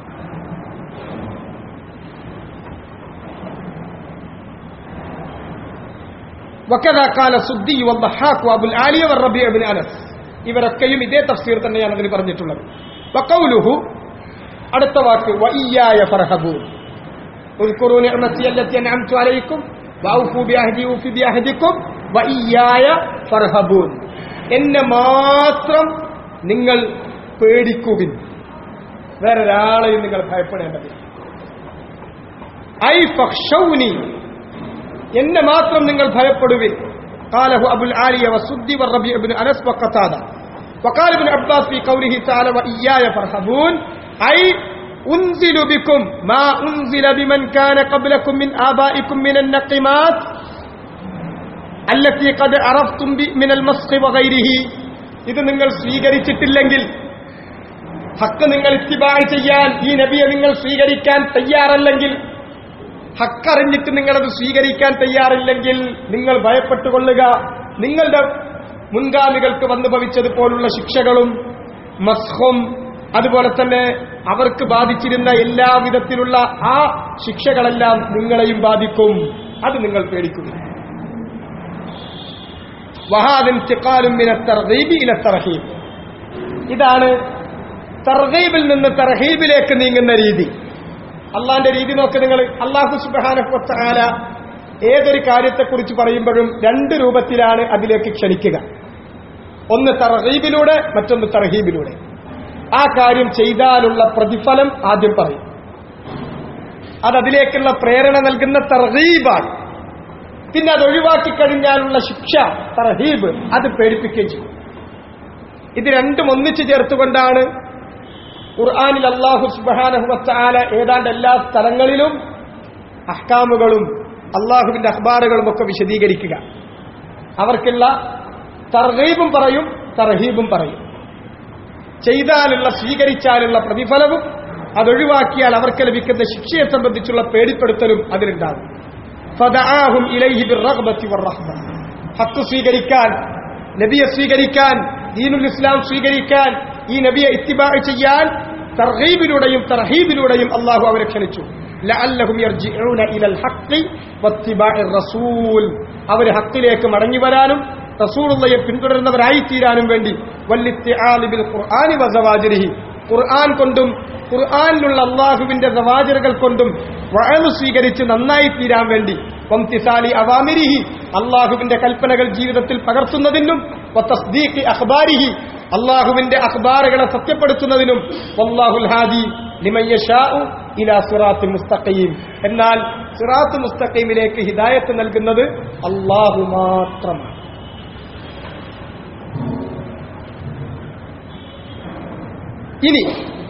[SPEAKER 1] وكذا قال السدي والضحاك وابو العالية والربيع بن أنس ഇവരൊക്കെയും ഇതേ തഫ്സീർ തന്നെയാണ് അതിന് പറഞ്ഞിട്ടുള്ളത് വക്കൗലുഹു അടുത്ത വാക്ക് വഇയ്യായ ഫർഹബൂൻ اذكروا نعمتي التي أنعمت عليكم وأوفوا بعهدي أوفي بعهدكم وإياي فارهبون എന്നെ മാത്രം നിങ്ങൾ പേടിക്കുവിൻ വേറൊരാളെയും നിങ്ങൾ ഭയപ്പെടേണ്ടതില്ല ഐ ഫക്ഷൗനി എന്നെ മാത്രം നിങ്ങൾ ഭയപ്പെടുവിൻ قاله أبو العالية والسدي والربيع بن أنس وقتادة وقال ابن عباس في قوله تعالى وإياي فارهبون أي أنزل بكم ما أنزل بمن كان قبلكم من آبائكم من النقمات التي قد عرفتم ب- من المسخ وغيره ഇത് നിങ്ങൾ സ്വീകരിച്ചിട്ടില്ലെങ്കിൽ ഹക്ക് നിങ്ങൾ ഇത്തിബായ് ചെയ്യാൻ ഈ നബിയെ നിങ്ങൾ സ്വീകരിക്കാൻ തയ്യാറല്ലെങ്കിൽ ഹക്കറിഞ്ഞിട്ട് നിങ്ങളത് സ്വീകരിക്കാൻ തയ്യാറില്ലെങ്കിൽ നിങ്ങൾ ഭയപ്പെട്ടുകൊള്ളുക നിങ്ങളുടെ മുൻഗാമികൾക്ക് വന്നു ഭവിച്ചതുപോലുള്ള ശിക്ഷകളും മസ്ഹും അതുപോലെ തന്നെ അവർക്ക് ബാധിച്ചിരുന്ന എല്ലാ വിധത്തിലുള്ള ആ ശിക്ഷകളെല്ലാം നിങ്ങളെയും ബാധിക്കും അത് നിങ്ങൾ പേടിക്കുക വഹാദിൻ തിക്കാലും തർഹീബ് ഇതാണ് തർഹീബിൽ നിന്ന് തർഹീബിലേക്ക് നീങ്ങുന്ന രീതി അള്ളാന്റെ രീതി നോക്ക് നിങ്ങൾ അള്ളാഹു സുബാന ഏതൊരു കാര്യത്തെക്കുറിച്ച് പറയുമ്പോഴും രണ്ട് രൂപത്തിലാണ് അതിലേക്ക് ക്ഷണിക്കുക ഒന്ന് തർഹീബിലൂടെ മറ്റൊന്ന് തർഹീബിലൂടെ ആ കാര്യം ചെയ്താലുള്ള പ്രതിഫലം ആദ്യം പറയും അതതിലേക്കുള്ള പ്രേരണ നൽകുന്ന തർഹീബാണ് പിന്നെ അത് ഒഴിവാക്കി കഴിഞ്ഞാലുള്ള ശിക്ഷ തർഹീബ് അത് പേടിപ്പിക്കുകയും ചെയ്യും ഇത് രണ്ടും ഒന്നിച്ചു ചേർത്തുകൊണ്ടാണ് ഖുർആാനിൽ അള്ളാഹു സുബാനഹുവത്താല ഏതാണ്ട് എല്ലാ സ്ഥലങ്ങളിലും അഹ്കാമുകളും അള്ളാഹുവിന്റെ അഖ്ബാറുകളും ഒക്കെ വിശദീകരിക്കുക അവർക്കുള്ള തർഹീബും പറയും തർഹീബും പറയും ചെയ്താലുള്ള സ്വീകരിച്ചാലുള്ള പ്രതിഫലവും അതൊഴിവാക്കിയാൽ അവർക്ക് ലഭിക്കുന്ന ശിക്ഷയെ സംബന്ധിച്ചുള്ള പേടിപ്പെടുത്തലും അതിലുണ്ടാകും ഫദആഹും ഇലൈഹി ബിർറഗ്ബത്തി വറഹ്മ ഹക്ക് സ്വീകരിക്കാൻ നബിയെ സ്വീകരിക്കാൻ ദീനുൽ ഇസ്ലാം സ്വീകരിക്കാൻ ഈ നബിയെ ഇത്തിബാ ചെയ്യാൻ തർഹീബിലൂടെയും തർഹീബിലൂടെയും അള്ളാഹു അവരെ ക്ഷണിച്ചു ലഅല്ലഹും യർജിഊന ഇലൽ ഹഖ് വത്തിബാഇർ റസൂൽ അവർ ഹക്കിലേക്ക് മടങ്ങി വരാനും റസൂലുള്ളയെ പിന്തുടരുന്നവരായി തീരാനും വേണ്ടി വല്ലിത്തിആലി ബിൽ ഖുർആനി വസവാജിരിഹി ഖുർആൻ കൊണ്ടും ഖുർആനിലുള്ള അള്ളാഹുവിന്റെ സവാചിറുകൾ കൊണ്ടും വഴവ് സ്വീകരിച്ച് നന്നായി തീരാൻ വേണ്ടി വംതിസാലി അവാമിരിഹി അള്ളാഹുവിന്റെ കൽപ്പനകൾ ജീവിതത്തിൽ പകർത്തുന്നതിനും വത്തസ്ദീഖി അഖ്ബാരിഹി അള്ളാഹുവിന്റെ അഖ്ബാറുകളെ സത്യപ്പെടുത്തുന്നതിനും വല്ലാഹുൽ ഹാദി ലിമൻ യശാഉ ഇലാ സിറാത്തിൽ മുസ്തഖീം എന്നാൽ സിറാത്ത് മുസ്തഖീമിലേക്ക് ഹിദായത്ത് നൽകുന്നത് അള്ളാഹു മാത്രമാണ് ഇനി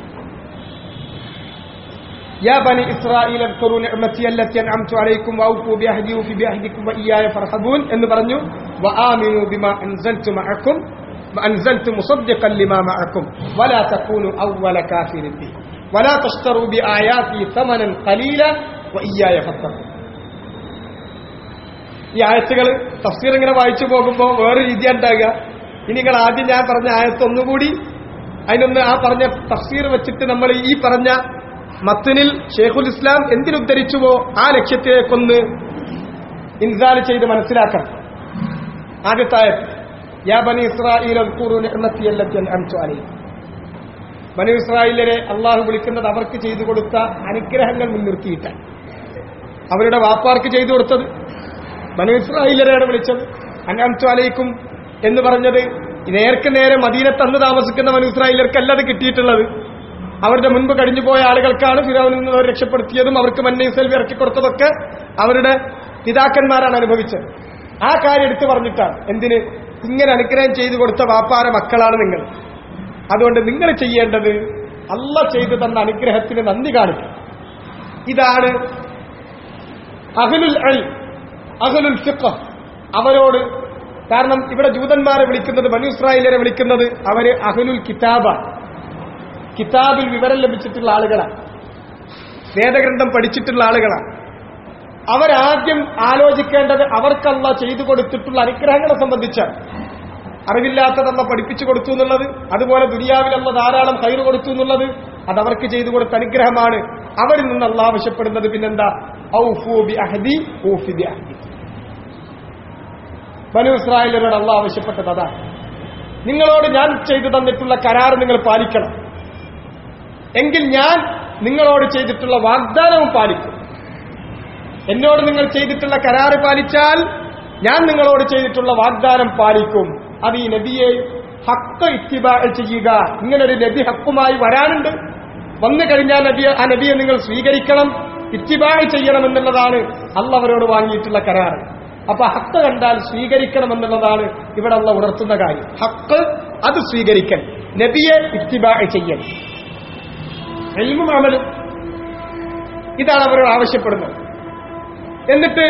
[SPEAKER 1] يا بني إسرائيل اذكروا نعمتي التي أنعمت عليكم وأوفوا بعهدي وفي بعهدكم وإياي فارهبون എന്ന് പറഞ്ഞു وآمنوا بما أنزلت معكم وأنزلت مصدقا لما معكم ولا تكونوا أول كافر به ولا تشتروا بآياتي ثمنا قليلا وإياي فاتقون ഈ ആയത്തുകൾ തഫ്സീർ ഇങ്ങനെ വായിച്ചു പോകുമ്പോൾ വേറെ രീതി ഉണ്ടാകുക ഇനി നിങ്ങൾ ആദ്യം ഞാൻ പറഞ്ഞ ആയത്ത് ഒന്നുകൂടി അതിനൊന്ന് ആ പറഞ്ഞ തഫ്സീർ വെച്ചിട്ട് നമ്മൾ ഈ പറഞ്ഞ മത്തനിൽ ഷെയ്ഖുൽ ഇസ്ലാം എന്തിനുദ്ധരിച്ചുവോ ആ ലക്ഷ്യത്തിലേക്കൊന്ന് ഇൻസാൽ ചെയ്ത് മനസ്സിലാക്കണം ആദ്യത്തെ ആയത്ത് യാ ബനി ഇസ്രായേൽ ബനി ഇസ്രായേലരെ അള്ളാഹു വിളിക്കുന്നത് അവർക്ക് ചെയ്തു കൊടുത്ത അനുഗ്രഹങ്ങൾ മുൻനിർത്തിയിട്ടാണ് അവരുടെ വാപ്പാർക്ക് ചെയ്തു കൊടുത്തത് ബനു ഇസ്രായേലരെയാണ് വിളിച്ചത് അൻഅംതു അലൈക്കും എന്ന് പറഞ്ഞത് നേർക്ക് നേരെ മദീനത്ത് അന്ന് താമസിക്കുന്ന ബനു ഇസ്രായേലർക്കല്ല അത് കിട്ടിയിട്ടുള്ളത് അവരുടെ മുൻപ് കഴിഞ്ഞുപോയ ആളുകൾക്കാണ് ഫിറോനിൽ നിന്ന് അവർ രക്ഷപ്പെടുത്തിയതും അവർക്ക് മന്നയും സെൽവി ഇറക്കിക്കൊടുത്തതൊക്കെ അവരുടെ പിതാക്കന്മാരാണ് അനുഭവിച്ചത് ആ കാര്യം എടുത്തു പറഞ്ഞിട്ടാണ് എന്തിന് ഇങ്ങനെ അനുഗ്രഹം ചെയ്തു കൊടുത്ത വാപ്പാര മക്കളാണ് നിങ്ങൾ അതുകൊണ്ട് നിങ്ങൾ ചെയ്യേണ്ടത് അല്ല ചെയ്തു തന്ന അനുഗ്രഹത്തിന് നന്ദി കാണിക്കും ഇതാണ് അഹ്ലുൽ അൽ അഹ്ലുൽ ഫിഖ് അവരോട് കാരണം ഇവിടെ ജൂതന്മാരെ വിളിക്കുന്നത് ബനു ഇസ്രായേലരെ വിളിക്കുന്നത് അവര് അഹ്ലുൽ കിതാബാണ് കിതാബിൽ വിവരം ലഭിച്ചിട്ടുള്ള ആളുകളാണ് വേദഗ്രന്ഥം പഠിച്ചിട്ടുള്ള ആളുകളാണ് അവരാദ്യം ആലോചിക്കേണ്ടത് അവർക്കല്ല ചെയ്തു കൊടുത്തിട്ടുള്ള അനുഗ്രഹങ്ങളെ സംബന്ധിച്ചാണ് അറിവില്ലാത്തതല്ല പഠിപ്പിച്ചു കൊടുത്തു എന്നുള്ളത് അതുപോലെ ദുനിയാവിലുള്ള ധാരാളം കയറ് കൊടുത്തു എന്നുള്ളത് അത് അവർക്ക് ചെയ്തു കൊടുത്ത അനുഗ്രഹമാണ് അവരിൽ നിന്ന് അല്ല ആവശ്യപ്പെടുന്നത് പിന്നെന്താ ഔഫു ബി അഹദി ഊഫി ബി അഹദി ബനു ഇസ്രായേലരോട് അല്ല ആവശ്യപ്പെട്ടത് അതാണ് നിങ്ങളോട് ഞാൻ ചെയ്തു തന്നിട്ടുള്ള കരാർ നിങ്ങൾ പാലിക്കണം എങ്കിൽ ഞാൻ നിങ്ങളോട് ചെയ്തിട്ടുള്ള വാഗ്ദാനവും പാലിക്കും എന്നോട് നിങ്ങൾ ചെയ്തിട്ടുള്ള കരാറ് പാലിച്ചാൽ ഞാൻ നിങ്ങളോട് ചെയ്തിട്ടുള്ള വാഗ്ദാനം പാലിക്കും അത് ഈ നബിയെ ഹക്ക് ഇത്തിബ ചെയ്യുക ഇങ്ങനൊരു നബി ഹക്കുമായി വരാനുണ്ട് വന്നു കഴിഞ്ഞാൽ നബിയെ ആ നബിയെ നിങ്ങൾ സ്വീകരിക്കണം ഇത്തിബായ് ചെയ്യണം എന്നുള്ളതാണ് അള്ളവരോട് വാങ്ങിയിട്ടുള്ള കരാറ് അപ്പൊ ഹക്ക് കണ്ടാൽ സ്വീകരിക്കണം എന്നുള്ളതാണ് ഇവിടെ അള്ള ഉണർത്തുന്ന കാര്യം ഹക്ക് അത് സ്വീകരിക്കൽ നബിയെ ഇത്തിബായ് ചെയ്യൽ എൽമും അമലും ഇതാണ് അവരോട് ആവശ്യപ്പെടുന്നത് എന്നിട്ട്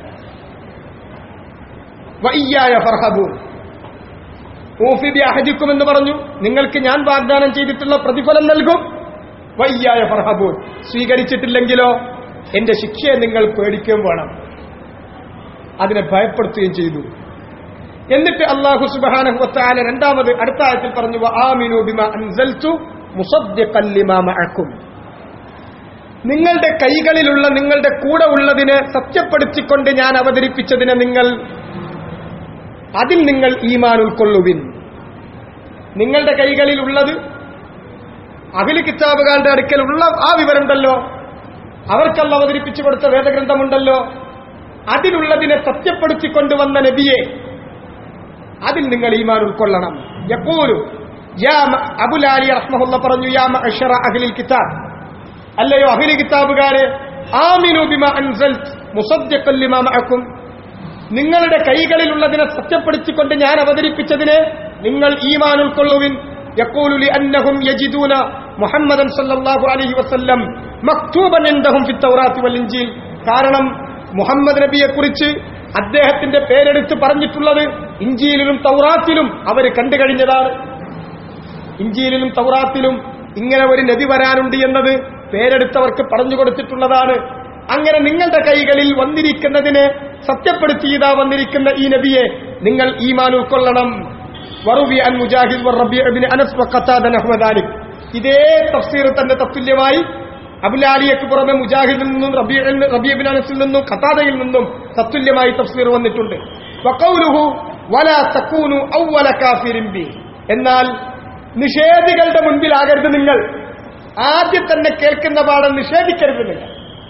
[SPEAKER 1] വയ്യായ ഫർഹബൂൻ ഊഫിബി അഹജിക്കും എന്ന് പറഞ്ഞു നിങ്ങൾക്ക് ഞാൻ വാഗ്ദാനം ചെയ്തിട്ടുള്ള പ്രതിഫലം നൽകും വയ്യായ ഫർഹബൂൻ സ്വീകരിച്ചിട്ടില്ലെങ്കിലോ എന്റെ ശിക്ഷയെ നിങ്ങൾ പേടിക്കുകയും വേണം അതിനെ ഭയപ്പെടുത്തുകയും ചെയ്തു എന്നിട്ട് അള്ളാഹു സുബാന രണ്ടാമത് അടുത്ത ആയത്തിൽ പറഞ്ഞു ആമിനു ബിമ അൻസൽതു മുസദ്ദിഖൻ ലിമാ മഅക്കും നിങ്ങളുടെ കൈകളിലുള്ള നിങ്ങളുടെ കൂടെ ഉള്ളതിനെ സത്യപ്പെടുത്തിക്കൊണ്ട് ഞാൻ അവതരിപ്പിച്ചതിനെ നിങ്ങൾ അതിൽ നിങ്ങൾ ഈമാൻ ഉൾക്കൊള്ളുവിൻ നിങ്ങളുടെ കൈകളിൽ ഉള്ളത് അഖില കിതാബുകാരുടെ അടുക്കലുള്ള ആ വിവരമുണ്ടല്ലോ അവർക്കല്ല അവതരിപ്പിച്ചു കൊടുത്ത വേദഗ്രന്ഥമുണ്ടല്ലോ അതിലുള്ളതിനെ സത്യപ്പെടുത്തിക്കൊണ്ടുവന്ന നബിയെ അതിൽ നിങ്ങൾ ഈമാൻ ഉൾക്കൊള്ളണം എപ്പോഴും യാ മ- അബുൽ ആലി റഹ്മഹുല്ല പറഞ്ഞു യാ മഅ്ശറ അഹ്ലിൽ കിതാബ് അല്ലയോ അഹ്ലി കിതാബുകാരെ ആമിനു ബിമാ അൻസൽത് മുസദ്ദിഖൻ ലിമാ മഅക്കും നിങ്ങളുടെ കൈകളിലുള്ളതിനെ സത്യപ്പെടുത്തിക്കൊണ്ട് ഞാൻ അവതരിപ്പിച്ചതിനെ നിങ്ങൾ ഈമാൻ ഉൾക്കൊള്ളുവിൻ യഖൂലു ലിഅന്നഹും യജിദൂന മുഹമ്മദൻ സല്ലല്ലാഹു അലൈഹി വസല്ലം മക്തൂബൻ ഇൻദഹും ഫി തൗറാത്തി വൽ ഇൻജീൽ കാരണം മുഹമ്മദ് നബിയെ കുറിച്ച് അദ്ദേഹത്തിന്റെ പേരെടുത്ത് പറഞ്ഞിട്ടുള്ളത് ഇഞ്ചിയിലും തൗറാത്തിലും അവർ കണ്ടു കഴിഞ്ഞതാണ് ഇഞ്ചിയിലും തൗറാത്തിലും ഇങ്ങനെ ഒരു നബി വരാനുണ്ട് എന്നത് പേരെടുത്തവർക്ക് പറഞ്ഞു കൊടുത്തിട്ടുള്ളതാണ് അങ്ങനെ നിങ്ങളുടെ കൈകളിൽ വന്നിരിക്കുന്നതിനെ സത്യപ്പെടുത്തിയതാ വന്നിരിക്കുന്ന ഈ നബിയെ നിങ്ങൾ ഈമാൻ ഉൾക്കൊള്ളണം വറുവി അൻ മുജാഹിദ് വർ റബീഅ ഇബ്നു അനസ് വഖത്താദ നഹ്വ ദാലിക് ഇതേ തഫ്സീർ തന്നെ തത്തുല്യമായി അബുലാലിയക്ക് പുറമെ മുജാഹിദിൽ നിന്നും റബീഅ റബീബിൻ അനസിൽ നിന്നും ഖത്താദയിൽ നിന്നും തത്തുല്യമായി തഫ്സീർ വന്നിട്ടുണ്ട് വഖൗലുഹു വലാ തകൂനു അവ്വല കാഫിരിൻ ബി എന്നാൽ നിഷേധികളുടെ മുൻപിലാകരുത് നിങ്ങൾ ആദ്യം തന്നെ കേൾക്കുന്ന പാഠം നിഷേധിക്കരുത് നിങ്ങൾ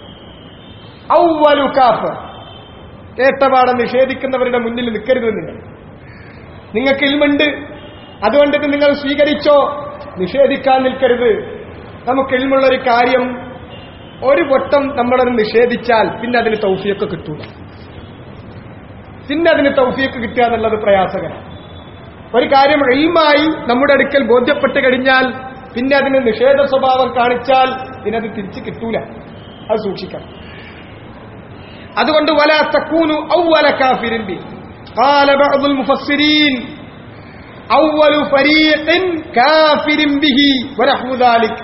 [SPEAKER 1] ഔവലു കാഫ് കേട്ട പാഠം നിഷേധിക്കുന്നവരുടെ മുന്നിൽ നിൽക്കരുത് നിങ്ങൾ നിങ്ങൾക്ക് ഇൽമുണ്ട് അതുകൊണ്ട് ഇത് നിങ്ങൾ സ്വീകരിച്ചോ നിഷേധിക്കാൻ നിൽക്കരുത് നമുക്ക് ഇൽമുള്ള ഒരു കാര്യം ഒരു വട്ടം നമ്മളത് നിഷേധിച്ചാൽ പിന്നെ അതിന് തൗഫിയൊക്കെ കിട്ടൂല പിന്നെ അതിന് തൗഫിയൊക്കെ കിട്ടുക എന്നുള്ളത് പ്രയാസകരമാണ് ഒരു കാര്യം എയിമായി നമ്മുടെ അടുക്കൽ ബോധ്യപ്പെട്ട് കഴിഞ്ഞാൽ പിന്നെ അതിന് നിഷേധ സ്വഭാവം കാണിച്ചാൽ പിന്നെ അത് തിരിച്ചു കിട്ടൂല അത് സൂക്ഷിക്കണം അതുകൊണ്ട് വല തക്കൂനു ഔവല കാഫിരിൻ ബി قال بعض المفسرين أول فريق كافر به ونحو ذلك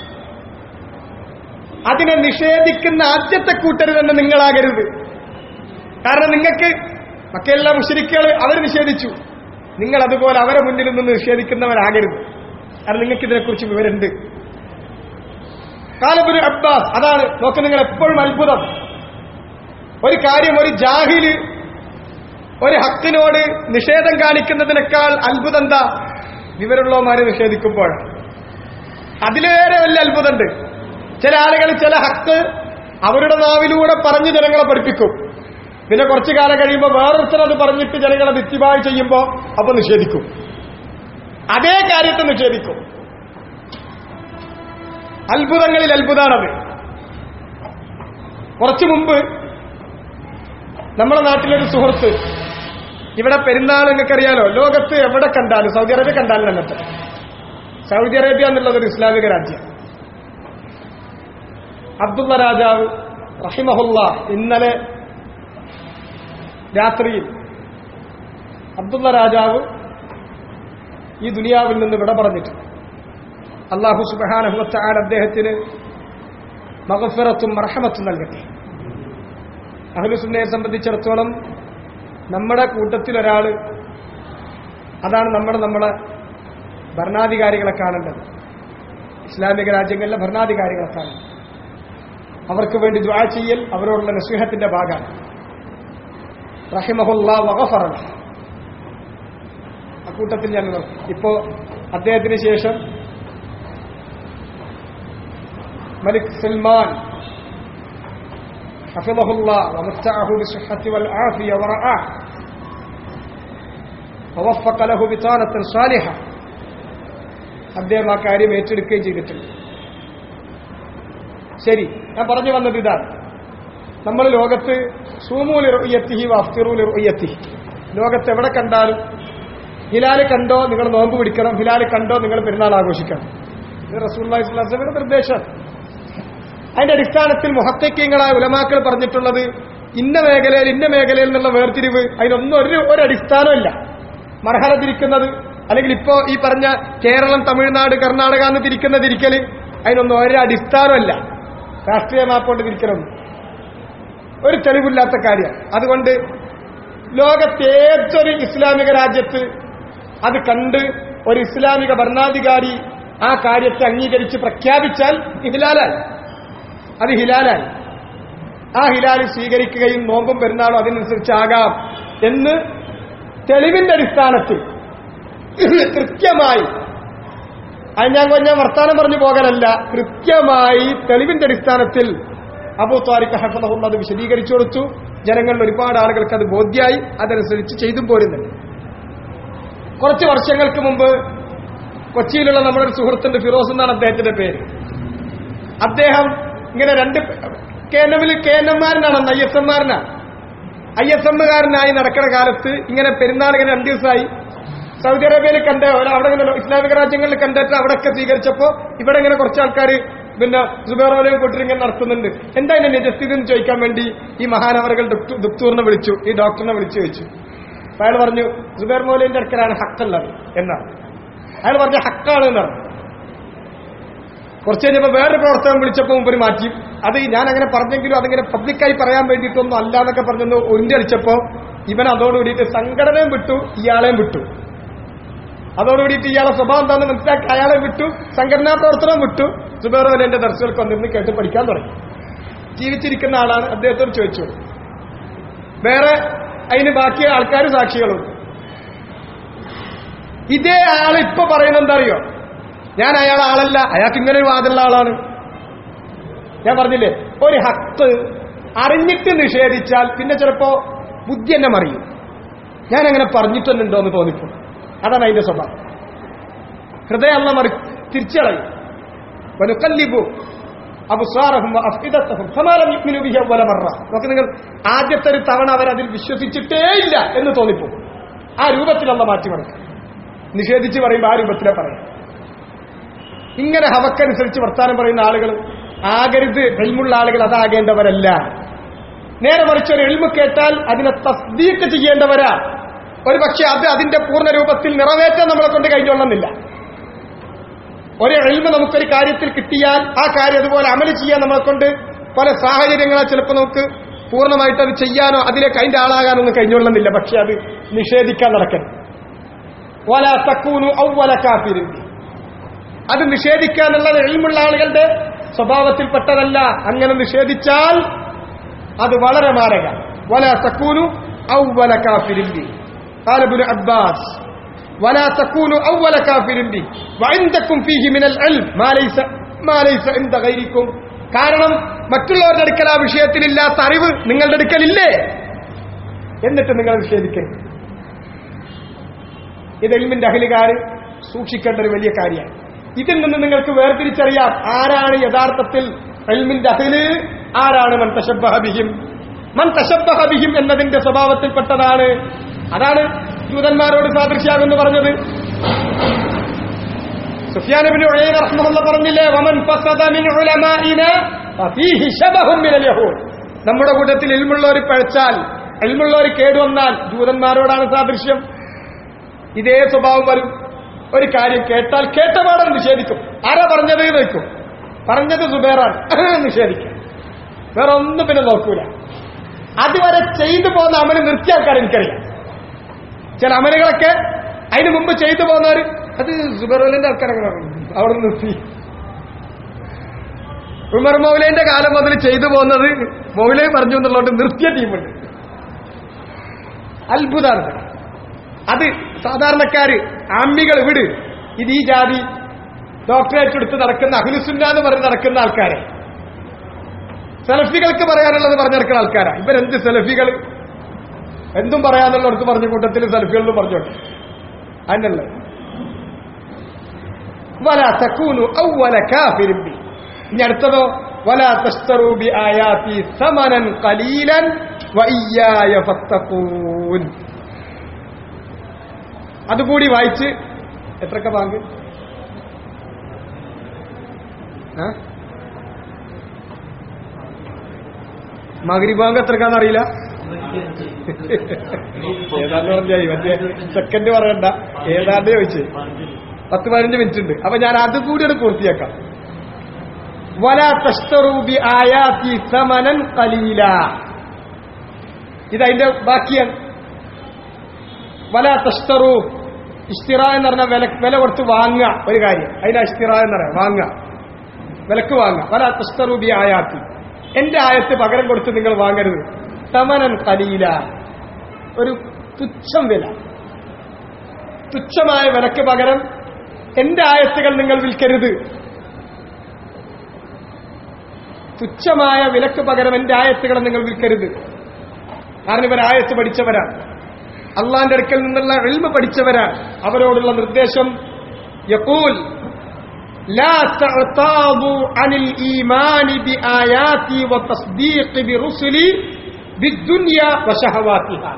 [SPEAKER 1] അതിനെ നിഷേധിക്കുന്ന ആദ്യത്തെ കൂട്ടർ തന്നെ നിങ്ങളാകരുത് കാരണം നിങ്ങൾക്ക് മക്കെല്ലാം മുഷരിക്കുകൾ അവർ നിഷേധിച്ചു നിങ്ങൾ അതുപോലെ അവരെ മുന്നിൽ നിന്ന് നിഷേധിക്കുന്നവരാകരുത് കാരണം നിങ്ങൾക്ക് ഇതിനെക്കുറിച്ച് വിവരമുണ്ട് കാലബുൽ അബ്ബാസ് അതാണ് നോക്ക് നിങ്ങൾ എപ്പോഴും അത്ഭുതം ഒരു കാര്യം ഒരു ജാഹില് ഒരു ഹക്കിനോട് നിഷേധം കാണിക്കുന്നതിനേക്കാൾ അത്ഭുതം എന്താ വിവരമുള്ളവന്മാരെ നിഷേധിക്കുമ്പോൾ അതിലേറെ വലിയ അത്ഭുതമുണ്ട് ചില ആളുകൾ ചില ഹക്ക് അവരുടെ നാവിലൂടെ പറഞ്ഞ് ജനങ്ങളെ പഠിപ്പിക്കും പിന്നെ കുറച്ചു കാലം കഴിയുമ്പോൾ വേറൊരുത്തർ അത് പറഞ്ഞിട്ട് ജനങ്ങളെ നിത്യമായി ചെയ്യുമ്പോൾ അപ്പൊ നിഷേധിക്കും അതേ കാര്യത്തെ നിഷേധിക്കും അത്ഭുതങ്ങളിൽ അത്ഭുതമാണത് കുറച്ചു മുമ്പ് നമ്മുടെ നാട്ടിലൊരു സുഹൃത്ത് ഇവിടെ പെരുന്നാൾ നിങ്ങൾക്കറിയാലോ ലോകത്ത് എവിടെ കണ്ടാലും സൗദി അറേബ്യ കണ്ടാലും അങ്ങനത്തെ സൗദി അറേബ്യ എന്നുള്ളത് ഒരു ഇസ്ലാമിക രാജ്യം അബ്ദുള്ള രാജാവ് റഹിമഹുല്ല ഇന്നലെ രാത്രിയിൽ അബ്ദുള്ള രാജാവ് ഈ ദുനിയാവിൽ നിന്ന് വിട പറഞ്ഞിട്ടുണ്ട് അള്ളാഹു സുബാനഹുവച്ചാൻ അദ്ദേഹത്തിന് മകഫിറത്തും മർഹമത്തും നൽകട്ടെ അഹ്ലുസുന്നയെ സംബന്ധിച്ചിടത്തോളം നമ്മുടെ കൂട്ടത്തിൽ ഒരാൾ അതാണ് നമ്മുടെ നമ്മളെ ഭരണാധികാരികളെ കാണേണ്ടത് ഇസ്ലാമിക രാജ്യങ്ങളിലെ ഭരണാധികാരികളെ കാണേണ്ടത് അവർക്ക് വേണ്ടി ദ്വാ ചെയ്യൽ അവരോടുള്ള നസീഹത്തിന്റെ ഭാഗമാണ് റഹിമഹുല്ല വകഫറ അക്കൂട്ടത്തിൽ ഞാൻ നിർത്തി. ഇപ്പോ അദ്ദേഹത്തിന് ശേഷം മലിക് സൽമാൻ حفظه الله ومتعه بالصحة والعافية ورعاه ووفق له بطانة صالحة അദ്ദേഹം ആ കാര്യം ഏറ്റെടുക്കുകയും ചെയ്തിട്ടുണ്ട് ശരി ഞാൻ പറഞ്ഞു വന്നത് ഇതാണ് നമ്മൾ ലോകത്ത് സൂമൂലി റുയ്യത്തിഹി വഫ്തിറൂലി റുയ്യത്തിഹി ലോകത്ത് എവിടെ കണ്ടാലും ഹിലാല് കണ്ടോ നിങ്ങൾ നോമ്പ് പിടിക്കണം ഹിലാല് കണ്ടോ നിങ്ങൾ പെരുന്നാൾ ആഘോഷിക്കണം ഇത് റസൂല്ലാഹി സ്വല്ലല്ലാഹു അലൈഹി വസല്ലമയുടെ നിർദ്ദേശം അതിന്റെ അടിസ്ഥാനത്തിൽ മുഹത്തക്കീങ്ങളായ ഉലമാക്കൾ പറഞ്ഞിട്ടുള്ളത് ഇന്ന മേഖലയിൽ ഇന്ന മേഖലയിൽ നിന്നുള്ള വേർതിരിവ് അതിനൊന്നും ഒരു ഒരു അടിസ്ഥാനമില്ല മർഹല തിരിക്കുന്നത് അല്ലെങ്കിൽ ഇപ്പോ ഈ പറഞ്ഞ കേരളം തമിഴ്നാട് കർണാടക എന്ന് തിരിക്കുന്ന തിരിക്കല് അതിനൊന്നും ഒരു അടിസ്ഥാനമല്ല രാഷ്ട്രീയ മാപ്പോണ്ട് തിരിക്കണം ഒരു തെളിവില്ലാത്ത കാര്യം അതുകൊണ്ട് ലോകത്തേതൊരു ഇസ്ലാമിക രാജ്യത്ത് അത് കണ്ട് ഒരു ഇസ്ലാമിക ഭരണാധികാരി ആ കാര്യത്തെ അംഗീകരിച്ച് പ്രഖ്യാപിച്ചാൽ ഹിലാലായി അത് ഹിലാലായി ആ ഹിലാൽ സ്വീകരിക്കുകയും നോമ്പും പെരുന്നാളും അതിനനുസരിച്ചാകാം എന്ന് തെളിവിന്റെ അടിസ്ഥാനത്തിൽ കൃത്യമായി അത് ഞാൻ കൊഞ്ഞ വർത്താനം പറഞ്ഞു പോകലല്ല കൃത്യമായി തെളിവിന്റെ അടിസ്ഥാനത്തിൽ അബൂ താരിഖ് ഹഫലഹുള്ള അത് വിശദീകരിച്ചു കൊടുത്തു ജനങ്ങളിൽ ഒരുപാട് ആളുകൾക്ക് അത് ബോധ്യായി അതനുസരിച്ച് ചെയ്തും പോരുന്നുണ്ട് കുറച്ച് വർഷങ്ങൾക്ക് മുമ്പ് കൊച്ചിയിലുള്ള നമ്മുടെ ഒരു സുഹൃത്തുണ്ട് ഫിറോസ് എന്നാണ് അദ്ദേഹത്തിന്റെ പേര് അദ്ദേഹം ഇങ്ങനെ രണ്ട് കെ എൻ എമ്മിൽ കെ എൻ എംമാരനാണ് ഐ എസ് എംമാരനാണ് ഐ എസ് എമ്മുകാരനായി നടക്കുന്ന കാലത്ത് ഇങ്ങനെ പെരുന്നാൾ ഇങ്ങനെ രണ്ടു ദിവസമായി സൗദി അറേബ്യയിൽ കണ്ട ഒരു- അവിടെ ഇങ്ങനെ ഇസ്ലാമിക രാജ്യങ്ങളിൽ കണ്ടിട്ട് അവിടെയൊക്കെ സ്വീകരിച്ചപ്പോ ഇവിടെ ഇങ്ങനെ കുറച്ച് ആൾക്കാർ പിന്നെ സുബേറോലയും കൂട്ടിട്ട് ഇങ്ങനെ നടത്തുന്നുണ്ട് എന്താ ഇതിന്റെ നിജസ്ഥിതി എന്ന് ചോദിക്കാൻ വേണ്ടി ഈ മഹാനവറുകൾ ദുക്തൂറിനെ വിളിച്ചു ഈ ഡോക്ടറിനെ വിളിച്ചു ചോദിച്ചു അപ്പൊ അയാൾ പറഞ്ഞു സുബേർ മൗലിന്റെ അടുക്കലാണ് ഹക്കുള്ളത് എന്നാണ് അയാൾ പറഞ്ഞ ഹക്കാണ് എന്നാണ് കുറച്ച് കഴിഞ്ഞപ്പോ വേറൊരു പ്രവർത്തനം വിളിച്ചപ്പോൾ മുമ്പ് മാറ്റി അത് ഞാൻ അങ്ങനെ പറഞ്ഞെങ്കിലും അതിങ്ങനെ പബ്ലിക്കായി പറയാൻ വേണ്ടിയിട്ടൊന്നും അല്ല എന്നൊക്കെ പറഞ്ഞൊന്ന് ഒരിഞ്ഞടിച്ചപ്പോ ഇവൻ അതോടുകൂടിയിട്ട് സംഘടനയും വിട്ടു ഇയാളെയും വിട്ടു അതോടുകൂടിയിട്ട് ഇയാളെ സ്വഭാവം എന്താണെന്ന് മനസ്സിലാക്കി അയാളെ വിട്ടു സംഘടനാ പ്രവർത്തനം വിട്ടു സുബേർ വലേന്റെ ദർശകർക്ക് വന്നിരുന്ന് കേട്ട് പഠിക്കാൻ തുടങ്ങി ജീവിച്ചിരിക്കുന്ന ആളാണ് അദ്ദേഹത്തോട് ചോദിച്ചു വേറെ അതിന് ബാക്കി ആൾക്കാർ സാക്ഷികളുണ്ട് ഇതേ ആൾ ഇപ്പൊ പറയുന്നത് എന്താ അറിയോ ഞാൻ അയാൾ ആളല്ല അയാൾക്ക് ഇങ്ങനെ ഒരു വാദമുള്ള ആളാണ് ഞാൻ പറഞ്ഞില്ലേ ഒരു ഹക്ക് അറിഞ്ഞിട്ട് നിഷേധിച്ചാൽ പിന്നെ ചിലപ്പോ ബുദ്ധി എന്നെ മറിയും ഞാൻ അങ്ങനെ പറഞ്ഞിട്ടുണ്ടോ എന്ന് തോന്നിപ്പോ അതാണ് അതിന്റെ സ്വഭാവം ഹൃദയം അല്ല മറി തിരിച്ചളയും വനുക്കല്ലിബു അബുസാറഹും അഫ്ഇദത്തഹും സമാലം യുഗ്മിനു ബിഹി അവ്വല മറ നോക്ക് നിങ്ങൾ ആദ്യത്തെ ഒരു തവണ അവരതിൽ വിശ്വസിച്ചിട്ടേ ഇല്ല എന്ന് തോന്നിപ്പോ ആ രൂപത്തിലുള്ള മാറ്റിമറിക്കും നിഷേധിച്ച് പറയുമ്പോൾ ആ രൂപത്തിലെ പറയും ഇങ്ങനെ ഹവക്കനുസരിച്ച് വർത്താനം പറയുന്ന ആളുകൾ ആകരുത് എൽമുള്ള ആളുകൾ അതാകേണ്ടവരല്ല നേരെ മറിച്ച് ഒരു എൽമ് കേട്ടാൽ അതിനെ തസ്ദീക്ക് ചെയ്യേണ്ടവരാ ഒരു പക്ഷെ അത് അതിന്റെ പൂർണ്ണ രൂപത്തിൽ നിറവേറ്റാൻ നമ്മളെ കൊണ്ട് കഴിഞ്ഞോളുന്നില്ല ഒരു എൽമ നമുക്കൊരു കാര്യത്തിൽ കിട്ടിയാൽ ആ കാര്യം അതുപോലെ അമല് ചെയ്യാൻ നമ്മളെ കൊണ്ട് പല സാഹചര്യങ്ങളാൽ ചിലപ്പോൾ നമുക്ക് പൂർണ്ണമായിട്ട് അത് ചെയ്യാനോ അതിലേക്ക് അതിന്റെ ആളാകാനൊന്നും കഴിഞ്ഞോളുന്നില്ല പക്ഷെ അത് നിഷേധിക്കാൻ നടക്കണം വല തക്കൂനു ഔവല കാഫിരിൻ അത് നിഷേധിക്കാനുള്ളത് എൽമുള്ള ആളുകളുടെ സ്വഭാവത്തിൽപ്പെട്ടതല്ല അങ്ങനെ നിഷേധിച്ചാൽ അത് വളരെ മാരക വല തക്കൂനു ഔവല കാഫിരിന്തി قال ابن عباس ولا تكونوا أول كافر به وعندكم فيه من العلم ما ليس ما ليس عند غيركم കാരണം മറ്റുള്ളവരുടെ അടുക്കൽ ആ വിഷയത്തിലില്ലാത്ത അറിവ് നിങ്ങളുടെ അടുക്കലില്ലേ എന്നിട്ട് നിങ്ങൾ നിഷേധിക്കരുത് ഇത് എൽമിന്റെ അഹലുകാർ സൂക്ഷിക്കേണ്ട ഒരു വലിയ കാര്യമാണ് ഇതിൽ നിന്ന് നിങ്ങൾക്ക് വേർതിരിച്ചറിയാം ആരാണ് യഥാർത്ഥത്തിൽ എൽമിന്റെ അഹല് ആരാണ് മൻ തശബ്ബഹബിഹിം മൻ തശബ്ബഹബിഹിം എന്നതിന്റെ സ്വഭാവത്തിൽപ്പെട്ടതാണ് അതാണ് ജൂതന്മാരോട് സാദൃശ്യാകുന്നു പറഞ്ഞത് സുഫിയാനബിന് റഹ്മുള്ള പറഞ്ഞില്ലേ വമൻ ഫസദ മിൻ ഉലമാഇന ഫീഹി ശബഹും മിനൽ യഹൂദ് നമ്മുടെ കൂട്ടത്തിൽ ഇൽമുള്ളവർ പഴച്ചാൽ ഇൽമുള്ളവർ കേടുവന്നാൽ ജൂതന്മാരോടാണ് സാദൃശ്യം ഇതേ സ്വഭാവം വരും ഒരു കാര്യം കേട്ടാൽ കേട്ട പാടം നിഷേധിക്കും ആരാ പറഞ്ഞത് എന്ന് വെക്കും പറഞ്ഞത് സുബേറാൻ നിഷേധിക്കും വേറെ ഒന്നും പിന്നെ നോക്കൂല അതുവരെ ചെയ്തു പോകുന്ന അമല് നിർത്തിയ ആൾക്കാർ എനിക്കറിയാം ചില അമലുകളൊക്കെ അതിന് മുമ്പ് ചെയ്തു പോകുന്നവർ അത് സുബറുലിന്റെ ആൾക്കാരങ്ങനെ അവിടെ നിർത്തി ഉമർ മൗലേന്റെ കാലം മുതൽ ചെയ്തു പോകുന്നത് മൗലേ പറഞ്ഞു എന്നുള്ളതുകൊണ്ട് നിർത്തിയ ടീമുണ്ട് അത്ഭുതമാണ് അത് സാധാരണക്കാര് ആംബികൾ വിട് ഇത് ഈ ജാതി ഡോക്ടറേറ്റ് എടുത്ത് നടക്കുന്ന അഖിലുസുന്ന എന്ന് പറഞ്ഞ് നടക്കുന്ന ആൾക്കാരെ സെൽഫികൾക്ക് പറയാനുള്ളത് പറഞ്ഞു നടക്കുന്ന ആൾക്കാരാ ഇവരെന്ത് സെൽഫികൾ എന്തും പറയാന്നുള്ളടത്ത് പറഞ്ഞ കൂട്ടത്തിൽ സെൽഫികളിലും പറഞ്ഞോട്ടെ അതിനല്ലേ വല തക്കൂനു ഔവല കാഫിരിൻ ബി ഇനി അടുത്തതോ വല തസ്തറൂ ബി ആയാതി സമനൻ ഖലീലൻ വഇയ്യായ ഫത്തഖൂൻ അതുകൂടി വായിച്ച് എത്രക്ക ബാങ്ക് ആ? മകരി ബാങ്ക് എത്രക്കാന്ന് അറിയില്ല ഏതാണ്ട് പറഞ്ഞായി മറ്റേ സെക്കൻഡ് പറയണ്ട ഏതാണ്ട് ചോദിച്ച് പത്ത് പതിനഞ്ച് മിനിറ്റ് ഉണ്ട് അപ്പൊ ഞാൻ അത് കൂടി ഒന്ന് പൂർത്തിയാക്കാം വല തസ്തറൂബി ആയാത്തി സമനൻ കലീല ഇതതിന്റെ ബാക്കിയാണ് വല തസ്തറു ഇഷ്തിറ എന്ന് പറഞ്ഞാൽ വില വില കൊടുത്ത് വാങ്ങുക ഒരു കാര്യം അതിനാ ഇഷ്തിറ എന്ന് പറയാം വാങ്ങുക വിലക്ക് വാങ്ങുക വല തസ്തറൂബി ആയാത്തി എന്റെ ആയത്ത് പകരം കൊടുത്ത് നിങ്ങൾ വാങ്ങരുത് സമനൻ കലീല ഒരു തുച്ഛം വില തുച്ഛമായ വിലക്ക് പകരം എന്റെ ആയത്തുകൾ നിങ്ങൾ വിൽക്കരുത് തുച്ഛമായ വിലക്ക് പകരം എന്റെ ആയത്തുകൾ നിങ്ങൾ വിൽക്കരുത് കാരണം ഇവർ ആയത്ത് പഠിച്ചവരാണ് അള്ളാന്റെ അടുക്കൽ നിന്നുള്ള എൽമ പഠിച്ചവരാണ് അവരോടുള്ള നിർദ്ദേശം يقول لا تعتاضوا عن الإيمان بآياتي وتصديق برسلي بالدنيا وشهواتها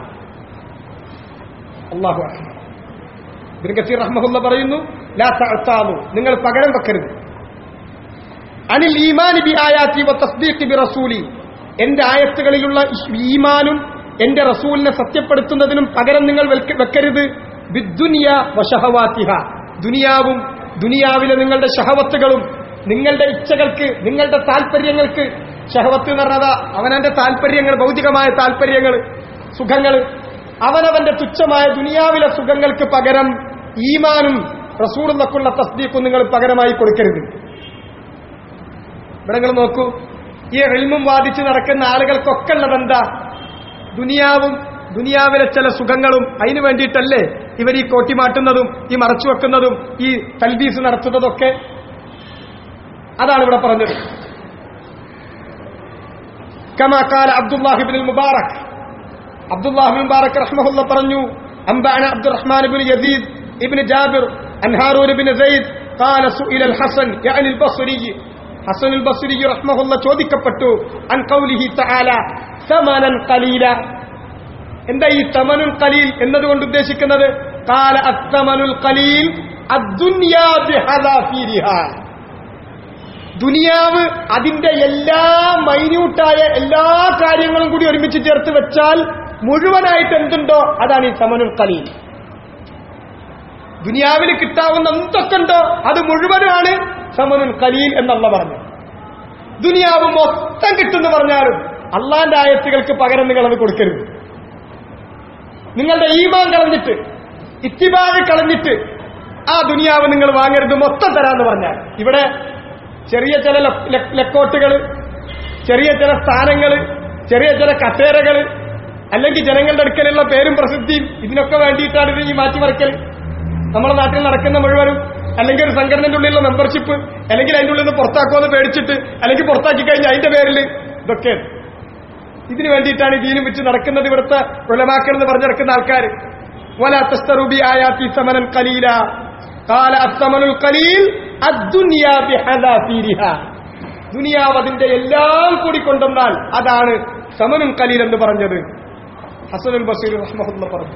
[SPEAKER 1] الله أكبر ഇബിൻ കസീർ റഹ്മഹുല്ല പറയുന്നു ലാ തഅതാബു നിങ്ങൾ പകരം വെക്കരുത് അനിൽ ഈമാൻ ബി ആയാത്തി വ തസ്ദീഖ് ബി റസൂലി എന്റെ ആയത്തുകളിലുള്ള ഈമാനും എന്റെ റസൂലിനെ സത്യപ്പെടുത്തുന്നതിനും പകരം നിങ്ങൾ വെൽക്ക- വെക്കരുത് ബിദ്ദുനിയ വശഹവാത്തിഹ ദുനിയാവും ദുനിയാവിലെ നിങ്ങളുടെ ഷഹവത്തുകളും നിങ്ങളുടെ ഇച്ഛകൾക്ക് നിങ്ങളുടെ താല്പര്യങ്ങൾക്ക് ഷഹവത്ത് എന്ന് പറഞ്ഞത് അവനവന്റെ താല്പര്യങ്ങൾ ഭൗതികമായ താല്പര്യങ്ങൾ സുഖങ്ങൾ അവനവന്റെ തുച്ഛമായ ദുനിയാവിലെ സുഖങ്ങൾക്ക് പകരം ഈമാനും റസൂളിനൊക്കെയുള്ള തസ്ദീഖും നിങ്ങൾ പകരമായി കൊടുക്കരുത് ഇവിടെ നിങ്ങൾ നോക്കൂ ഈ എൽമും വാദിച്ച് നടക്കുന്ന ആളുകൾക്കൊക്കെ ഉള്ളത് എന്താ ദുനിയാവും ദുനിയാവിലെ ചില സുഖങ്ങളും അതിനു വേണ്ടിയിട്ടല്ലേ ഇവർ ഈ കോട്ടിമാട്ടുന്നതും ഈ മറച്ചു വെക്കുന്നതും ഈ തൽബീസ് നടത്തുന്നതൊക്കെ അതാണ് ഇവിടെ പറഞ്ഞത് കമാക്കാല അബ്ദുല്ലാഹിബിൻ മുബാറക് അബ്ദുല്ലാഹിബിൻ മുബാറക് റഹ്മഹുല്ല പറഞ്ഞു അംബാന Abdur Rahman bin Yazid ibn Jabir عن هارون بن زيد قال سئل الحسن يعني البصري حسن البصري رحمه الله ചോദിക്കപ്പെട്ടു عن قوله تعالى ثمنا قليلا എന്താ ഈ തമനുൽ കലീൽ എന്നതുകൊണ്ട് ഉദ്ദേശിക്കുന്നത് കാല അത്തമനുൽ കലീൽ അദ്ദുന്യാ ബിഹദാഫീരിഹാ. ദുനിയാവ് അതിന്റെ എല്ലാ മൈന്യൂട്ടായ എല്ലാ കാര്യങ്ങളും കൂടി ഒരുമിച്ച് ചേർത്ത് വെച്ചാൽ മുഴുവനായിട്ട് എന്തുണ്ടോ അതാണ് ഈ സമനുൽ കലീൽ ദുനിയാവിൽ കിട്ടാവുന്ന എന്തൊക്കെ ഉണ്ടോ അത് മുഴുവനാണ് സമനുൽ കലീൽ എന്നുള്ള പറഞ്ഞു ദുനിയാവ് മൊത്തം കിട്ടുമെന്ന് പറഞ്ഞാലും അള്ളാന്റെ ആയത്തുകൾക്ക് പകരം നിങ്ങൾ അത് കൊടുക്കരുത് നിങ്ങളുടെ ഈമാൻ കളഞ്ഞിട്ട് ഇത്തിബാഴ് കളഞ്ഞിട്ട് ആ ദുനിയാവ് നിങ്ങൾ വാങ്ങരുത് മൊത്തം തരാന്ന് പറഞ്ഞാൽ ഇവിടെ ചെറിയ ചില ലക്- ലക്- ലക്കോട്ടുകൾ ചെറിയ ചില സ്ഥാനങ്ങൾ ചെറിയ ചില കസേരകൾ അല്ലെങ്കിൽ ജനങ്ങളുടെ അടുക്കലുള്ള പേരും പ്രസിദ്ധിയും ഇതിനൊക്കെ വേണ്ടിയിട്ടാണ് ഇത് ഈ മാറ്റിമറിക്കൽ നമ്മുടെ നാട്ടിൽ നടക്കുന്ന മുഴുവനും അല്ലെങ്കിൽ ഒരു സംഘടനയുടെ ഉള്ളിലുള്ള മെമ്പർഷിപ്പ് അല്ലെങ്കിൽ അതിൻ്റെ ഉള്ളിൽ നിന്ന് പുറത്താക്കുമെന്ന് പേടിച്ചിട്ട് അല്ലെങ്കിൽ പുറത്താക്കി കഴിഞ്ഞാൽ അതിന്റെ പേരിൽ ഇതൊക്കെയാണ് ഇതിനു വേണ്ടിയിട്ടാണ് ഈ ദീനും വെച്ച് നടക്കുന്നത് ഇവിടുത്തെ ഉലമാക്കൾ എന്ന് പറഞ്ഞു നടക്കുന്ന ആൾക്കാർ വല തസ്തറുബി ആയാത്തി സമനൻ കലീല കാല അസമനുൽ കലീൽ അദ്ദുനിയാ ബിഹദാഫീരിഹ ദുനിയാവ് അതിന്റെ എല്ലാം കൂടി കൊണ്ടുവന്നാൽ അതാണ് സമനുൽ കലീൽ എന്ന് പറഞ്ഞത് ഹസനുൽ ബസീർ റഹ്മഹുല്ല പറഞ്ഞു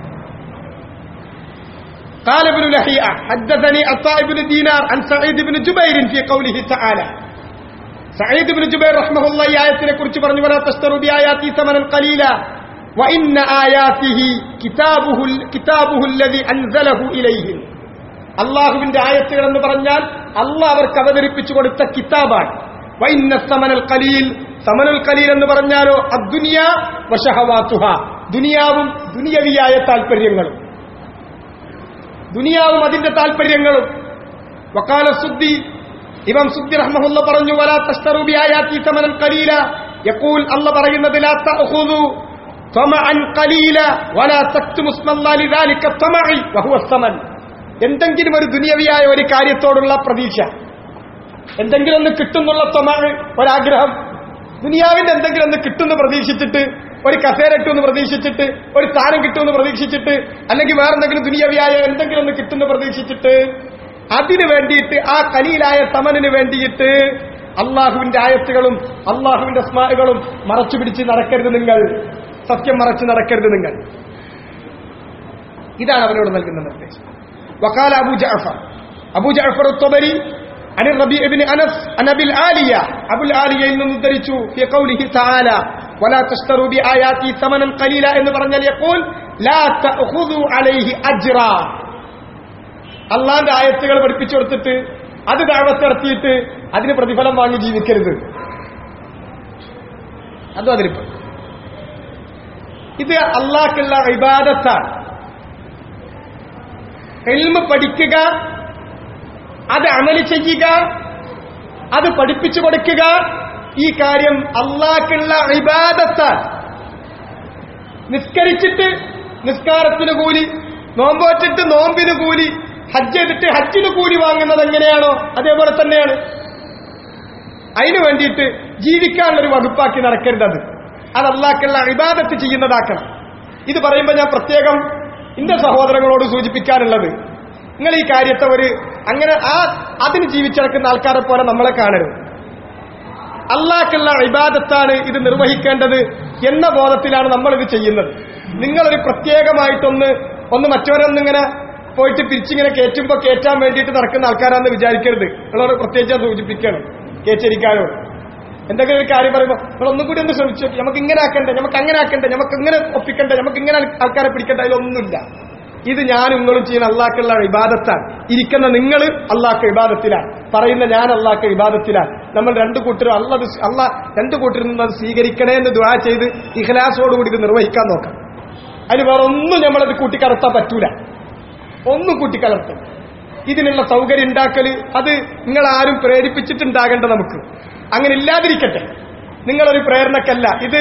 [SPEAKER 1] قال ابن لهيئة حدثني عطاء بن دينار عن سعيد بن جبير في قوله تعالى സയ്യിദ് ഇബ്നു ജുബൈർ റഹ്മഹുള്ള ഈ ആയത്തിനെ കുറിച്ച് പറഞ്ഞു വലാ തസ്തറു ബി ആയാതി സമനൻ ഖലീല വഇന്ന ആയാതിഹി കിതാബുഹു കിതാബുഹു അല്ലദി അൻസലഹു ഇലൈഹിം അള്ളാഹുവിന്റെ ആയത്തുകൾ എന്ന് പറഞ്ഞാൽ അള്ളാഹ് അവർക്ക് അവതരിപ്പിച്ചു കൊടുത്ത കിതാബാണ് വൈന്ന സമനൽ കലീൽ സമനുൽ കലീൽ എന്ന് പറഞ്ഞാലോ അദ്ദുനിയ വശഹവാത്തുഹ ദുനിയാവും ദുനിയവിയായ താല്പര്യങ്ങളും ദുനിയാവും അതിന്റെ താല്പര്യങ്ങളും വക്കാല സുദ്ദി ഇമാം സുദ്ദി റഹ്മഹുല്ല പറഞ്ഞു വലാ തസ്തറു ബിആയാതി തമനൻ ഖലീല യഖൂൽ അല്ല പറയുന്നത് ലാ തഅഖുദു തമഅൻ ഖലീല വലാ തക്തുമു ഇസ്മല്ലാഹി ലിദാലിക തമഇ വഹുവ സമൻ എന്തെങ്കിലും ഒരു ദുനിയവിയായ ഒരു കാര്യത്തോടുള്ള പ്രതീക്ഷ എന്തെങ്കിലും ഒന്ന് കിട്ടുന്നുള്ള തൊമാഴ് ഒരാഗ്രഹം ദുനിയാവിന്റെ എന്തെങ്കിലും ഒന്ന് കിട്ടുമെന്ന് പ്രതീക്ഷിച്ചിട്ട് ഒരു കസേര കിട്ടുമെന്ന് പ്രതീക്ഷിച്ചിട്ട് ഒരു സ്ഥാനം കിട്ടുമെന്ന് പ്രതീക്ഷിച്ചിട്ട് അല്ലെങ്കിൽ വേറെന്തെങ്കിലും ദുനിയവിയായ എന്തെങ്കിലും ഒന്ന് കിട്ടുമെന്ന് പ്രതീക്ഷിച്ചിട്ട് അതിനു വേണ്ടിയിട്ട് ആ കലീലായ സമനിന് വേണ്ടിയിട്ട് അള്ളാഹുവിന്റെ ആയത്തുകളും അള്ളാഹുവിന്റെ സ്മാരുകളും മറച്ചു പിടിച്ച് നടക്കരുത് നിങ്ങൾ സത്യം മറച്ച് നടക്കരുത് നിങ്ങൾ ഇതാണ് അവരോട് നൽകുന്ന നിർദ്ദേശം വക്കാല അബു ജഅഫർ അബു ജഅഫർ الطبري عن الربيع بن انس عن ابي العاليه ابو العاليه നിന്ന് ഉദ്ധരിച്ചു في قوله تعالى ولا تشتروا بآياتي ثمنا قليلا എന്ന് പറഞ്ഞാൽ يقول لا تأخذوا عليه اجرا അള്ളാന്റെ ആയത്തുകൾ പഠിപ്പിച്ചു കൊടുത്തിട്ട് അത് ദാവത്ത് നടത്തിയിട്ട് അതിന് പ്രതിഫലം വാങ്ങി ജീവിക്കരുത് അതും അതിരിപ്പ് ഇത് അള്ളാഹ്ക്കുള്ള ഇബാദത്താണ് എൽമ പഠിക്കുക അത് അമല് ചെയ്യുക അത് പഠിപ്പിച്ചു കൊടുക്കുക ഈ കാര്യം അള്ളാഹ്ക്കുള്ള ഇബാദത്താണ് നിസ്കരിച്ചിട്ട് നിസ്കാരത്തിന് കൂലി നോമ്പോറ്റിട്ട് നോമ്പിന് കൂലി ഹജ്ജ് ചെയ്തിട്ട് ഹജ്ജിന് കൂലി വാങ്ങുന്നത് എങ്ങനെയാണോ അതേപോലെ തന്നെയാണ് അതിനു വേണ്ടിയിട്ട് ജീവിക്കാനുള്ളൊരു വകുപ്പാക്കി നടക്കരുത് അത് അത് അള്ളാഹ്ക്കുള്ള ഇബാദത്ത് ചെയ്യുന്നതാക്കണം ഇത് പറയുമ്പോൾ ഞാൻ പ്രത്യേകം എന്റെ സഹോദരങ്ങളോട് സൂചിപ്പിക്കാനുള്ളത് നിങ്ങൾ ഈ കാര്യത്തെ ഒരു അങ്ങനെ ആ അതിന് ജീവിച്ചിടക്കുന്ന ആൾക്കാരെ പോലെ നമ്മളെ കാണരുത് അള്ളാഹ്ക്കുള്ള ഇബാദത്താണ് ഇത് നിർവഹിക്കേണ്ടത് എന്ന ബോധത്തിലാണ് നമ്മൾ ഇത് ചെയ്യുന്നത് നിങ്ങളൊരു പ്രത്യേകമായിട്ടൊന്ന് ഒന്ന് മറ്റവരൊന്നിങ്ങനെ പോയിട്ട് പിരിച്ചിങ്ങനെ കയറ്റുമ്പോൾ കയറ്റാൻ വേണ്ടിയിട്ട് നടക്കുന്ന ആൾക്കാരാണെന്ന് വിചാരിക്കരുത് നിങ്ങളോട് പ്രത്യേകിച്ച് ഞാൻ സൂചിപ്പിക്കണം കയറ്റിരിക്കാനോ എന്തെങ്കിലും ഒരു കാര്യം പറയുമ്പോൾ നിങ്ങൾ ഒന്നും കൂടി ഒന്ന് ശ്രമിച്ചു നോക്കി നമുക്ക് ഇങ്ങനെ ആക്കണ്ടേ നമുക്ക് അങ്ങനെ ആക്കണ്ടേ നമുക്ക് ഇങ്ങനെ ഒപ്പിക്കണ്ടേ നമുക്ക് ഇങ്ങനെ ആൾക്കാരെ പിടിക്കണ്ടേ അതിലൊന്നുമില്ല ഇത് ഞാൻ നിങ്ങളും ചെയ്യുന്ന അള്ളാഹ്ക്കുള്ള ഇബാദത്താണ് ഇരിക്കുന്ന നിങ്ങൾ അള്ളാഹ്ക്ക് ഇബാദത്തിലാണ് പറയുന്ന ഞാൻ അള്ളാഹ്ക്ക് ഇബാദത്തിലാണ് നമ്മൾ രണ്ടു കൂട്ടരും അല്ല അള്ളാഹ് രണ്ടു കൂട്ടരിൽ നിന്ന് അത് സ്വീകരിക്കണേ എന്ന് ദുആ ചെയ്ത് ഇഖ്ലാസോടുകൂടി ഇത് നിർവഹിക്കാൻ നോക്കാം അതിന് വേറെ ഒന്നും നമ്മളത് കൂട്ടിക്കലർത്താൻ പറ്റൂല ഒന്നും കൂട്ടിക്കലർത്തും ഇതിനുള്ള സൗകര്യം ഉണ്ടാക്കൽ അത് നിങ്ങൾ ആരും പ്രേരിപ്പിച്ചിട്ടുണ്ടാകേണ്ട നമുക്ക് അങ്ങനെ ഇല്ലാതിരിക്കട്ടെ നിങ്ങളൊരു പ്രേരണക്കല്ല ഇത്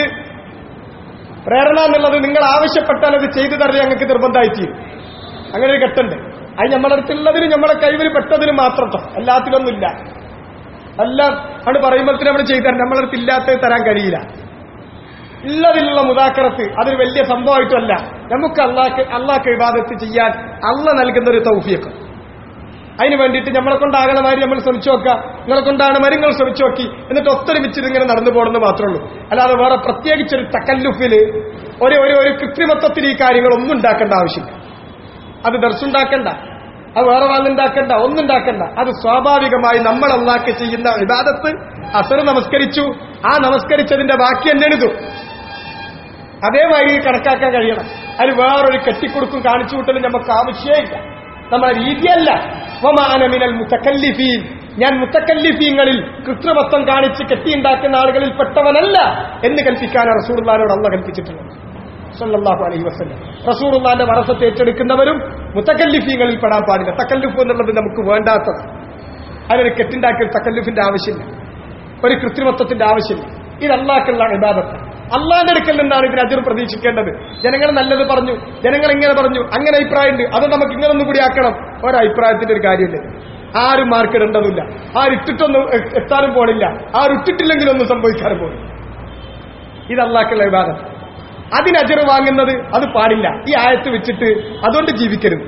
[SPEAKER 1] പ്രേരണ എന്നുള്ളത് നിങ്ങൾ ആവശ്യപ്പെട്ടാൽ അത് ചെയ്തു തരൽ ഞങ്ങൾക്ക് നിർബന്ധമായിട്ട് അങ്ങനെ ഒരു ഘട്ടമുണ്ട് അത് നമ്മുടെ അടുത്തുള്ളതിന് നമ്മളെ കൈവര് പെട്ടതിന് മാത്രം ട്ടോ. എല്ലാത്തിലൊന്നുമില്ല എല്ലാം ആണ് പറയുമ്പോഴത്തേനും നമ്മൾ ചെയ്തു തരാം നമ്മളെ അടുത്ത് ഇല്ലാത്തത് തരാൻ കഴിയില്ല ഉള്ളതിലുള്ള മുതാക്കറത്ത് അതൊരു വലിയ സംഭവമായിട്ടല്ല നമുക്ക് അള്ളാഹ് അള്ളാഹ് ഇബാദത്ത് ചെയ്യാൻ അള്ള നൽകുന്ന ഒരു തൗഫിയൊക്കെ അതിന് വേണ്ടിയിട്ട് നമ്മളെ കൊണ്ടാകണ മാതിരി നമ്മൾ ശ്രമിച്ചു നോക്കുക നിങ്ങളെ കൊണ്ടാണ് മാതിരി നിങ്ങൾ ശ്രമിച്ചു നോക്കി എന്നിട്ട് ഒത്തൊരുമിച്ച് ഇതിങ്ങനെ നടന്നു പോകണമെന്ന് മാത്രമേ ഉള്ളൂ അല്ലാതെ വേറെ പ്രത്യേകിച്ചൊരു തക്കല്ലുഫില് ഒരു ഒരു ഒരു കൃത്രിമത്വത്തിൽ ഈ കാര്യങ്ങളൊന്നും ഉണ്ടാക്കേണ്ട ആവശ്യമില്ല അത് ദർശുണ്ടാക്കണ്ട അത് വേറെ വാങ്ങുണ്ടാക്കണ്ട ഒന്നുണ്ടാക്കണ്ട അത് സ്വാഭാവികമായി നമ്മൾ അള്ളാഹ്ക്ക് ചെയ്യുന്ന വിവാദത്ത് അസർ നമസ്കരിച്ചു ആ നമസ്കരിച്ചതിന്റെ ബാക്കി തന്നെയാണ് ഇത് അതേമാതിരി കണക്കാക്കാൻ കഴിയണം അതിന് വേറൊരു കെട്ടിക്കൊടുക്കും കാണിച്ചു കൂട്ടലും നമുക്ക് ആവശ്യമില്ല നമ്മളെ രീതിയല്ല വമാനമിനൽ മുത്തക്കല്ലിഫീൻ ഞാൻ മുത്തക്കല്ലിഫീങ്ങളിൽ കൃത്രിമത്വം കാണിച്ച് കെട്ടിയുണ്ടാക്കുന്ന ആളുകളിൽ പെട്ടവനല്ല എന്ന് കൽപ്പിക്കാൻ റസൂർലാനോട് അള്ള കൽപ്പിച്ചിട്ടുള്ളത് സല്ലല്ലാഹു അലൈഹി വസല്ലം റസൂറുള്ളാന്റെ വറസത്ത് ഏറ്റെടുക്കുന്നവരും മുത്തക്കല്ലിഫീങ്ങളിൽ പെടാൻ പാടില്ല തക്കല്ലുഫ് എന്നുള്ളത് നമുക്ക് വേണ്ടാത്തത് അതിനൊരു കെട്ടുണ്ടാക്കിയ തക്കല്ലുഫിന്റെ ആവശ്യമില്ല ഒരു കൃത്രിമത്വത്തിന്റെ ആവശ്യമില്ല ഇത് അള്ളാഹ്ക്കുള്ള ഇബാദത്ത് അള്ളാന്റെ അടുക്കൽ നിന്നാണ് ഇതിന് അജർ പ്രതീക്ഷിക്കേണ്ടത് ജനങ്ങൾ നല്ലത് പറഞ്ഞു ജനങ്ങൾ ഇങ്ങനെ പറഞ്ഞു അങ്ങനെ അഭിപ്രായമുണ്ട് അത് നമുക്ക് ഇങ്ങനൊന്നും കൂടി ആക്കണം ഒരഭിപ്രായത്തിന്റെ ഒരു കാര്യമില്ല ആരും മാർക്കിടേണ്ടതില്ല ആരിട്ടിട്ടൊന്നും എ- എത്താനും പോണില്ല ആരിട്ടിട്ടില്ലെങ്കിലും ഒന്നും സംഭവിക്കാനും പോണില്ല ഇത് അള്ളാഹ്ക്കുള്ള വിവാദം അതിന് അജർ വാങ്ങുന്നത് അത് പാടില്ല ഈ ആയത്ത് വെച്ചിട്ട് അതുകൊണ്ട് ജീവിക്കരുത്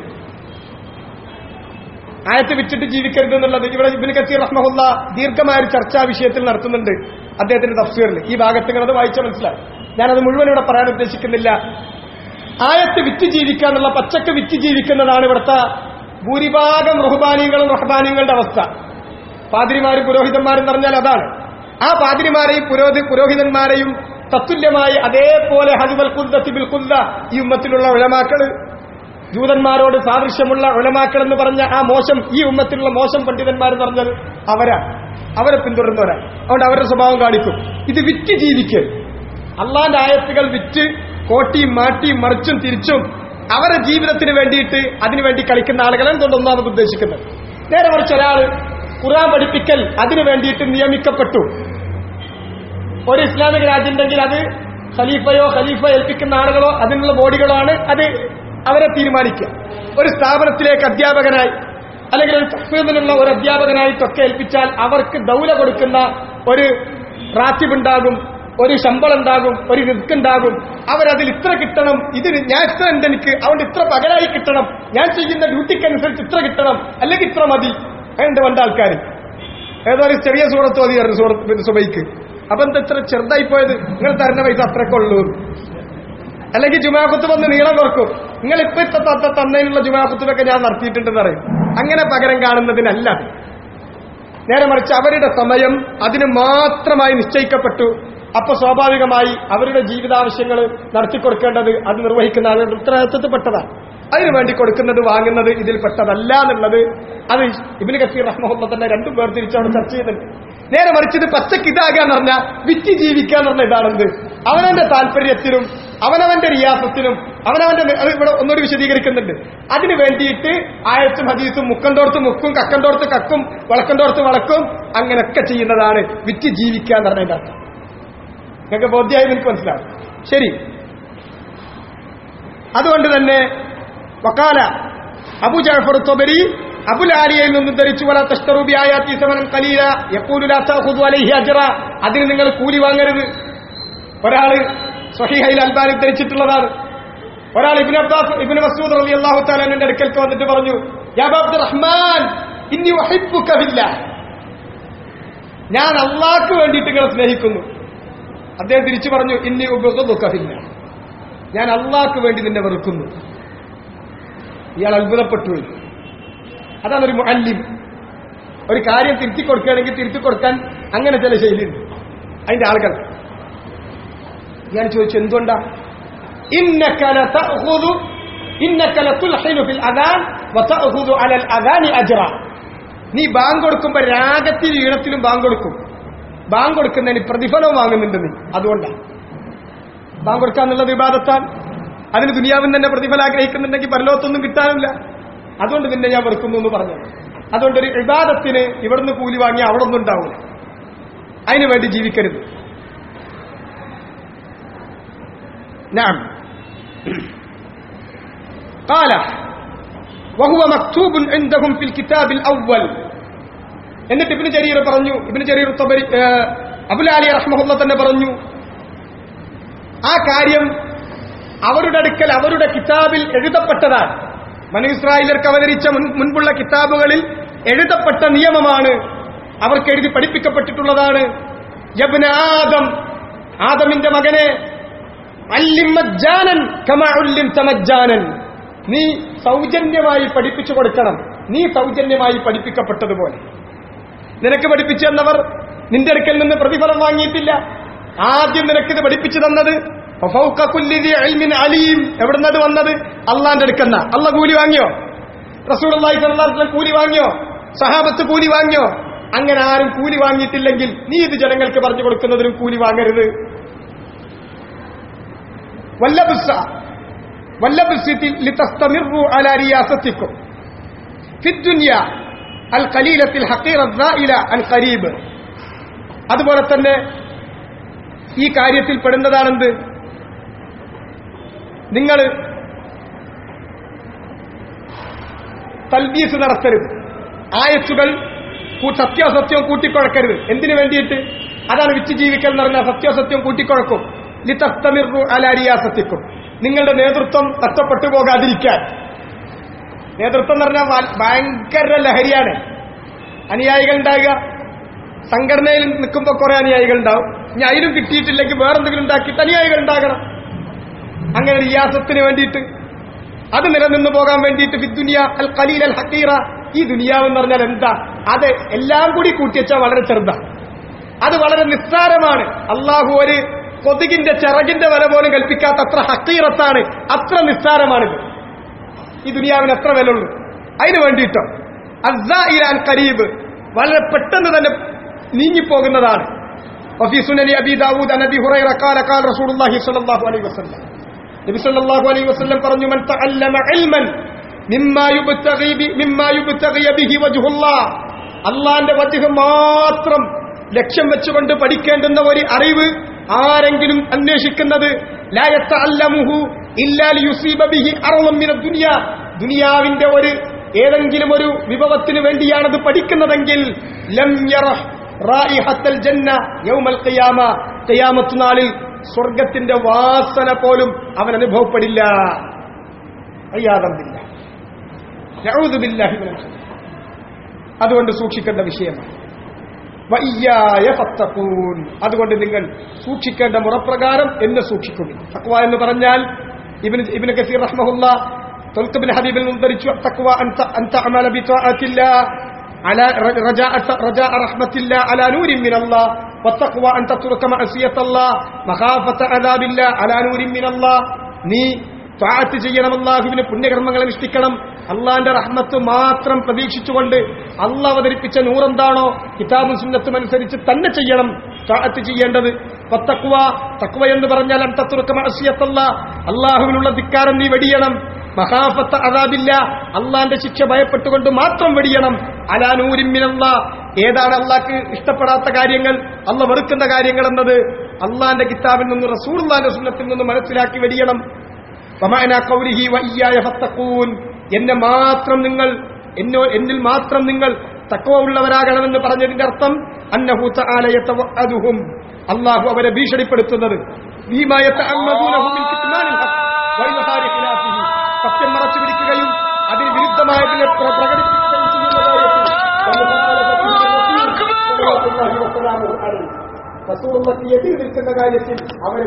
[SPEAKER 1] ആയത്ത് വെച്ചിട്ട് ജീവിക്കരുത് എന്നുള്ളത് ഇവിടെ ഇബിന് കസീർ റഹ്മഹുല്ല ദീർഘമായ ഒരു ചർച്ചാ വിഷയത്തിൽ നടത്തുന്നുണ്ട് അദ്ദേഹത്തിന്റെ തഫ്സീറിൽ ഈ ഭാഗത്ത് അത് വായിച്ച മനസ്സിലാവും ഞാനത് മുഴുവൻ ഇവിടെ പറയാൻ ഉദ്ദേശിക്കുന്നില്ല ആയത്ത് വിറ്റ് ജീവിക്കുക എന്നുള്ള പച്ചക്ക് വിറ്റ് ജീവിക്കുന്നതാണ് ഇവിടുത്തെ ഭൂരിഭാഗം റുഹബാനിയങ്ങളും റഹബാനിയങ്ങളുടെ അവസ്ഥ പാതിരിമാരും പുരോഹിതന്മാരും എന്ന് പറഞ്ഞാൽ അതാണ് ആ പാതിരിമാരെയും പുരോധി പുരോഹിതന്മാരെയും തത്തുല്യമായി അതേപോലെ ഹദിബൽ കുദ്ദത്തി ബിൽ കുദ്ദ ഈ ഉമ്മത്തിലുള്ള ഉഴമാക്കള് ജൂതന്മാരോട് സാദൃശ്യമുള്ള ഉലമാക്കൾ എന്ന് പറഞ്ഞ ആ മോശം ഈ ഉമ്മത്തിലുള്ള മോശം പണ്ഡിതന്മാർ പറഞ്ഞത് അവരാ അവരെ പിന്തുടരുന്നവരാ അതുകൊണ്ട് അവരുടെ സ്വഭാവം കാണിക്കും ഇത് വിറ്റ് ജീവിക്കൽ അള്ളാന്റെ ആയത്തുകൾ വിറ്റ് കോട്ടിയും മാട്ടിയും മറിച്ചും തിരിച്ചും അവരുടെ ജീവിതത്തിന് വേണ്ടിയിട്ട് അതിനുവേണ്ടി കളിക്കുന്ന ആളുകളെ എന്തുകൊണ്ട് ഒന്നാമത് ഉദ്ദേശിക്കുന്നത് നേരെ മറിച്ച് ഒരാൾ ഖുറാൻ പഠിപ്പിക്കൽ അതിനു വേണ്ടിയിട്ട് നിയമിക്കപ്പെട്ടു ഒരു ഇസ്ലാമിക രാജ്യം ഉണ്ടെങ്കിൽ അത് ഖലീഫയോ ഖലീഫ ഏൽപ്പിക്കുന്ന ആളുകളോ അതിനുള്ള ബോഡികളോ ആണ് അത് അവരെ തീരുമാനിക്കുക ഒരു സ്ഥാപനത്തിലേക്ക് അധ്യാപകനായി അല്ലെങ്കിൽ ഒരു തഫീദിലുള്ള ഒരു അധ്യാപകനായിട്ടൊക്കെ ഏൽപ്പിച്ചാൽ അവർക്ക് ദൗല കൊടുക്കുന്ന ഒരു റാത്തിബ് ഉണ്ടാകും ഒരു ശമ്പളം ഉണ്ടാകും ഒരു റിസ്ക് ഉണ്ടാകും അവരതിൽ ഇത്ര കിട്ടണം ഇതിന് ഞാൻ ഇത്ര ഉണ്ട് എനിക്ക് അതുകൊണ്ട് ഇത്ര പകരായി കിട്ടണം ഞാൻ ചെയ്യുന്ന ഡ്യൂട്ടിക്ക് അനുസരിച്ച് ഇത്ര കിട്ടണം അല്ലെങ്കിൽ ഇത്ര മതി ഉണ്ട് പണ്ട് ആൾക്കാർ ഏതോ ഒരു ചെറിയ സൂറത്ത് മതിയായിരുന്നു സൂറത്ത് സുബൈക്ക് അപ്പൊ എന്താ ഇത്ര ചെറുതായി പോയത് നിങ്ങൾ തരുന്ന പൈസ അത്രക്കുള്ളൂ അല്ലെങ്കിൽ ജുമാക്കുത്ത് വന്ന് നീളം കുറക്കും നിങ്ങൾ ഇപ്പൊ ഇത്ര തത്ത തന്നതിനുള്ള ജുമാക്കുത്തുമൊക്കെ ഞാൻ നടത്തിയിട്ടുണ്ടെന്ന് പറയും അങ്ങനെ പകരം കാണുന്നതിനല്ല അത്. നേരെ മറിച്ച് അവരുടെ സമയം അതിന് മാത്രമായി നിശ്ചയിക്കപ്പെട്ടു അപ്പൊ സ്വാഭാവികമായി അവരുടെ ജീവിതാവശ്യങ്ങൾ നടത്തിക്കൊടുക്കേണ്ടത് അത് നിർവഹിക്കുന്ന ആളുകളുടെ ഉത്തരവാദിത്വത്തിൽപ്പെട്ടതാണ് അതിനു വേണ്ടി കൊടുക്കുന്നത് വാങ്ങുന്നത് ഇതിൽ പെട്ടതല്ല എന്നുള്ളത് അത് ഇബിന് കസീർ റഹ്മുള്ള തന്നെ രണ്ടും വേർതിരിച്ച് അവിടെ ചർച്ച ചെയ്യുന്നുണ്ട് നേരെ മറിച്ച് ഇത് പച്ചക്ക് ഇതാകുക എന്ന് പറഞ്ഞാൽ വിറ്റ് ജീവിക്കുക എന്ന് പറഞ്ഞാൽ ഇതാണെന്ത് അവനവന്റെ താല്പര്യത്തിനും അവനവന്റെ റിയാസത്തിനും അവനവന്റെ അത് ഇവിടെ ഒന്നുകൂടി വിശദീകരിക്കുന്നുണ്ട് അതിനു വേണ്ടിയിട്ട് ആയത്തും ഹദീസും മുക്കന്തോർത്ത് മുക്കും കക്കന്തോർത്ത് കക്കും വളക്കന്തോർത്ത് വളക്കും അങ്ങനെയൊക്കെ ചെയ്യുന്നതാണ് വിറ്റ് ജീവിക്കുക എന്ന് പറഞ്ഞതിന്റെ അർത്ഥം നിങ്ങൾക്ക് ബോധ്യമായി എനിക്ക് മനസ്സിലാവും ശരി അതുകൊണ്ട് തന്നെ വക്കാല അബു ജാഫർ തൊബരി അബുൽ ആലിയയിൽ നിന്നും ധരിച്ചു വല തസ്തറൂബി ആയാത്തി സമനം കലീല എപ്പോലും അലൈഹി അജറ അതിന് നിങ്ങൾ കൂലി വാങ്ങരുത് ഒരാള് സ്വഹീഹയിൽ അൽബാനി ധരിച്ചിട്ടുള്ളതാണ് ഒരാൾ ഇബിൻ അബ്ബാസ് ഇബിൻ മസൂദ് റലി അള്ളാഹു താലാന്റെ അടുക്കൽക്ക് വന്നിട്ട് പറഞ്ഞു യാ അബ്ദുർ റഹ്മാൻ ഇന്നി വഹിപ്പുക്കവില്ല ഞാൻ അള്ളാഹ്ക്ക് വേണ്ടിയിട്ട് നിങ്ങളെ സ്നേഹിക്കുന്നു അദ്ദേഹം തിരിച്ചു പറഞ്ഞു ഇന്നി ഉപകവില്ല ഞാൻ അള്ളാഹ്ക്ക് വേണ്ടി നിന്നെ വെറുക്കുന്നു ഇയാൾ അത്ഭുതപ്പെട്ടു പോയി. അതാണ് ഒരു മുഅല്ലിം ഒരു കാര്യം തിരുത്തി കൊടുക്കുകയാണെങ്കിൽ തിരുത്തി കൊടുക്കാൻ അങ്ങനെ ചില ശൈലിയുണ്ട് അതിന്റെ ആളുകൾ ഞാൻ ചോദിച്ചു എന്തുകൊണ്ടാ ഇന്നക്കല തഅഖുദു ഇന്നക്കല തുൽഹിനു ഫിൽ അദാൻ വതഅഖുദു അലൽ അദാനി അജ്റ നീ ബാങ്ക് കൊടുക്കുമ്പോൾ രാഗത്തിലും ഈണത്തിലും ബാങ്ക് കൊടുക്കും ബാങ്ക് കൊടുക്കുന്നതിന് പ്രതിഫലവും വാങ്ങുന്നുണ്ട് നീ അതുകൊണ്ടാണ് ബാങ്ക് കൊടുക്കുക എന്നുള്ളത് വിവാദത്താൻ അതിന് ദുനിയാവിൽ തന്നെ പ്രതിഫലം ആഗ്രഹിക്കുന്നുണ്ടെങ്കിൽ പരലോകത്തൊന്നും കിട്ടാനില്ല അതുകൊണ്ട് നിന്നെ ഞാൻ വെറുക്കുന്നു എന്ന് പറഞ്ഞു അതുകൊണ്ട് ഒരു വിവാദത്തിന് ഇവിടുന്ന് കൂലി വാങ്ങി അവിടെ ഒന്നും ഉണ്ടാവില്ല അതിനു വേണ്ടി ജീവിക്കരുത് نعم قال وهو مكتوب عندهم في الكتاب الأول എന്നിട്ട് ഇബിന് ജരീർ പറഞ്ഞു ഇബിന് ജരീർ തബരി അബുൽ അലി റഹ്മുള്ള തന്നെ പറഞ്ഞു ആ കാര്യം അവരുടെ അടുക്കൽ അവരുടെ കിതാബിൽ എഴുതപ്പെട്ടതാണ് മനു ഇസ്രായേലർക്ക് അവതരിച്ച മുൻ- മുൻപുള്ള കിതാബുകളിൽ എഴുതപ്പെട്ട നിയമമാണ് അവർക്ക് എഴുതി പഠിപ്പിക്കപ്പെട്ടിട്ടുള്ളതാണ് യബ്ന ആദം ആദമിന്റെ മകനെ അല്ലിം മജ്ജാനൻ കമാ ഉല്ലിംത മജ്ജാനൻ. നീ സൗജന്യമായി പഠിപ്പിച്ചു കൊടുക്കണം നീ സൗജന്യമായി പഠിപ്പിക്കപ്പെട്ടതുപോലെ നിനക്ക് പഠിപ്പിച്ചു തന്നവർ നിന്റെ അടുക്കൽ നിന്ന് പ്രതിഫലം വാങ്ങിയിട്ടില്ല ആദ്യം നിനക്കിത് പഠിപ്പിച്ചു തന്നത് ഫൗക കുല്ലി ദി ഇൽമിൻ അലീം എവിടുന്നത് വന്നത് അള്ളാന്റെ അടുക്കുന്ന അള്ള കൂലി വാങ്ങിയോ റസൂൽ കൂലി വാങ്ങിയോ സഹാബത്ത് കൂലി വാങ്ങിയോ അങ്ങനെ ആരും കൂലി വാങ്ങിയിട്ടില്ലെങ്കിൽ നീ ഇത് ജനങ്ങൾക്ക് പറഞ്ഞു കൊടുക്കുന്നതിനും കൂലി വാങ്ങരുത് واللبس واللبس لتستمروا على رياستكم في الدنيا القليلة الحقيرة الزائلة عن قريب അതുപോലെ തന്നെ ഈ കാര്യത്തിൽ പെടുന്നതാണെന്ത് നിങ്ങൾ തൽബീസ് നടത്തരുത് ആയത്തുകൾ കൂ- സത്യാസത്യവും കൂട്ടിക്കുഴക്കരുത് എന്തിനു വേണ്ടിയിട്ട് അതാണ് വിറ്റ് ജീവിക്കൽ എന്ന് പറഞ്ഞാൽ സത്യാസത്യവും കൂട്ടിക്കുഴക്കും ലിതസ്തമിറു അലാരിയാസത്തിക്കും നിങ്ങളുടെ നേതൃത്വം നഷ്ടപ്പെട്ടു പോകാതിരിക്കാൻ നേതൃത്വം എന്ന് പറഞ്ഞാൽ വ- ഭയങ്കര ലഹരിയാണ് അനുയായികൾ ഉണ്ടാകുക സംഘടനയിൽ നിൽക്കുമ്പോൾ കുറെ അനുയായികൾ ഉണ്ടാവും ഇനി അതിലും കിട്ടിയിട്ടില്ലെങ്കിൽ വേറെന്തെങ്കിലും ഉണ്ടാക്കിയിട്ട് അനുയായികൾ ഉണ്ടാകണം അങ്ങനെ റിയാസത്തിന് വേണ്ടിയിട്ട് അത് നിലനിന്ന് പോകാൻ വേണ്ടിയിട്ട് ഫിദ്ദുനിയ അൽ ഖലീൽ അൽ ഹക്കീറ ഈ ദുനിയാവ് എന്ന് പറഞ്ഞാൽ എന്താ അത് എല്ലാം കൂടി കൂട്ടിവെച്ചാൽ വളരെ ചെറുതാണ് അത് വളരെ നിസ്സാരമാണ് അള്ളാഹു ഒരു കൊതുകിന്റെ ചിറകിന്റെ വില പോലും കൽപ്പിക്കാത്ത അത്ര ഹക്കീറത്താണ് അത്ര നിസ്സാരമാണിത് ഈ ദുനിയാവിന് എത്ര വില ഉള്ളൂ അതിന് വേണ്ടിയിട്ടോ അസ്സായിരാൻ കരീബ് വളരെ പെട്ടെന്ന് തന്നെ നീങ്ങിപ്പോകുന്നതാണ് وفي سنن ابي داود عن ابي هريره قال قال رسول الله صلى الله عليه وسلم നബി സല്ലല്ലാഹു അലൈഹി വസല്ലം പറഞ്ഞു മൻ തഅല്ലമ ഇൽമൻ മിമ്മാ യുബ്തഗി ബി മിമ്മാ യുബ്തഗി ബിഹി വജ്ഹുല്ലാഹ് അല്ലാഹുവിന്റെ വജ്ഹ് മാത്രം ലക്ഷ്യം വെച്ചുകൊണ്ട് പഠിക്കേണ്ടുന്ന ഒരു അറിവ് ആരെങ്കിലും അന്വേഷിക്കുന്നത് ലാ യതഅല്ലമുഹു ഇല്ലാ ലിയുസീബ ബിഹി അർളം മിന ദുനിയ ദുനിയാവിന്റെ ഒരു ഏതെങ്കിലും ഒരു വിഭവത്തിന് വേണ്ടിയാണത് പഠിക്കുന്നതെങ്കിൽ ലം യറഹ് റായിഹത്തൽ ജന്ന യൗമൽ ഖിയാമ ഖിയാമത്ത് നാളിൽ സ്വർഗത്തിന്റെ വാസന പോലും അവൻ അനുഭവപ്പെടില്ല അയ്യാതമില്ല അതുകൊണ്ട് സൂക്ഷിക്കേണ്ട വിഷയമാണ് വയ്യായ ഫത്തഖൂൻ അതുകൊണ്ട് നിങ്ങൾ സൂക്ഷിക്കേണ്ട മുറപ്രകാരം എന്നെ സൂക്ഷിക്കുന്നു തക്വ എന്ന് പറഞ്ഞാൽ ഇബിന് ഇബിന് കസീർ റഹ്മഹുല്ല തൊൽക്കബിൻ ഹബീബിൽ ഉദ്ധരിച്ചു തക്വ അൻത അൻത അമല ബിത്വാഅത്തില്ല على رجاء رجاء رحمة الله على نور من الله والتقوى أن تترك معصية الله مخافة عذاب الله على نور من الله നീ ത്വാഅത്ത് ചെയ്യണം അള്ളാഹുവിന് പുണ്യകർമ്മങ്ങൾ അനുഷ്ഠിക്കണം അള്ളാന്റെ റഹ്മത്ത് മാത്രം പ്രതീക്ഷിച്ചുകൊണ്ട് അള്ളാഹ് അവതരിപ്പിച്ച നൂറെന്താണോ കിതാബും സുന്നത്തും അനുസരിച്ച് തന്നെ ചെയ്യണം ത്വാഅത്ത് ചെയ്യേണ്ടത് തക്വ തക്വ എന്ന് പറഞ്ഞാൽ അന്തത്തുറുക്കമസിയത്തല്ല അള്ളാഹുവിനുള്ള ധിക്കാരം നീ വെടിയണം മഹാഫത്ത അതാബില്ല അള്ളാന്റെ ശിക്ഷ ഭയപ്പെട്ടുകൊണ്ട് മാത്രം വെടിയണം അലാനൂരിമ്മിനല്ല ഏതാണ് അള്ളാഹ്ക്ക് ഇഷ്ടപ്പെടാത്ത കാര്യങ്ങൾ അള്ള വെറുക്കുന്ന കാര്യങ്ങൾ എന്നത് അള്ളാന്റെ കിതാബിൽ നിന്ന് റസൂർലാന്റെ സുന്നത്തിൽ നിന്ന് മനസ്സിലാക്കി വെടിയണം വമാന കൗലിഹി വയ്യായ ഫത്തഖൂൻ എന്നെ മാത്രം നിങ്ങൾ എന്നോ എന്നിൽ മാത്രം നിങ്ങൾ തക്കവ ഉള്ളവരാകണമെന്ന് പറഞ്ഞതിന്റെ അർത്ഥം അന്നഹു തആലയതവഅദുഹും അള്ളാഹു അവരെ ഭീഷണിപ്പെടുത്തുന്നത് ഭീമാ യതഅമ്മദൂനഹു മിൻ കിത്മാനിൽ ഹഖ് വഇൽഹാരി ഖിലാഫിഹി സത്യം മറച്ചു പിടിക്കുകയും അതിന് വിരുദ്ധമായതിനെ പ്ര- പ്രകടിപ്പിക്കുകയും ചെയ്യുന്ന കാര്യത്തിൽ റസൂലുള്ളാഹി എതിർ നിൽക്കുന്ന കാര്യത്തിൽ അവരെ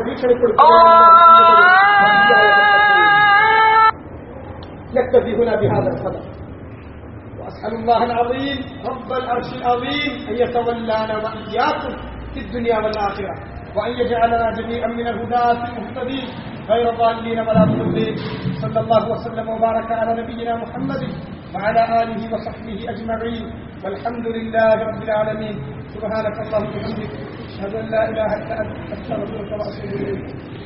[SPEAKER 1] نكتفي هنا بهذا القدر وأسأل الله العظيم رب العرش العظيم أن يتولانا وإياكم في الدنيا والآخرة وأن يجعلنا جميعا من الهداة المهتدين غير ضالين ولا مضلين صلى الله وسلم وبارك على نبينا محمد وعلى آله وصحبه أجمعين والحمد لله رب العالمين سبحانك اللهم وبحمدك أشهد أن لا إله إلا أنت أستغفرك وأتوب إليك